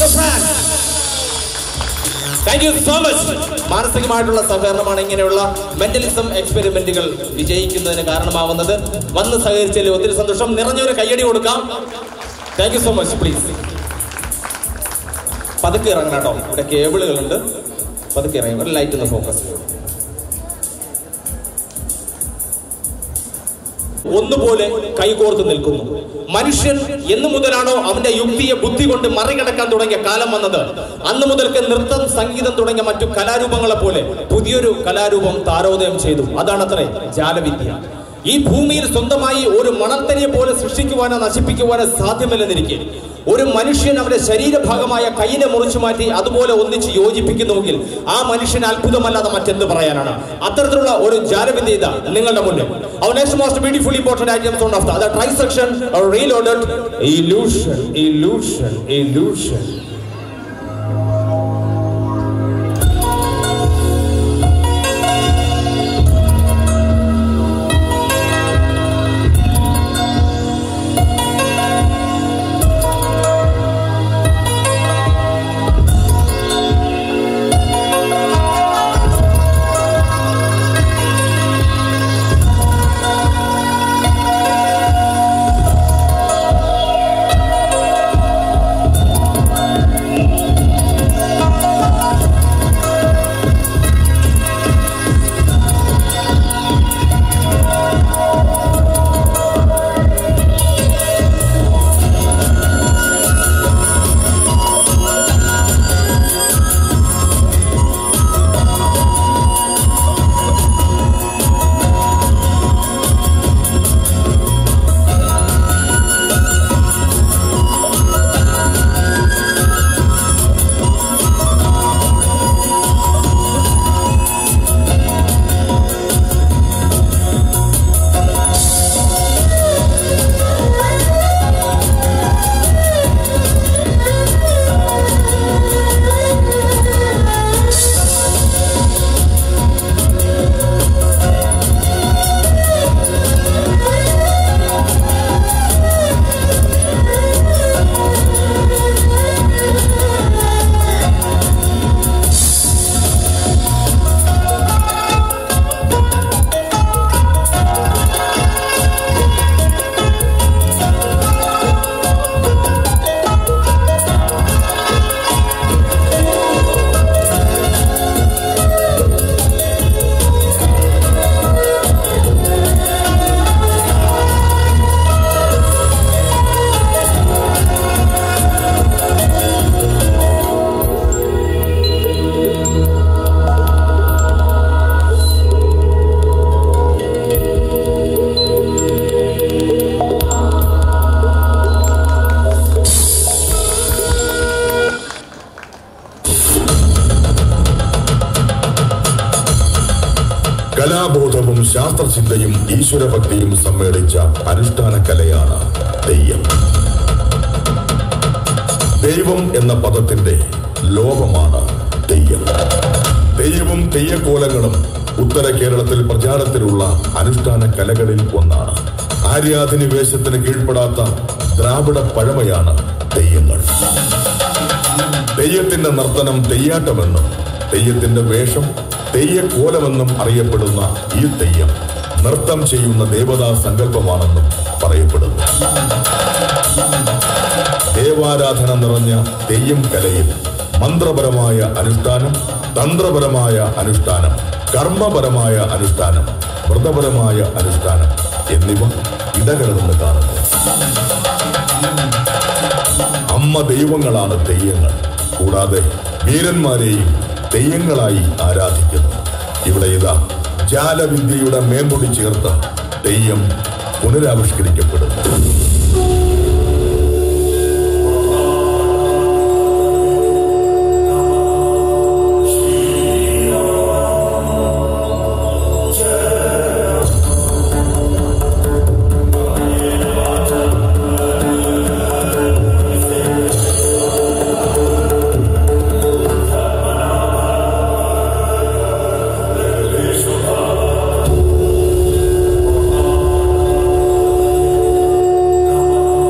താങ്ക് യു സോ മച്ച് മാനസികമായിട്ടുള്ള സഹകരണമാണ് ഇങ്ങനെയുള്ള മെന്റലിസം എക്സ്പെരിമെന്റുകൾ വിജയിക്കുന്നതിന് കാരണമാവുന്നത് വന്ന് സഹകരിച്ചതിൽ ഒത്തിരി സന്തോഷം നിറഞ്ഞൊരു കയ്യടി കൊടുക്കാം thank you so much please പതുക്കെ ഇറങ്ങണം കേട്ടോ ഇവിടെ കേബിളുകളുണ്ട് പതുക്കെ ഇറങ്ങി ഒരു ലൈറ്റ് ഒന്ന് ഫോക്കസ് ചെയ്യും ഒന്നുപോലെ കൈകോർത്ത് നിൽക്കുന്നു മനുഷ്യൻ എന്നു മുതലാണോ അവന്റെ യുക്തിയെ ബുദ്ധി കൊണ്ട് മറികടക്കാൻ തുടങ്ങിയ കാലം വന്നത് അന്ന് മുതൽക്ക് നൃത്തം സംഗീതം തുടങ്ങിയ മറ്റു കലാരൂപങ്ങളെ പോലെ പുതിയൊരു കലാരൂപം താരോദയം ചെയ്തു അതാണത്രേ ജാലവിദ്യ ഈ ഭൂമിയിൽ സ്വന്തമായി ഒരു മണൽത്തരിയെ പോലെ സൃഷ്ടിക്കുവാനോ നശിപ്പിക്കുവാനോ സാധ്യമല്ലെന്നിരിക്കെ ഒരു മനുഷ്യൻ അവന്റെ ശരീരഭാഗമായ കൈയിനെ മുറിച്ചു മാറ്റി അതുപോലെ ഒന്നിച്ച് യോജിപ്പിക്കുന്നുവെങ്കിൽ ആ മനുഷ്യൻ അത്ഭുതമല്ലാതെ മറ്റെന്ത് പറയാനാണ് അത്തരത്തിലുള്ള ഒരു ജാലവിദ്യ ഇതാ നിങ്ങളുടെ മുന്നിൽ our next most beautiful important items on of the try section reloaded illusion illusion illusion ശാസ്ത്രചിന്തയും ഈശ്വരഭക്തിയും സമ്മേളിച്ച അനുഷ്ഠാന കലയാണ് തെയ്യം ദൈവം എന്ന പദത്തിന്റെ ലോകമാണ് തെയ്യം തെയ്യവും തെയ്യക്കോലങ്ങളും ഉത്തര കേരളത്തിൽ പ്രചാരത്തിലുള്ള അനുഷ്ഠാന കലകളിൽ ഒന്നാണ് ആര്യാധിനിവേശത്തിന് കീഴ്പ്പെടാത്ത ദ്രാവിഡ പഴമയാണ് തെയ്യങ്ങൾ തെയ്യത്തിന്റെ നർത്തനം തെയ്യാട്ടമെന്നും തെയ്യത്തിന്റെ വേഷം തെയ്യക്കോലമെന്നും അറിയപ്പെടുന്ന ഈ തെയ്യം നൃത്തം ചെയ്യുന്ന ദേവതാ സങ്കല്പമാണെന്നും പറയപ്പെടുന്നു ദേവാരാധന നിറഞ്ഞ തെയ്യം കലയിൽ മന്ത്രപരമായ അനുഷ്ഠാനം തന്ത്രപരമായ അനുഷ്ഠാനം കർമ്മപരമായ അനുഷ്ഠാനം വ്രതപരമായ അനുഷ്ഠാനം എന്നിവ ഇടകലർന്ന് കാണുന്നു അമ്മ ദൈവങ്ങളാണ് തെയ്യങ്ങൾ കൂടാതെ വീരന്മാരെയും തെയ്യങ്ങളായി ആരാധിക്കുന്നു ഇവിടെ ഇതാ ജാലവിദ്യയുടെ മേമ്പൊടി ചേർത്ത് തെയ്യം പുനരാവിഷ്കരിക്കപ്പെടുന്നു Namo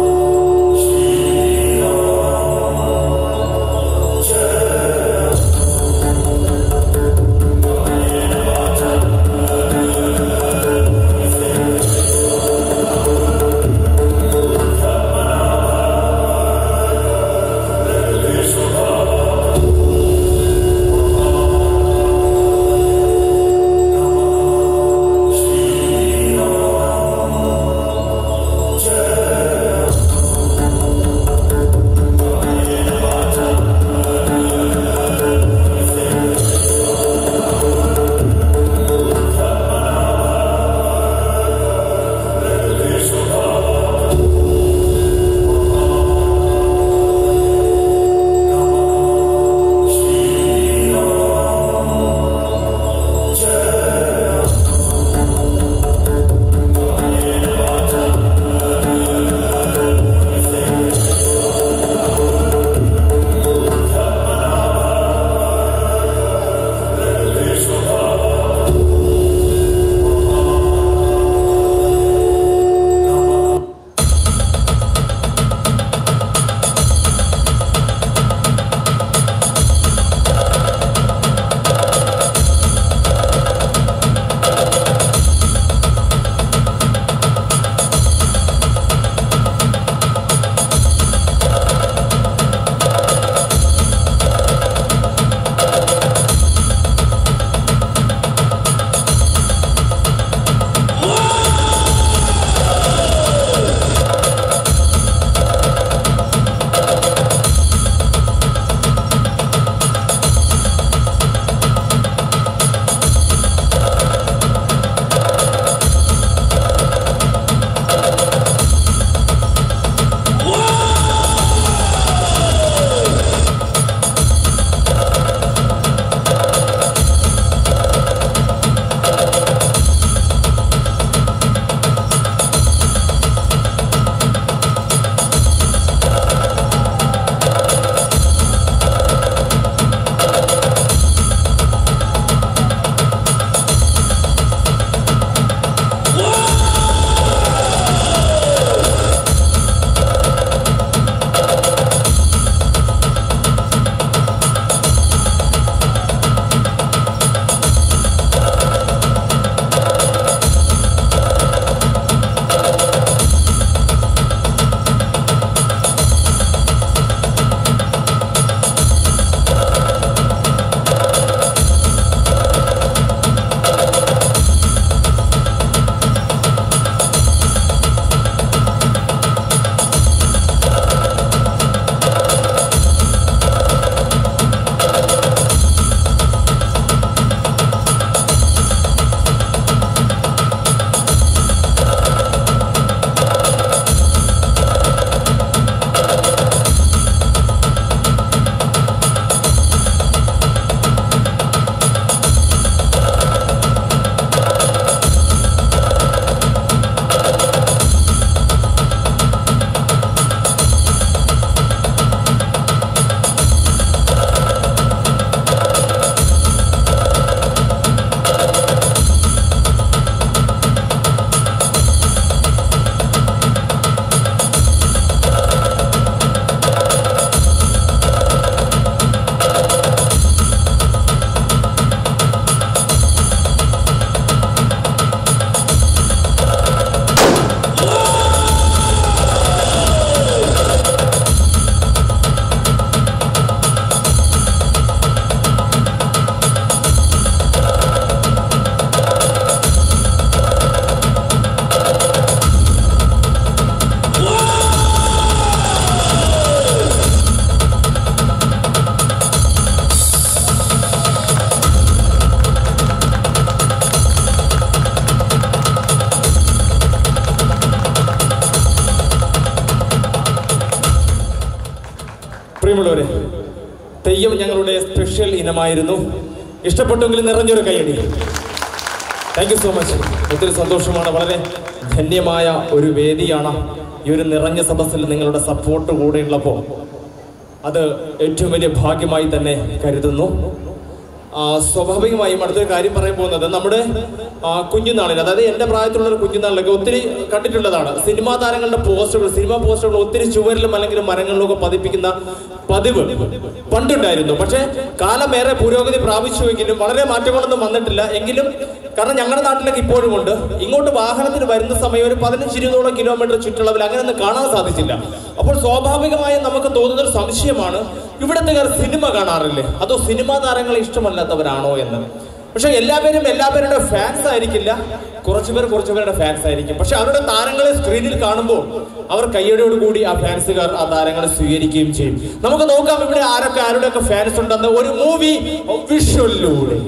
പ്രിയമുള്ളവരെ തെയ്യം ഞങ്ങളുടെ സ്പെഷ്യൽ ഇനമായിരുന്നു ഇഷ്ടപ്പെട്ടെങ്കിൽ നിറഞ്ഞൊരു കൈയടി താങ്ക് യു സോ മച്ച് ഒത്തിരി സന്തോഷമാണ് വളരെ ധന്യമായ ഒരു വേദിയാണ് ഈ ഒരു നിറഞ്ഞ സദസ്സിൽ നിങ്ങളുടെ സപ്പോർട്ട് കൂടെ ഉള്ളപ്പോൾ അത് ഏറ്റവും വലിയ ഭാഗ്യമായി തന്നെ കരുതുന്നു ആ, സ്വാഭാവികമായും അടുത്തൊരു കാര്യം പറയാൻ പോകുന്നത് നമ്മുടെ ആ, കുഞ്ഞുനാളിൽ അതായത് എന്റെ പ്രായത്തിലുള്ള ഒരു കുഞ്ഞുനാളിലൊക്കെ ഒത്തിരി കണ്ടിട്ടുള്ളതാണ് സിനിമാ താരങ്ങളുടെ പോസ്റ്ററുകൾ സിനിമാ പോസ്റ്ററുകൾ ഒത്തിരി ചുവരിലും അല്ലെങ്കിൽ മരങ്ങളിലൊക്കെ പതിപ്പിക്കുന്ന പതിവ് പണ്ടുണ്ടായിരുന്നു പക്ഷേ കാലമേറെ പുരോഗതി പ്രാപിച്ചുവെങ്കിലും വളരെ മാറ്റങ്ങളൊന്നും വന്നിട്ടില്ല എങ്കിലും കാരണം ഞങ്ങളുടെ നാട്ടിലൊക്കെ ഇപ്പോഴും ഉണ്ട് ഇങ്ങോട്ട് വാഹനത്തിന് വരുന്ന സമയം ഒരു പതിനഞ്ച് ഇരുപതോളം കിലോമീറ്റർ ചുറ്റളവിൽ അങ്ങനെ ഒന്നും കാണാൻ സാധിച്ചില്ല അപ്പോൾ സ്വാഭാവികമായും നമുക്ക് തോന്നുന്ന ഒരു സംശയമാണ് ഇവിടുത്തെ സിനിമ കാണാറില്ലേ അതോ സിനിമാ താരങ്ങളെ ഇഷ്ടമല്ലാത്തവരാണോ എന്ന് പക്ഷെ എല്ലാവരും എല്ലാവരുടെ ഫാൻസ് ആയിരിക്കില്ല കുറച്ചു പേർ കുറച്ചു പേരുടെ ഫാൻസ് ആയിരിക്കും പക്ഷെ അവരുടെ താരങ്ങളെ സ്ക്രീനിൽ കാണുമ്പോൾ അവർ കയ്യടിയോട് കൂടി ആ ഫാൻസുകാർ ആ താരങ്ങളെ സ്വീകരിക്കുകയും ചെയ്യും നമുക്ക് നോക്കാം ഇവിടെ ആരൊക്കെ ആരുടെയൊക്കെ ഫാൻസ് ഉണ്ടെന്ന് ഒരു മൂവി വിഷ്വലിലൂടെ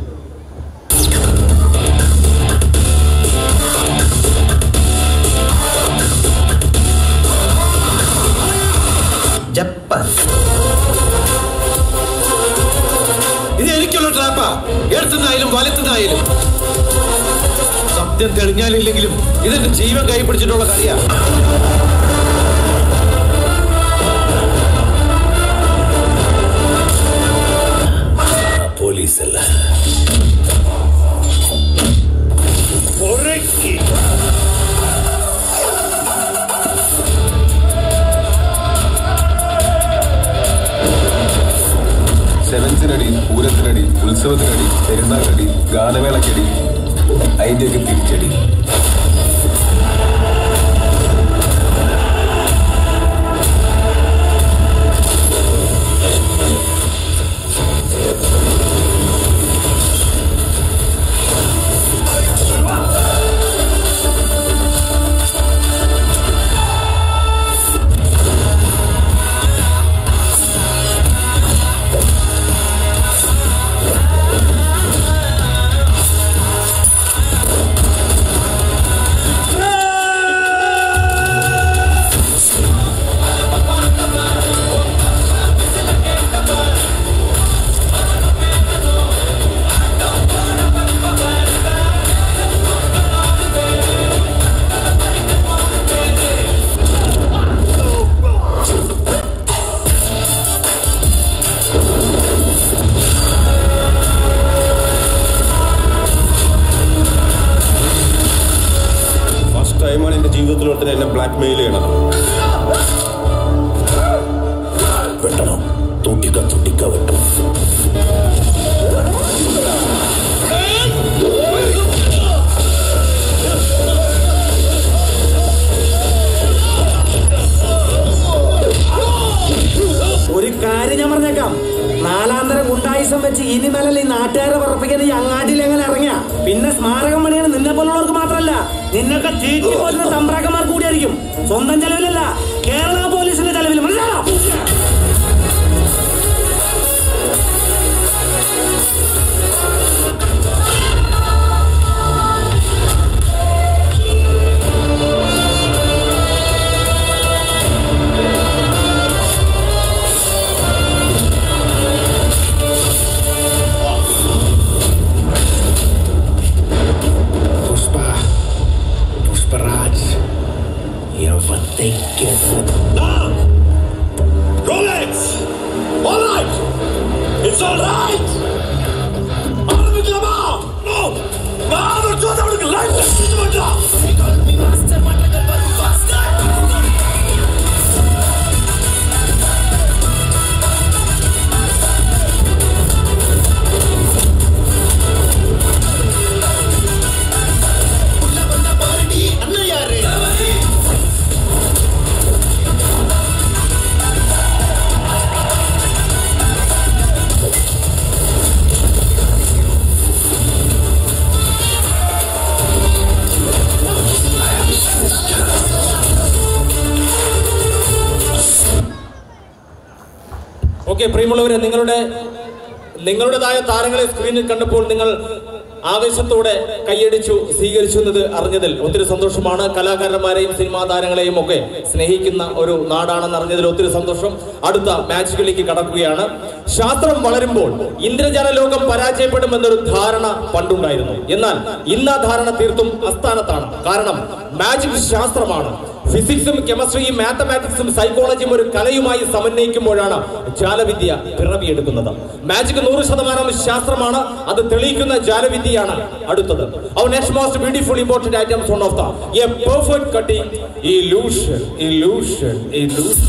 ജപ്പാൻ ഇത് എനിക്കുള്ള ട്രാപ്പാ എടുത്തുന്നായാലും വലത്തുന്നായാലും സത്യം തെളിഞ്ഞാലില്ലെങ്കിലും ഇതെന്റെ ജീവൻ കൈ പിടിച്ചിട്ടുള്ള കളിയാ പോലീസല്ല സെവൻസിനടി പൂരത്തിനടി ഉത്സവത്തിനടി പെരുന്നാളടി ഗാനമേളക്കടി അതിൻ്റെയൊക്കെ തിരിച്ചടി ഫസ്റ്റ് ടൈമാണ് എന്റെ ജീവിതത്തിൽ ഒരുത്തൻ എന്നെ ബ്ലാക്ക് മെയിൽ ചെയ്യണത് വെട്ടണം തൂട്ടിക്ക തൂട്ടിക്ക വെട്ടണം ഒരു കാര്യം ഞാൻ പറഞ്ഞേക്കാം നാലാന്തരം ഗുണ്ടായുസം വെച്ച് ഇനി മേലെ ഈ നാട്ടുകാരെ പറപ്പിക്കാൻ ഈ അങ്ങാടിയിൽ എങ്ങനെ ഇറങ്ങിയ പിന്നെ സ്മാരകം പണിയാണ് നിന്നെ പോലുള്ളവർക്ക് മാത്രമല്ല നിന്നൊക്കെ തീറ്റി പോറ്റുന്ന തമ്പ്രാക്കന്മാർ കൂടിയായിരിക്കും സ്വന്തം ചെലവിലല്ല കേരള പോലീസിന്റെ ചെലവിൽ മനസ്സിലാണോ Pushpa Pushparaj യവത്തേക്ക് Rolex! All right! It's all right! ആരംഭിക്കലാമാ? No! മാറ് ചോദ്യം അവർക്ക് life രക്ഷിച്ചുകൊണ്ട. ഓക്കെ പ്രിയമുള്ളവരെ നിങ്ങളുടെ നിങ്ങളുടേതായ താരങ്ങളെ സ്ക്രീനിൽ കണ്ടപ്പോൾ നിങ്ങൾ ആവേശത്തോടെ കൈയടിച്ചു സ്വീകരിച്ചു എന്നത് അറിഞ്ഞതിൽ ഒത്തിരി സന്തോഷമാണ് കലാകാരന്മാരെയും സിനിമാ താരങ്ങളെയും ഒക്കെ സ്നേഹിക്കുന്ന ഒരു നാടാണെന്ന് അറിഞ്ഞതിൽ ഒത്തിരി സന്തോഷം അടുത്ത മാച്ചുകളിലേക്ക് കടക്കുകയാണ് ശാസ്ത്രം വളരുമ്പോൾ ഇന്ദ്രജാല ലോകം പരാജയപ്പെടുമെന്നൊരു ധാരണ പണ്ടുണ്ടായിരുന്നു എന്നാൽ ഇന്ന് ആ ധാരണ തീർത്തും അസ്ഥാനത്താണ് കാരണം മാജിക് ശാസ്ത്രമാണ് ഫിസിക്സും കെമിസ്ട്രിയും മാത്തമാറ്റിക്സും സൈക്കോളജിയും ഒരു കലയുമായി സമന്വയിക്കുമ്പോഴാണ് ജാലവിദ്യ പിറവിയെടുക്കുന്നത് മാജിക് നൂറ് ശതമാനം ശാസ്ത്രമാണ് അത് തെളിയിക്കുന്ന ജാലവിദ്യയാണ് അടുത്തത് our next most beautiful important items one of the a perfect cutting illusion illusion illusion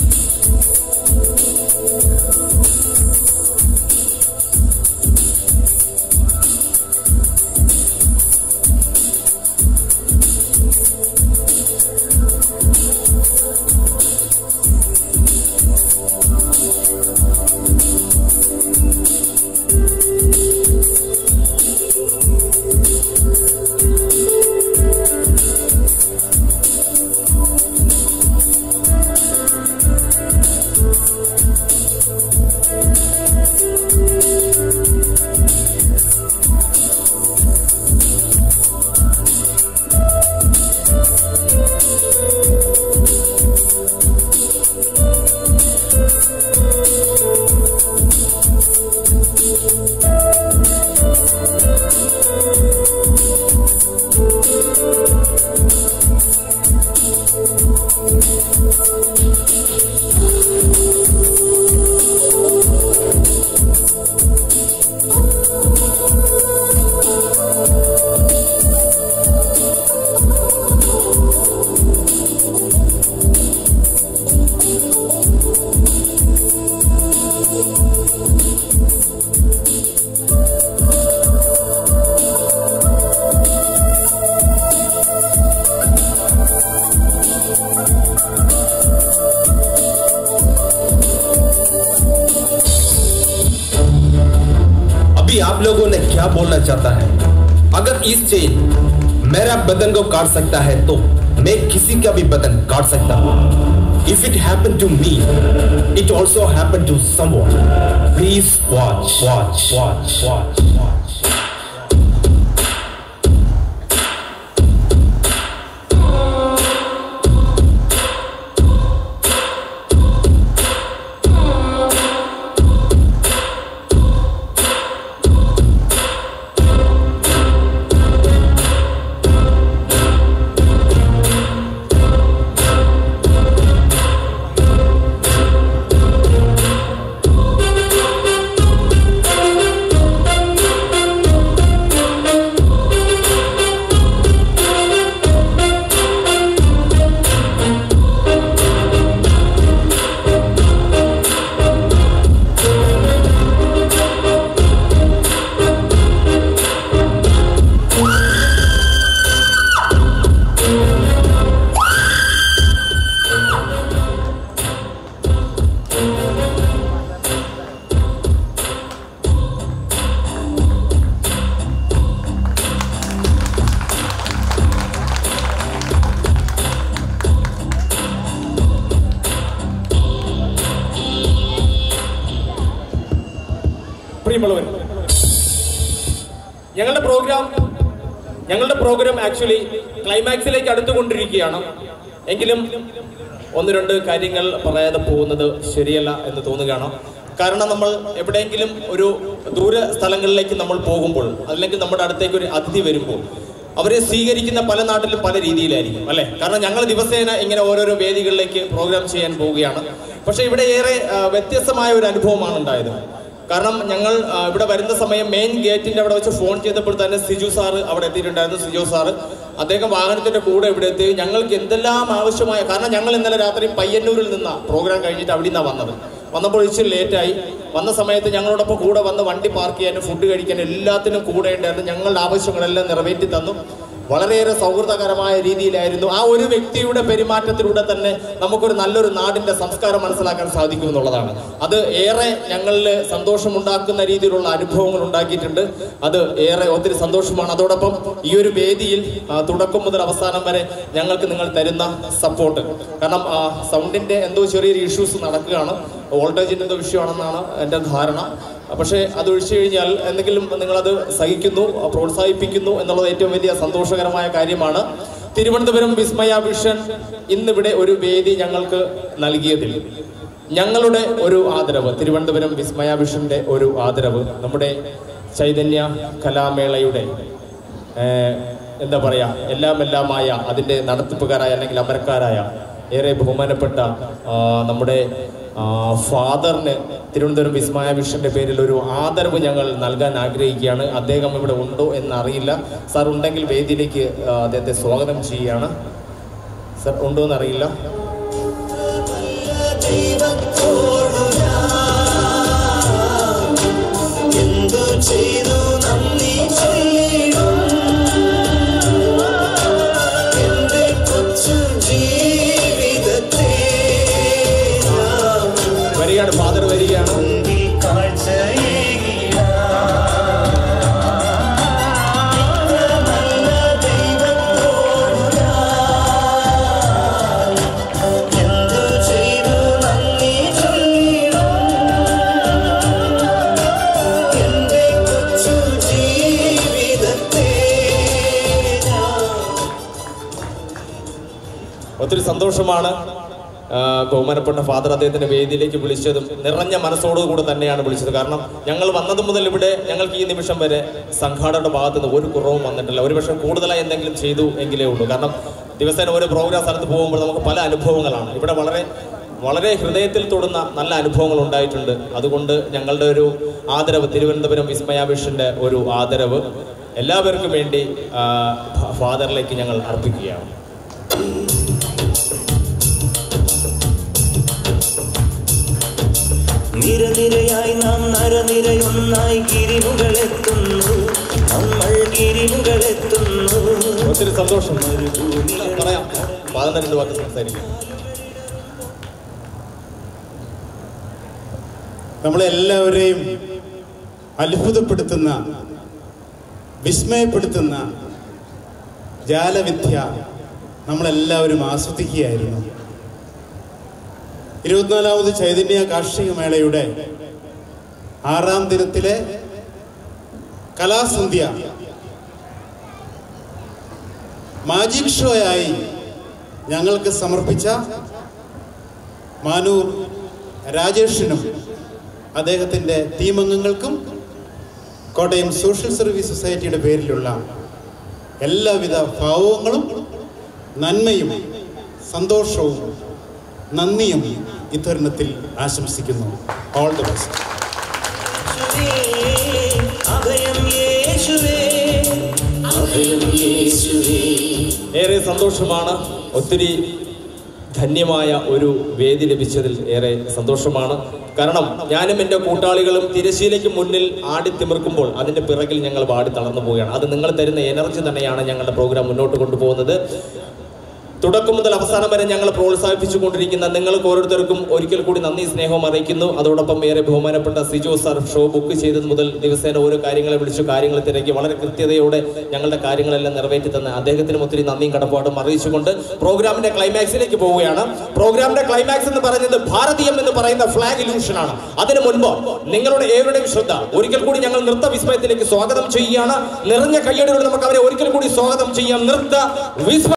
अभी आप लोगों ने क्या बोलना चाहता है अगर इस चेन मेरा बदन को काट सकता है तो मैं किसी का भी बदन काट सकता हूँ if it happen to me it also happen to someone please watch watch watch watch watch പ്രിയമുള്ളവർ ഞങ്ങളുടെ പ്രോഗ്രാം ഞങ്ങളുടെ പ്രോഗ്രാം ആക്ച്വലി ക്ലൈമാക്സിലേക്ക് അടുത്തുകൊണ്ടിരിക്കുകയാണ് എങ്കിലും ഒന്ന് രണ്ട് കാര്യങ്ങൾ പറയാതെ പോകുന്നത് ശരിയല്ല എന്ന് തോന്നുകയാണ് കാരണം നമ്മൾ എവിടെയെങ്കിലും ഒരു ദൂര സ്ഥലങ്ങളിലേക്ക് നമ്മൾ പോകുമ്പോൾ അല്ലെങ്കിൽ നമ്മുടെ അടുത്തേക്ക് ഒരു അതിഥി വരുമ്പോൾ അവരെ സ്വീകരിക്കുന്ന പല നാട്ടിലും പല രീതിയിലായിരിക്കും അല്ലെ കാരണം ഞങ്ങൾ ദിവസേന ഇങ്ങനെ ഓരോരോ വേദികളിലേക്ക് പ്രോഗ്രാം ചെയ്യാൻ പോവുകയാണ് പക്ഷെ ഇവിടെ ഏറെ ആ, വ്യത്യസ്തമായ ഒരു അനുഭവമാണ് ഉണ്ടായത് കാരണം ഞങ്ങൾ ആ, ഇവിടെ വരുന്ന സമയം മെയിൻ ഗേറ്റിന്റെ അവിടെ വെച്ച് ഫോൺ ചെയ്തപ്പോൾ തന്നെ സിജു സാറ് അവിടെ എത്തിയിട്ടുണ്ടായിരുന്നു സിജു സാറ് അദ്ദേഹം വാഹനത്തിന്റെ കൂടെ ഇവിടെ എത്തി ഞങ്ങൾക്ക് എന്തെല്ലാം ആവശ്യമായ കാരണം ഞങ്ങൾ ഇന്നലെ രാത്രി പയ്യന്നൂരിൽ നിന്നാ പ്രോഗ്രാം കഴിഞ്ഞിട്ട് അവിടെ നിന്നാണ് വന്നത് വന്നപ്പോൾ ഇച്ചിരി ലേറ്റായി വന്ന സമയത്ത് ഞങ്ങളോടൊപ്പം കൂടെ വന്ന് വണ്ടി പാർക്ക് ചെയ്യാനും ഫുഡ് കഴിക്കാനും എല്ലാത്തിനും കൂടെ ഉണ്ടായിരുന്നു ഞങ്ങളുടെ ആവശ്യങ്ങളെല്ലാം നിറവേറ്റി തന്നു വളരെയേറെ സൗഹൃദകരമായ രീതിയിലായിരുന്നു ആ ഒരു വ്യക്തിയുടെ പെരുമാറ്റത്തിലൂടെ തന്നെ നമുക്കൊരു നല്ലൊരു നാടിന്റെ സംസ്കാരം മനസ്സിലാക്കാൻ സാധിക്കും എന്നുള്ളതാണ് അത് ഏറെ ഞങ്ങളിൽ സന്തോഷമുണ്ടാക്കുന്ന രീതിയിലുള്ള അനുഭവങ്ങൾ ഉണ്ടാക്കിയിട്ടുണ്ട് അത് ഏറെ ഒത്തിരി സന്തോഷമാണ് അതോടൊപ്പം ഈ ഒരു വേദിയിൽ ആ, തുടക്കം മുതൽ അവസാനം വരെ ഞങ്ങൾക്ക് നിങ്ങൾ തരുന്ന സപ്പോർട്ട് കാരണം ആ, സൗണ്ടിന്റെ എന്തോ ചെറിയൊരു ഇഷ്യൂസ് നടക്കുകയാണ് വോൾട്ടേജിന്റെ എന്തോ വിഷയമാണെന്നാണ് എൻ്റെ ധാരണ പക്ഷേ അത് ഒഴിച്ചു കഴിഞ്ഞാൽ എന്തെങ്കിലും നിങ്ങളത് സഹിക്കുന്നു പ്രോത്സാഹിപ്പിക്കുന്നു എന്നുള്ളത് ഏറ്റവും വലിയ സന്തോഷകരമായ കാര്യമാണ് തിരുവനന്തപുരം വിസ്മയ വിഷൻ ഇന്നിവിടെ ഒരു വേദി ഞങ്ങൾക്ക് നൽകിയതിൽ ഞങ്ങളുടെ ഒരു ആദരവ് തിരുവനന്തപുരം വിസ്മയ വിഷന്റെ ഒരു ആദരവ് നമ്മുടെ ചൈതന്യ കലാമേളയുടെ ഏഹ്, എന്താ പറയാ എല്ലാം എല്ലാമായ അതിന്റെ നടത്തിപ്പുകാരായ അല്ലെങ്കിൽ അമരക്കാരായ ഏറെ ബഹുമാനപ്പെട്ട ആ, നമ്മുടെ ആ, ഫാദറിന് തിരുവനന്തപുരം വിസ്മയ വിഷന്റെ പേരിൽ ഒരു ആദരവ് ഞങ്ങൾ നൽകാൻ ആഗ്രഹിക്കുകയാണ് അദ്ദേഹം ഇവിടെ ഉണ്ടോ എന്നറിയില്ല സാർ ഉണ്ടെങ്കിൽ വേദിയിലേക്ക് ആ, അദ്ദേഹത്തെ സ്വാഗതം ചെയ്യുകയാണ് സാർ ഉണ്ടോ എന്നറിയില്ല എന്തു ചെയ്തു നന്ദി ചൊല്ലിടും എന്റെ കൊച്ചു ജീവിതത്തെ വരികയാണ് ഫാദർ വരികയാണ് എന്തു ചെയ്തു നന്ദി ചൊല്ലിടും എന്റെ കൊച്ചു ജീവിതത്തെ ഒത്തിരി സന്തോഷമാണ് ആ, ബഹുമാനപ്പെട്ട ഫാദർ അദ്ദേഹത്തിന്റെ വേദിയിലേക്ക് വിളിച്ചതും നിറഞ്ഞ മനസ്സോടുകൂടെ തന്നെയാണ് വിളിച്ചത് കാരണം ഞങ്ങൾ വന്നത് മുതൽ ഇവിടെ ഞങ്ങൾക്ക് ഈ നിമിഷം വരെ സംഘാടകരുടെ ഭാഗത്ത് നിന്ന് ഒരു കുറവും വന്നിട്ടില്ല ഒരുപക്ഷെ കൂടുതലായി എന്തെങ്കിലും ചെയ്തു എങ്കിലേ ഉള്ളൂ കാരണം ദിവസേന ഓരോ പ്രോഗ്രാം സ്ഥലത്ത് പോകുമ്പോൾ നമുക്ക് പല അനുഭവങ്ങളാണ് ഇവിടെ വളരെ വളരെ ഹൃദയത്തിൽ തൊടുന്ന നല്ല അനുഭവങ്ങൾ ഉണ്ടായിട്ടുണ്ട് അതുകൊണ്ട് ഞങ്ങളുടെ ഒരു ആദരവ് തിരുവനന്തപുരം വിസ്മയാഭിഷന്റെ ഒരു ആദരവ് എല്ലാവർക്കും വേണ്ടി ആ, ഫ- ഫാദറിലേക്ക് ഞങ്ങൾ അർപ്പിക്കുകയാണ് നിരനിരയായി നാം നരനിരയൊന്നായി ഗിരിമുകളെത്തുന്നു നമ്മൾ ഗിരിമുകളെത്തുന്നു ഒത്തിരി സന്തോഷം പറയാം ഫാദറിന്റെ രണ്ട് വാക്ക് സംസാരിക്കാം നമ്മളെല്ലാവരെയും അത്ഭുതപ്പെടുത്തുന്ന വിസ്മയപ്പെടുത്തുന്ന ജാലവിദ്യ നമ്മളെല്ലാവരും ആസ്വദിക്കുകയായിരുന്നു ഇരുപത്തിനാലാമത് ചൈതന്യ കാർഷിക മേളയുടെ ആറാം ദിനത്തിലെ കലാസന്ധ്യ മാജിക് ഷോയായി ഞങ്ങൾക്ക് സമർപ്പിച്ച മാനൂർ രാജേഷിനും അദ്ദേഹത്തിൻ്റെ ടീമംഗങ്ങൾക്കും കോട്ടയം സോഷ്യൽ സർവീസ് സൊസൈറ്റിയുടെ പേരിലുള്ള എല്ലാവിധ ഭാവങ്ങളും നന്മയും സന്തോഷവും നന്ദിയും ഇത്തരുണത്തിൽ ആശംസിക്കുന്നു ഓൾ ദി ബെസ്റ്റ് അഭയം യേശുവേ അഭയം യേശുവേ ഏറെ സന്തോഷമാണ് ഒത്തിരി ധന്യമായ ഒരു വേദി ലഭിച്ചതിൽ ഏറെ സന്തോഷമാണ് കാരണം ഞാനും എൻ്റെ കൂട്ടാളികളും തിരശ്ശീലയ്ക്ക് മുന്നിൽ ആടി തിമിർക്കുമ്പോൾ അതിൻ്റെ പിറകിൽ ഞങ്ങൾ പാടി തളർന്നു പോവുകയാണ് അത് നിങ്ങൾ തരുന്ന എനർജി തന്നെയാണ് ഞങ്ങളുടെ പ്രോഗ്രാം മുന്നോട്ട് കൊണ്ടുപോകുന്നത് തുടക്കം മുതൽ അവസാനം വരെ ഞങ്ങൾ പ്രോത്സാഹിപ്പിച്ചുകൊണ്ടിരിക്കുന്ന നിങ്ങൾക്ക് ഓരോരുത്തർക്കും ഒരിക്കൽ കൂടി നന്ദി സ്നേഹവും അറിയിക്കുന്നു അതോടൊപ്പം ഏറെ ബഹുമാനപ്പെട്ട സിജോ സാർ ഷോ ബുക്ക് ചെയ്തത് മുതൽ ദിവസേന ഓരോ കാര്യങ്ങളെ വിളിച്ചു കാര്യങ്ങൾ തിരക്കി വളരെ കൃത്യതയോടെ ഞങ്ങളുടെ കാര്യങ്ങളെല്ലാം നിറവേറ്റി തന്ന അദ്ദേഹത്തിനും ഒത്തിരി നന്ദിയും കടപ്പാടും അറിയിച്ചുകൊണ്ട് പ്രോഗ്രാമിന്റെ ക്ലൈമാക്സിലേക്ക് പോവുകയാണ് പ്രോഗ്രാമിന്റെ ക്ലൈമാക്സ് എന്ന് പറയുന്നത് ഭാരതീയം എന്ന് പറയുന്ന ഫ്ലാഗ് ഇലൂഷൻ ആണ് അതിനു മുൻപ് നിങ്ങളുടെ ഏവരുടെയും ശ്രദ്ധ ഒരിക്കൽ കൂടി ഞങ്ങൾ നൃത്ത വിസ്മയത്തിലേക്ക് സ്വാഗതം ചെയ്യുകയാണ് നിറഞ്ഞ കയ്യടിയോട് നമുക്ക് അവരെ ഒരിക്കൽ കൂടി സ്വാഗതം ചെയ്യാം നൃത്ത വിസ്മയ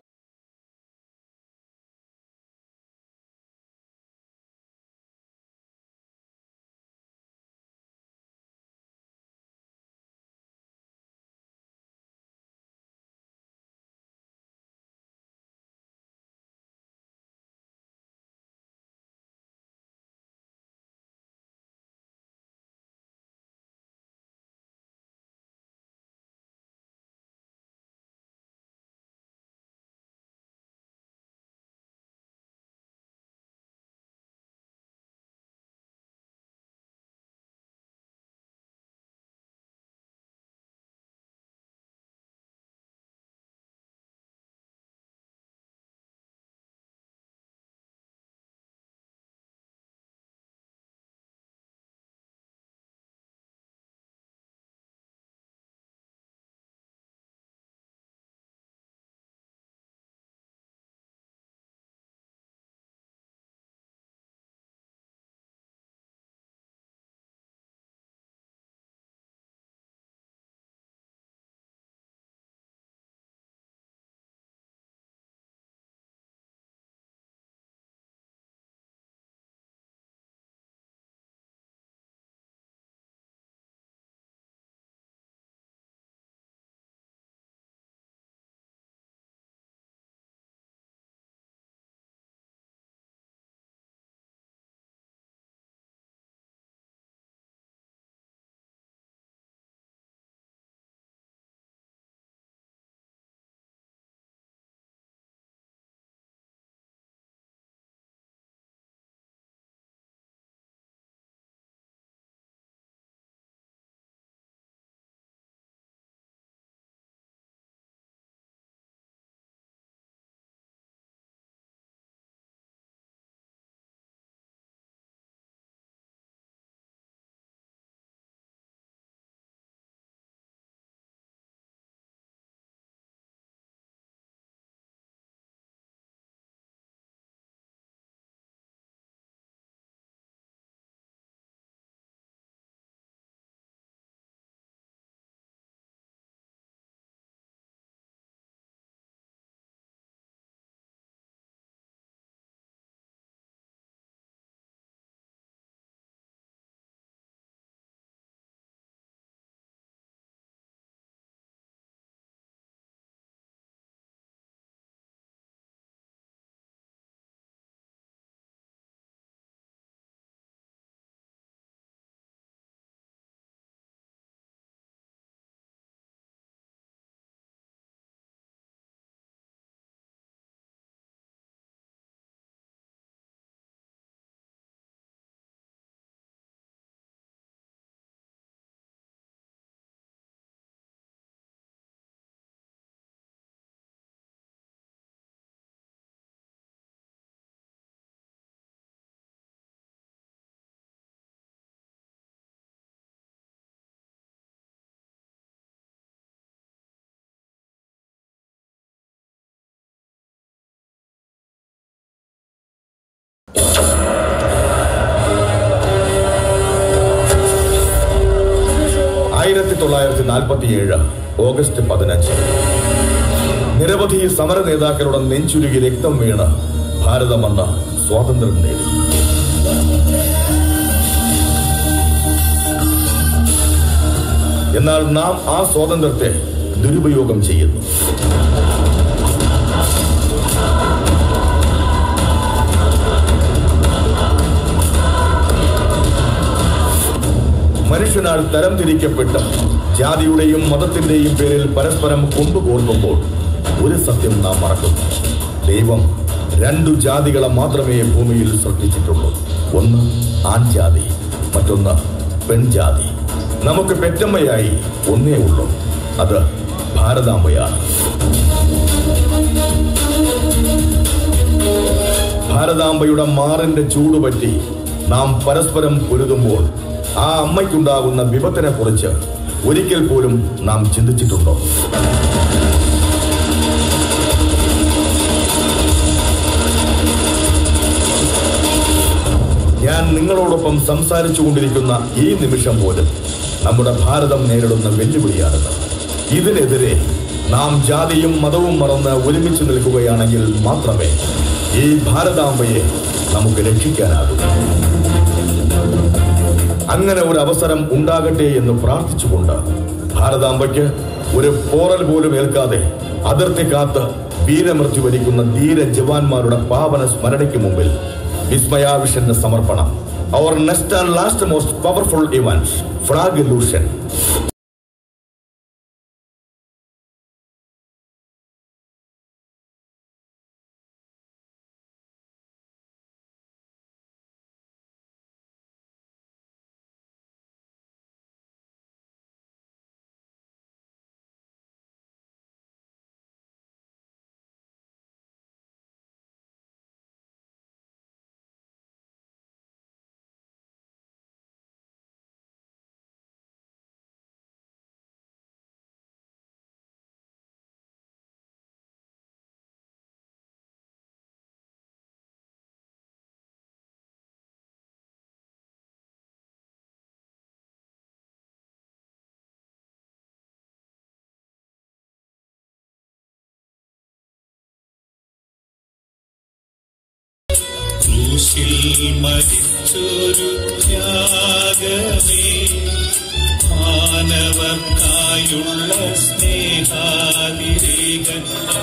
നാൽപ്പത്തിയേഴ് ഓഗസ്റ്റ് പതിനഞ്ച് നിരവധി സമര നേതാക്കളുടെ നെഞ്ചുരുകി രക്തം വീണ് ഭാരതമെന്ന സ്വാതന്ത്ര്യം നേടി എന്നാൽ നാം ആ സ്വാതന്ത്ര്യത്തെ ദുരുപയോഗം ചെയ്യുന്നു മനുഷ്യനാൽ തരംതിരിക്കപ്പെട്ട ജാതിയുടെയും മതത്തിന്റെയും പേരിൽ പരസ്പരം കൊമ്പുകോർക്കുമ്പോൾ ഒരു സത്യം നാം മറക്കുന്നു ദൈവം രണ്ടു ജാതികളെ മാത്രമേ ഭൂമിയിൽ സൃഷ്ടിച്ചിട്ടുള്ളൂ ഒന്ന് ആൺജാതി മറ്റൊന്ന് പെൺജാതി നമുക്ക് പെറ്റമ്മയായി ഒന്നേ ഉള്ളൂ അത് ഭാരതാംബയാണ് ഭാരതാംബയുടെ മാറിന്റെ ചൂടുപറ്റി നാം പരസ്പരം പൊരുതുമ്പോൾ ആ അമ്മയ്ക്കുണ്ടാകുന്ന വിപത്തിനെ കുറിച്ച് ഒരിക്കൽ പോലും നാം ചിന്തിച്ചിട്ടുണ്ടോ ഞാൻ നിങ്ങളോടൊപ്പം സംസാരിച്ചു കൊണ്ടിരിക്കുന്ന ഈ നിമിഷം പോലും നമ്മുടെ ഭാരതം നേരിടുന്ന വെല്ലുവിളിയാണിത് ഇതിനെതിരെ നാം ജാതിയും മതവും മറന്ന് ഒരുമിച്ച് നിൽക്കുകയാണെങ്കിൽ മാത്രമേ ഈ ഭാരതാംബയെ നമുക്ക് രക്ഷിക്കാനാകൂ അങ്ങനെ ഒരു അവസരം ഉണ്ടാകട്ടെ എന്ന് പ്രാർത്ഥിച്ചുകൊണ്ട് ഭാരതാംബയ്ക്ക് ഒരു പോറൽ പോലും ഏൽക്കാതെ അതിർത്തി കാത്ത് വീരമൃത്യു വരിക്കുന്ന ധീര ജവാന്മാരുടെ പാവന സ്മരണയ്ക്ക് മുമ്പിൽ വിസ്മയാവിഷന്റെ സമർപ്പണം our next and last most powerful event flag illusion ക്രൂശിൽ മരിച്ചൊരു ത്യാഗമേ മാനവർക്കായുള്ള സ്നേഹാതിരേകൻ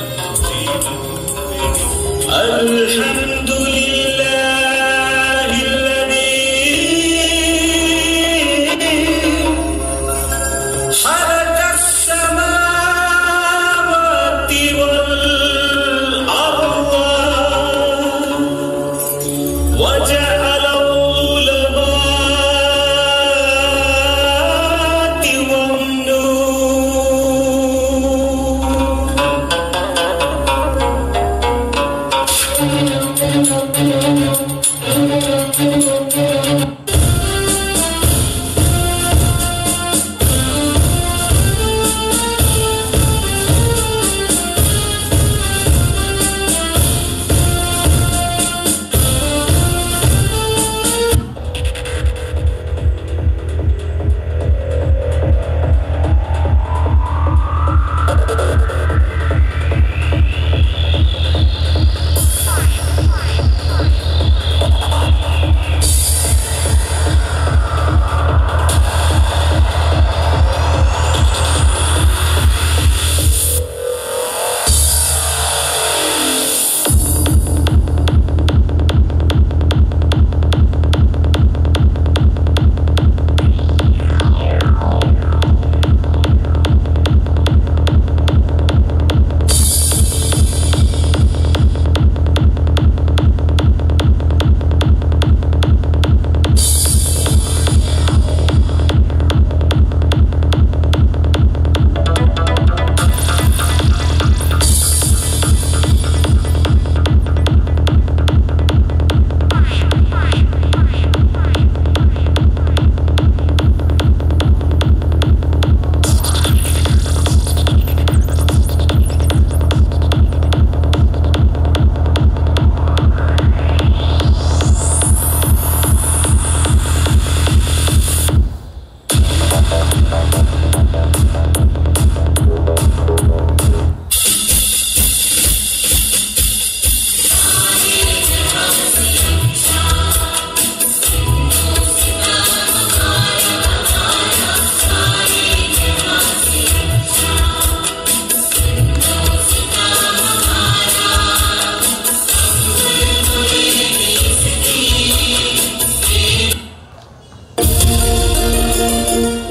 حرك السماوات والأرض وجعل الظلمات والنور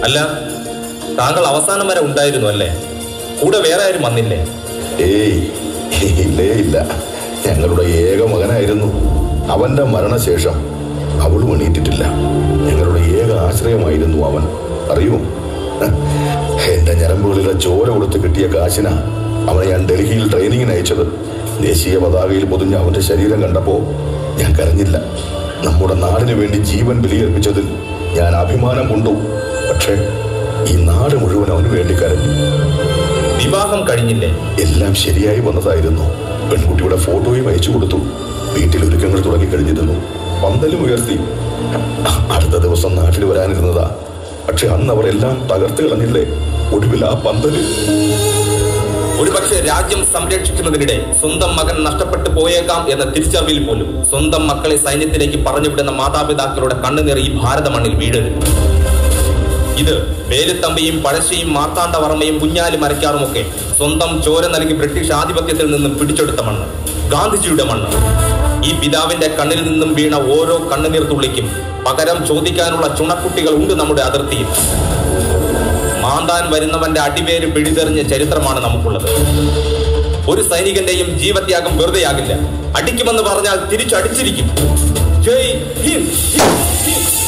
അല്ല താങ്കൾ അവസാനം വരെ ഉണ്ടായിരുന്നു അല്ലേ കൂടെ വേറെ ആരും വന്നില്ലേ ഏയ് ഇല്ലേ ഇല്ല ഞങ്ങളുടെ ഏക മകനായിരുന്നു അവന്റെ മരണശേഷം അവളും എണീറ്റിട്ടില്ല ഞങ്ങളുടെ ഏക ആശ്രയമായിരുന്നു അവൻ അറിയൂ എന്റെ ഞരമ്പുകളിലെ ചോര കൊടുത്ത് കിട്ടിയ കാശിന അവനെ ഞാൻ ഡൽഹിയിൽ ട്രെയിനിങ്ങിന് അയച്ചത് ദേശീയ പതാകയിൽ പൊതിഞ്ഞ അവന്റെ ശരീരം കണ്ടപ്പോ ഞാൻ കരഞ്ഞില്ല നമ്മുടെ നാടിനു വേണ്ടി ജീവൻ ബലിയർപ്പിച്ചതിൽ ഞാൻ അഭിമാനം കൊണ്ടു പക്ഷേ ഈ നാട് മുഴുവൻ അവന് വേണ്ടി കരഞ്ഞു വിവാഹം കഴിഞ്ഞില്ലേ എല്ലാം ശരിയായി വന്നതായിരുന്നു പെൺകുട്ടിയുടെ ഫോട്ടോയും അയച്ചു കൊടുത്തു വീട്ടിൽ ഒരുക്കങ്ങൾ തുടങ്ങിക്കഴിഞ്ഞിരുന്നു പന്തലും ഉയർത്തി അടുത്ത ദിവസം നാട്ടിൽ വരാനിരുന്നതാ പക്ഷെ അന്ന് അവർ എല്ലാം തകർത്ത് കളഞ്ഞില്ലേ ഒടുവിൽ ആ പന്തല് ഒരുപക്ഷെ രാജ്യം സംരക്ഷിക്കുന്നതിനിടെ സ്വന്തം മകൻ നഷ്ടപ്പെട്ടു പോയേക്കാം എന്ന തിരിച്ചറിവിൽ പോലും സ്വന്തം മക്കളെ സൈന്യത്തിലേക്ക് പറഞ്ഞുവിടുന്ന മാതാപിതാക്കളുടെ കണ്ണുനീർ ഈ ഭാരത മണ്ണിൽ വീഴരുത് ഇത് വേലുത്തമ്പിയും പഴശ്ശിയും മാർത്താണ്ഡവർമ്മയും കുഞ്ഞാലി മരക്കാറുമൊക്കെ സ്വന്തം ചോര നൽകി ബ്രിട്ടീഷ് ആധിപത്യത്തിൽ നിന്നും പിടിച്ചെടുത്ത മണ്ണ് ഗാന്ധിജിയുടെ മണ്ണ് ഈ പിതാവിന്റെ കണ്ണിൽ നിന്നും വീണ ഓരോ കണ്ണുനീർ തുള്ളിക്കും പകരം ചോദിക്കാനുള്ള ചുണക്കുട്ടികൾ ഉണ്ട് നമ്മുടെ അതിർത്തിയിൽ മാന്താൻ വരുന്നവന്റെ അടിവേര് പിടിതെറിഞ്ഞ ചരിത്രമാണ് നമുക്കുള്ളത് ഒരു സൈനികന്റെയും ജീവത്യാഗം വെറുതെയാകില്ല അടിക്കുമെന്ന് പറഞ്ഞാൽ തിരിച്ചടിച്ചിരിക്കും ജയ് ഹിന്ദ് ഹിന്ദ്, ഹിന്ദ്.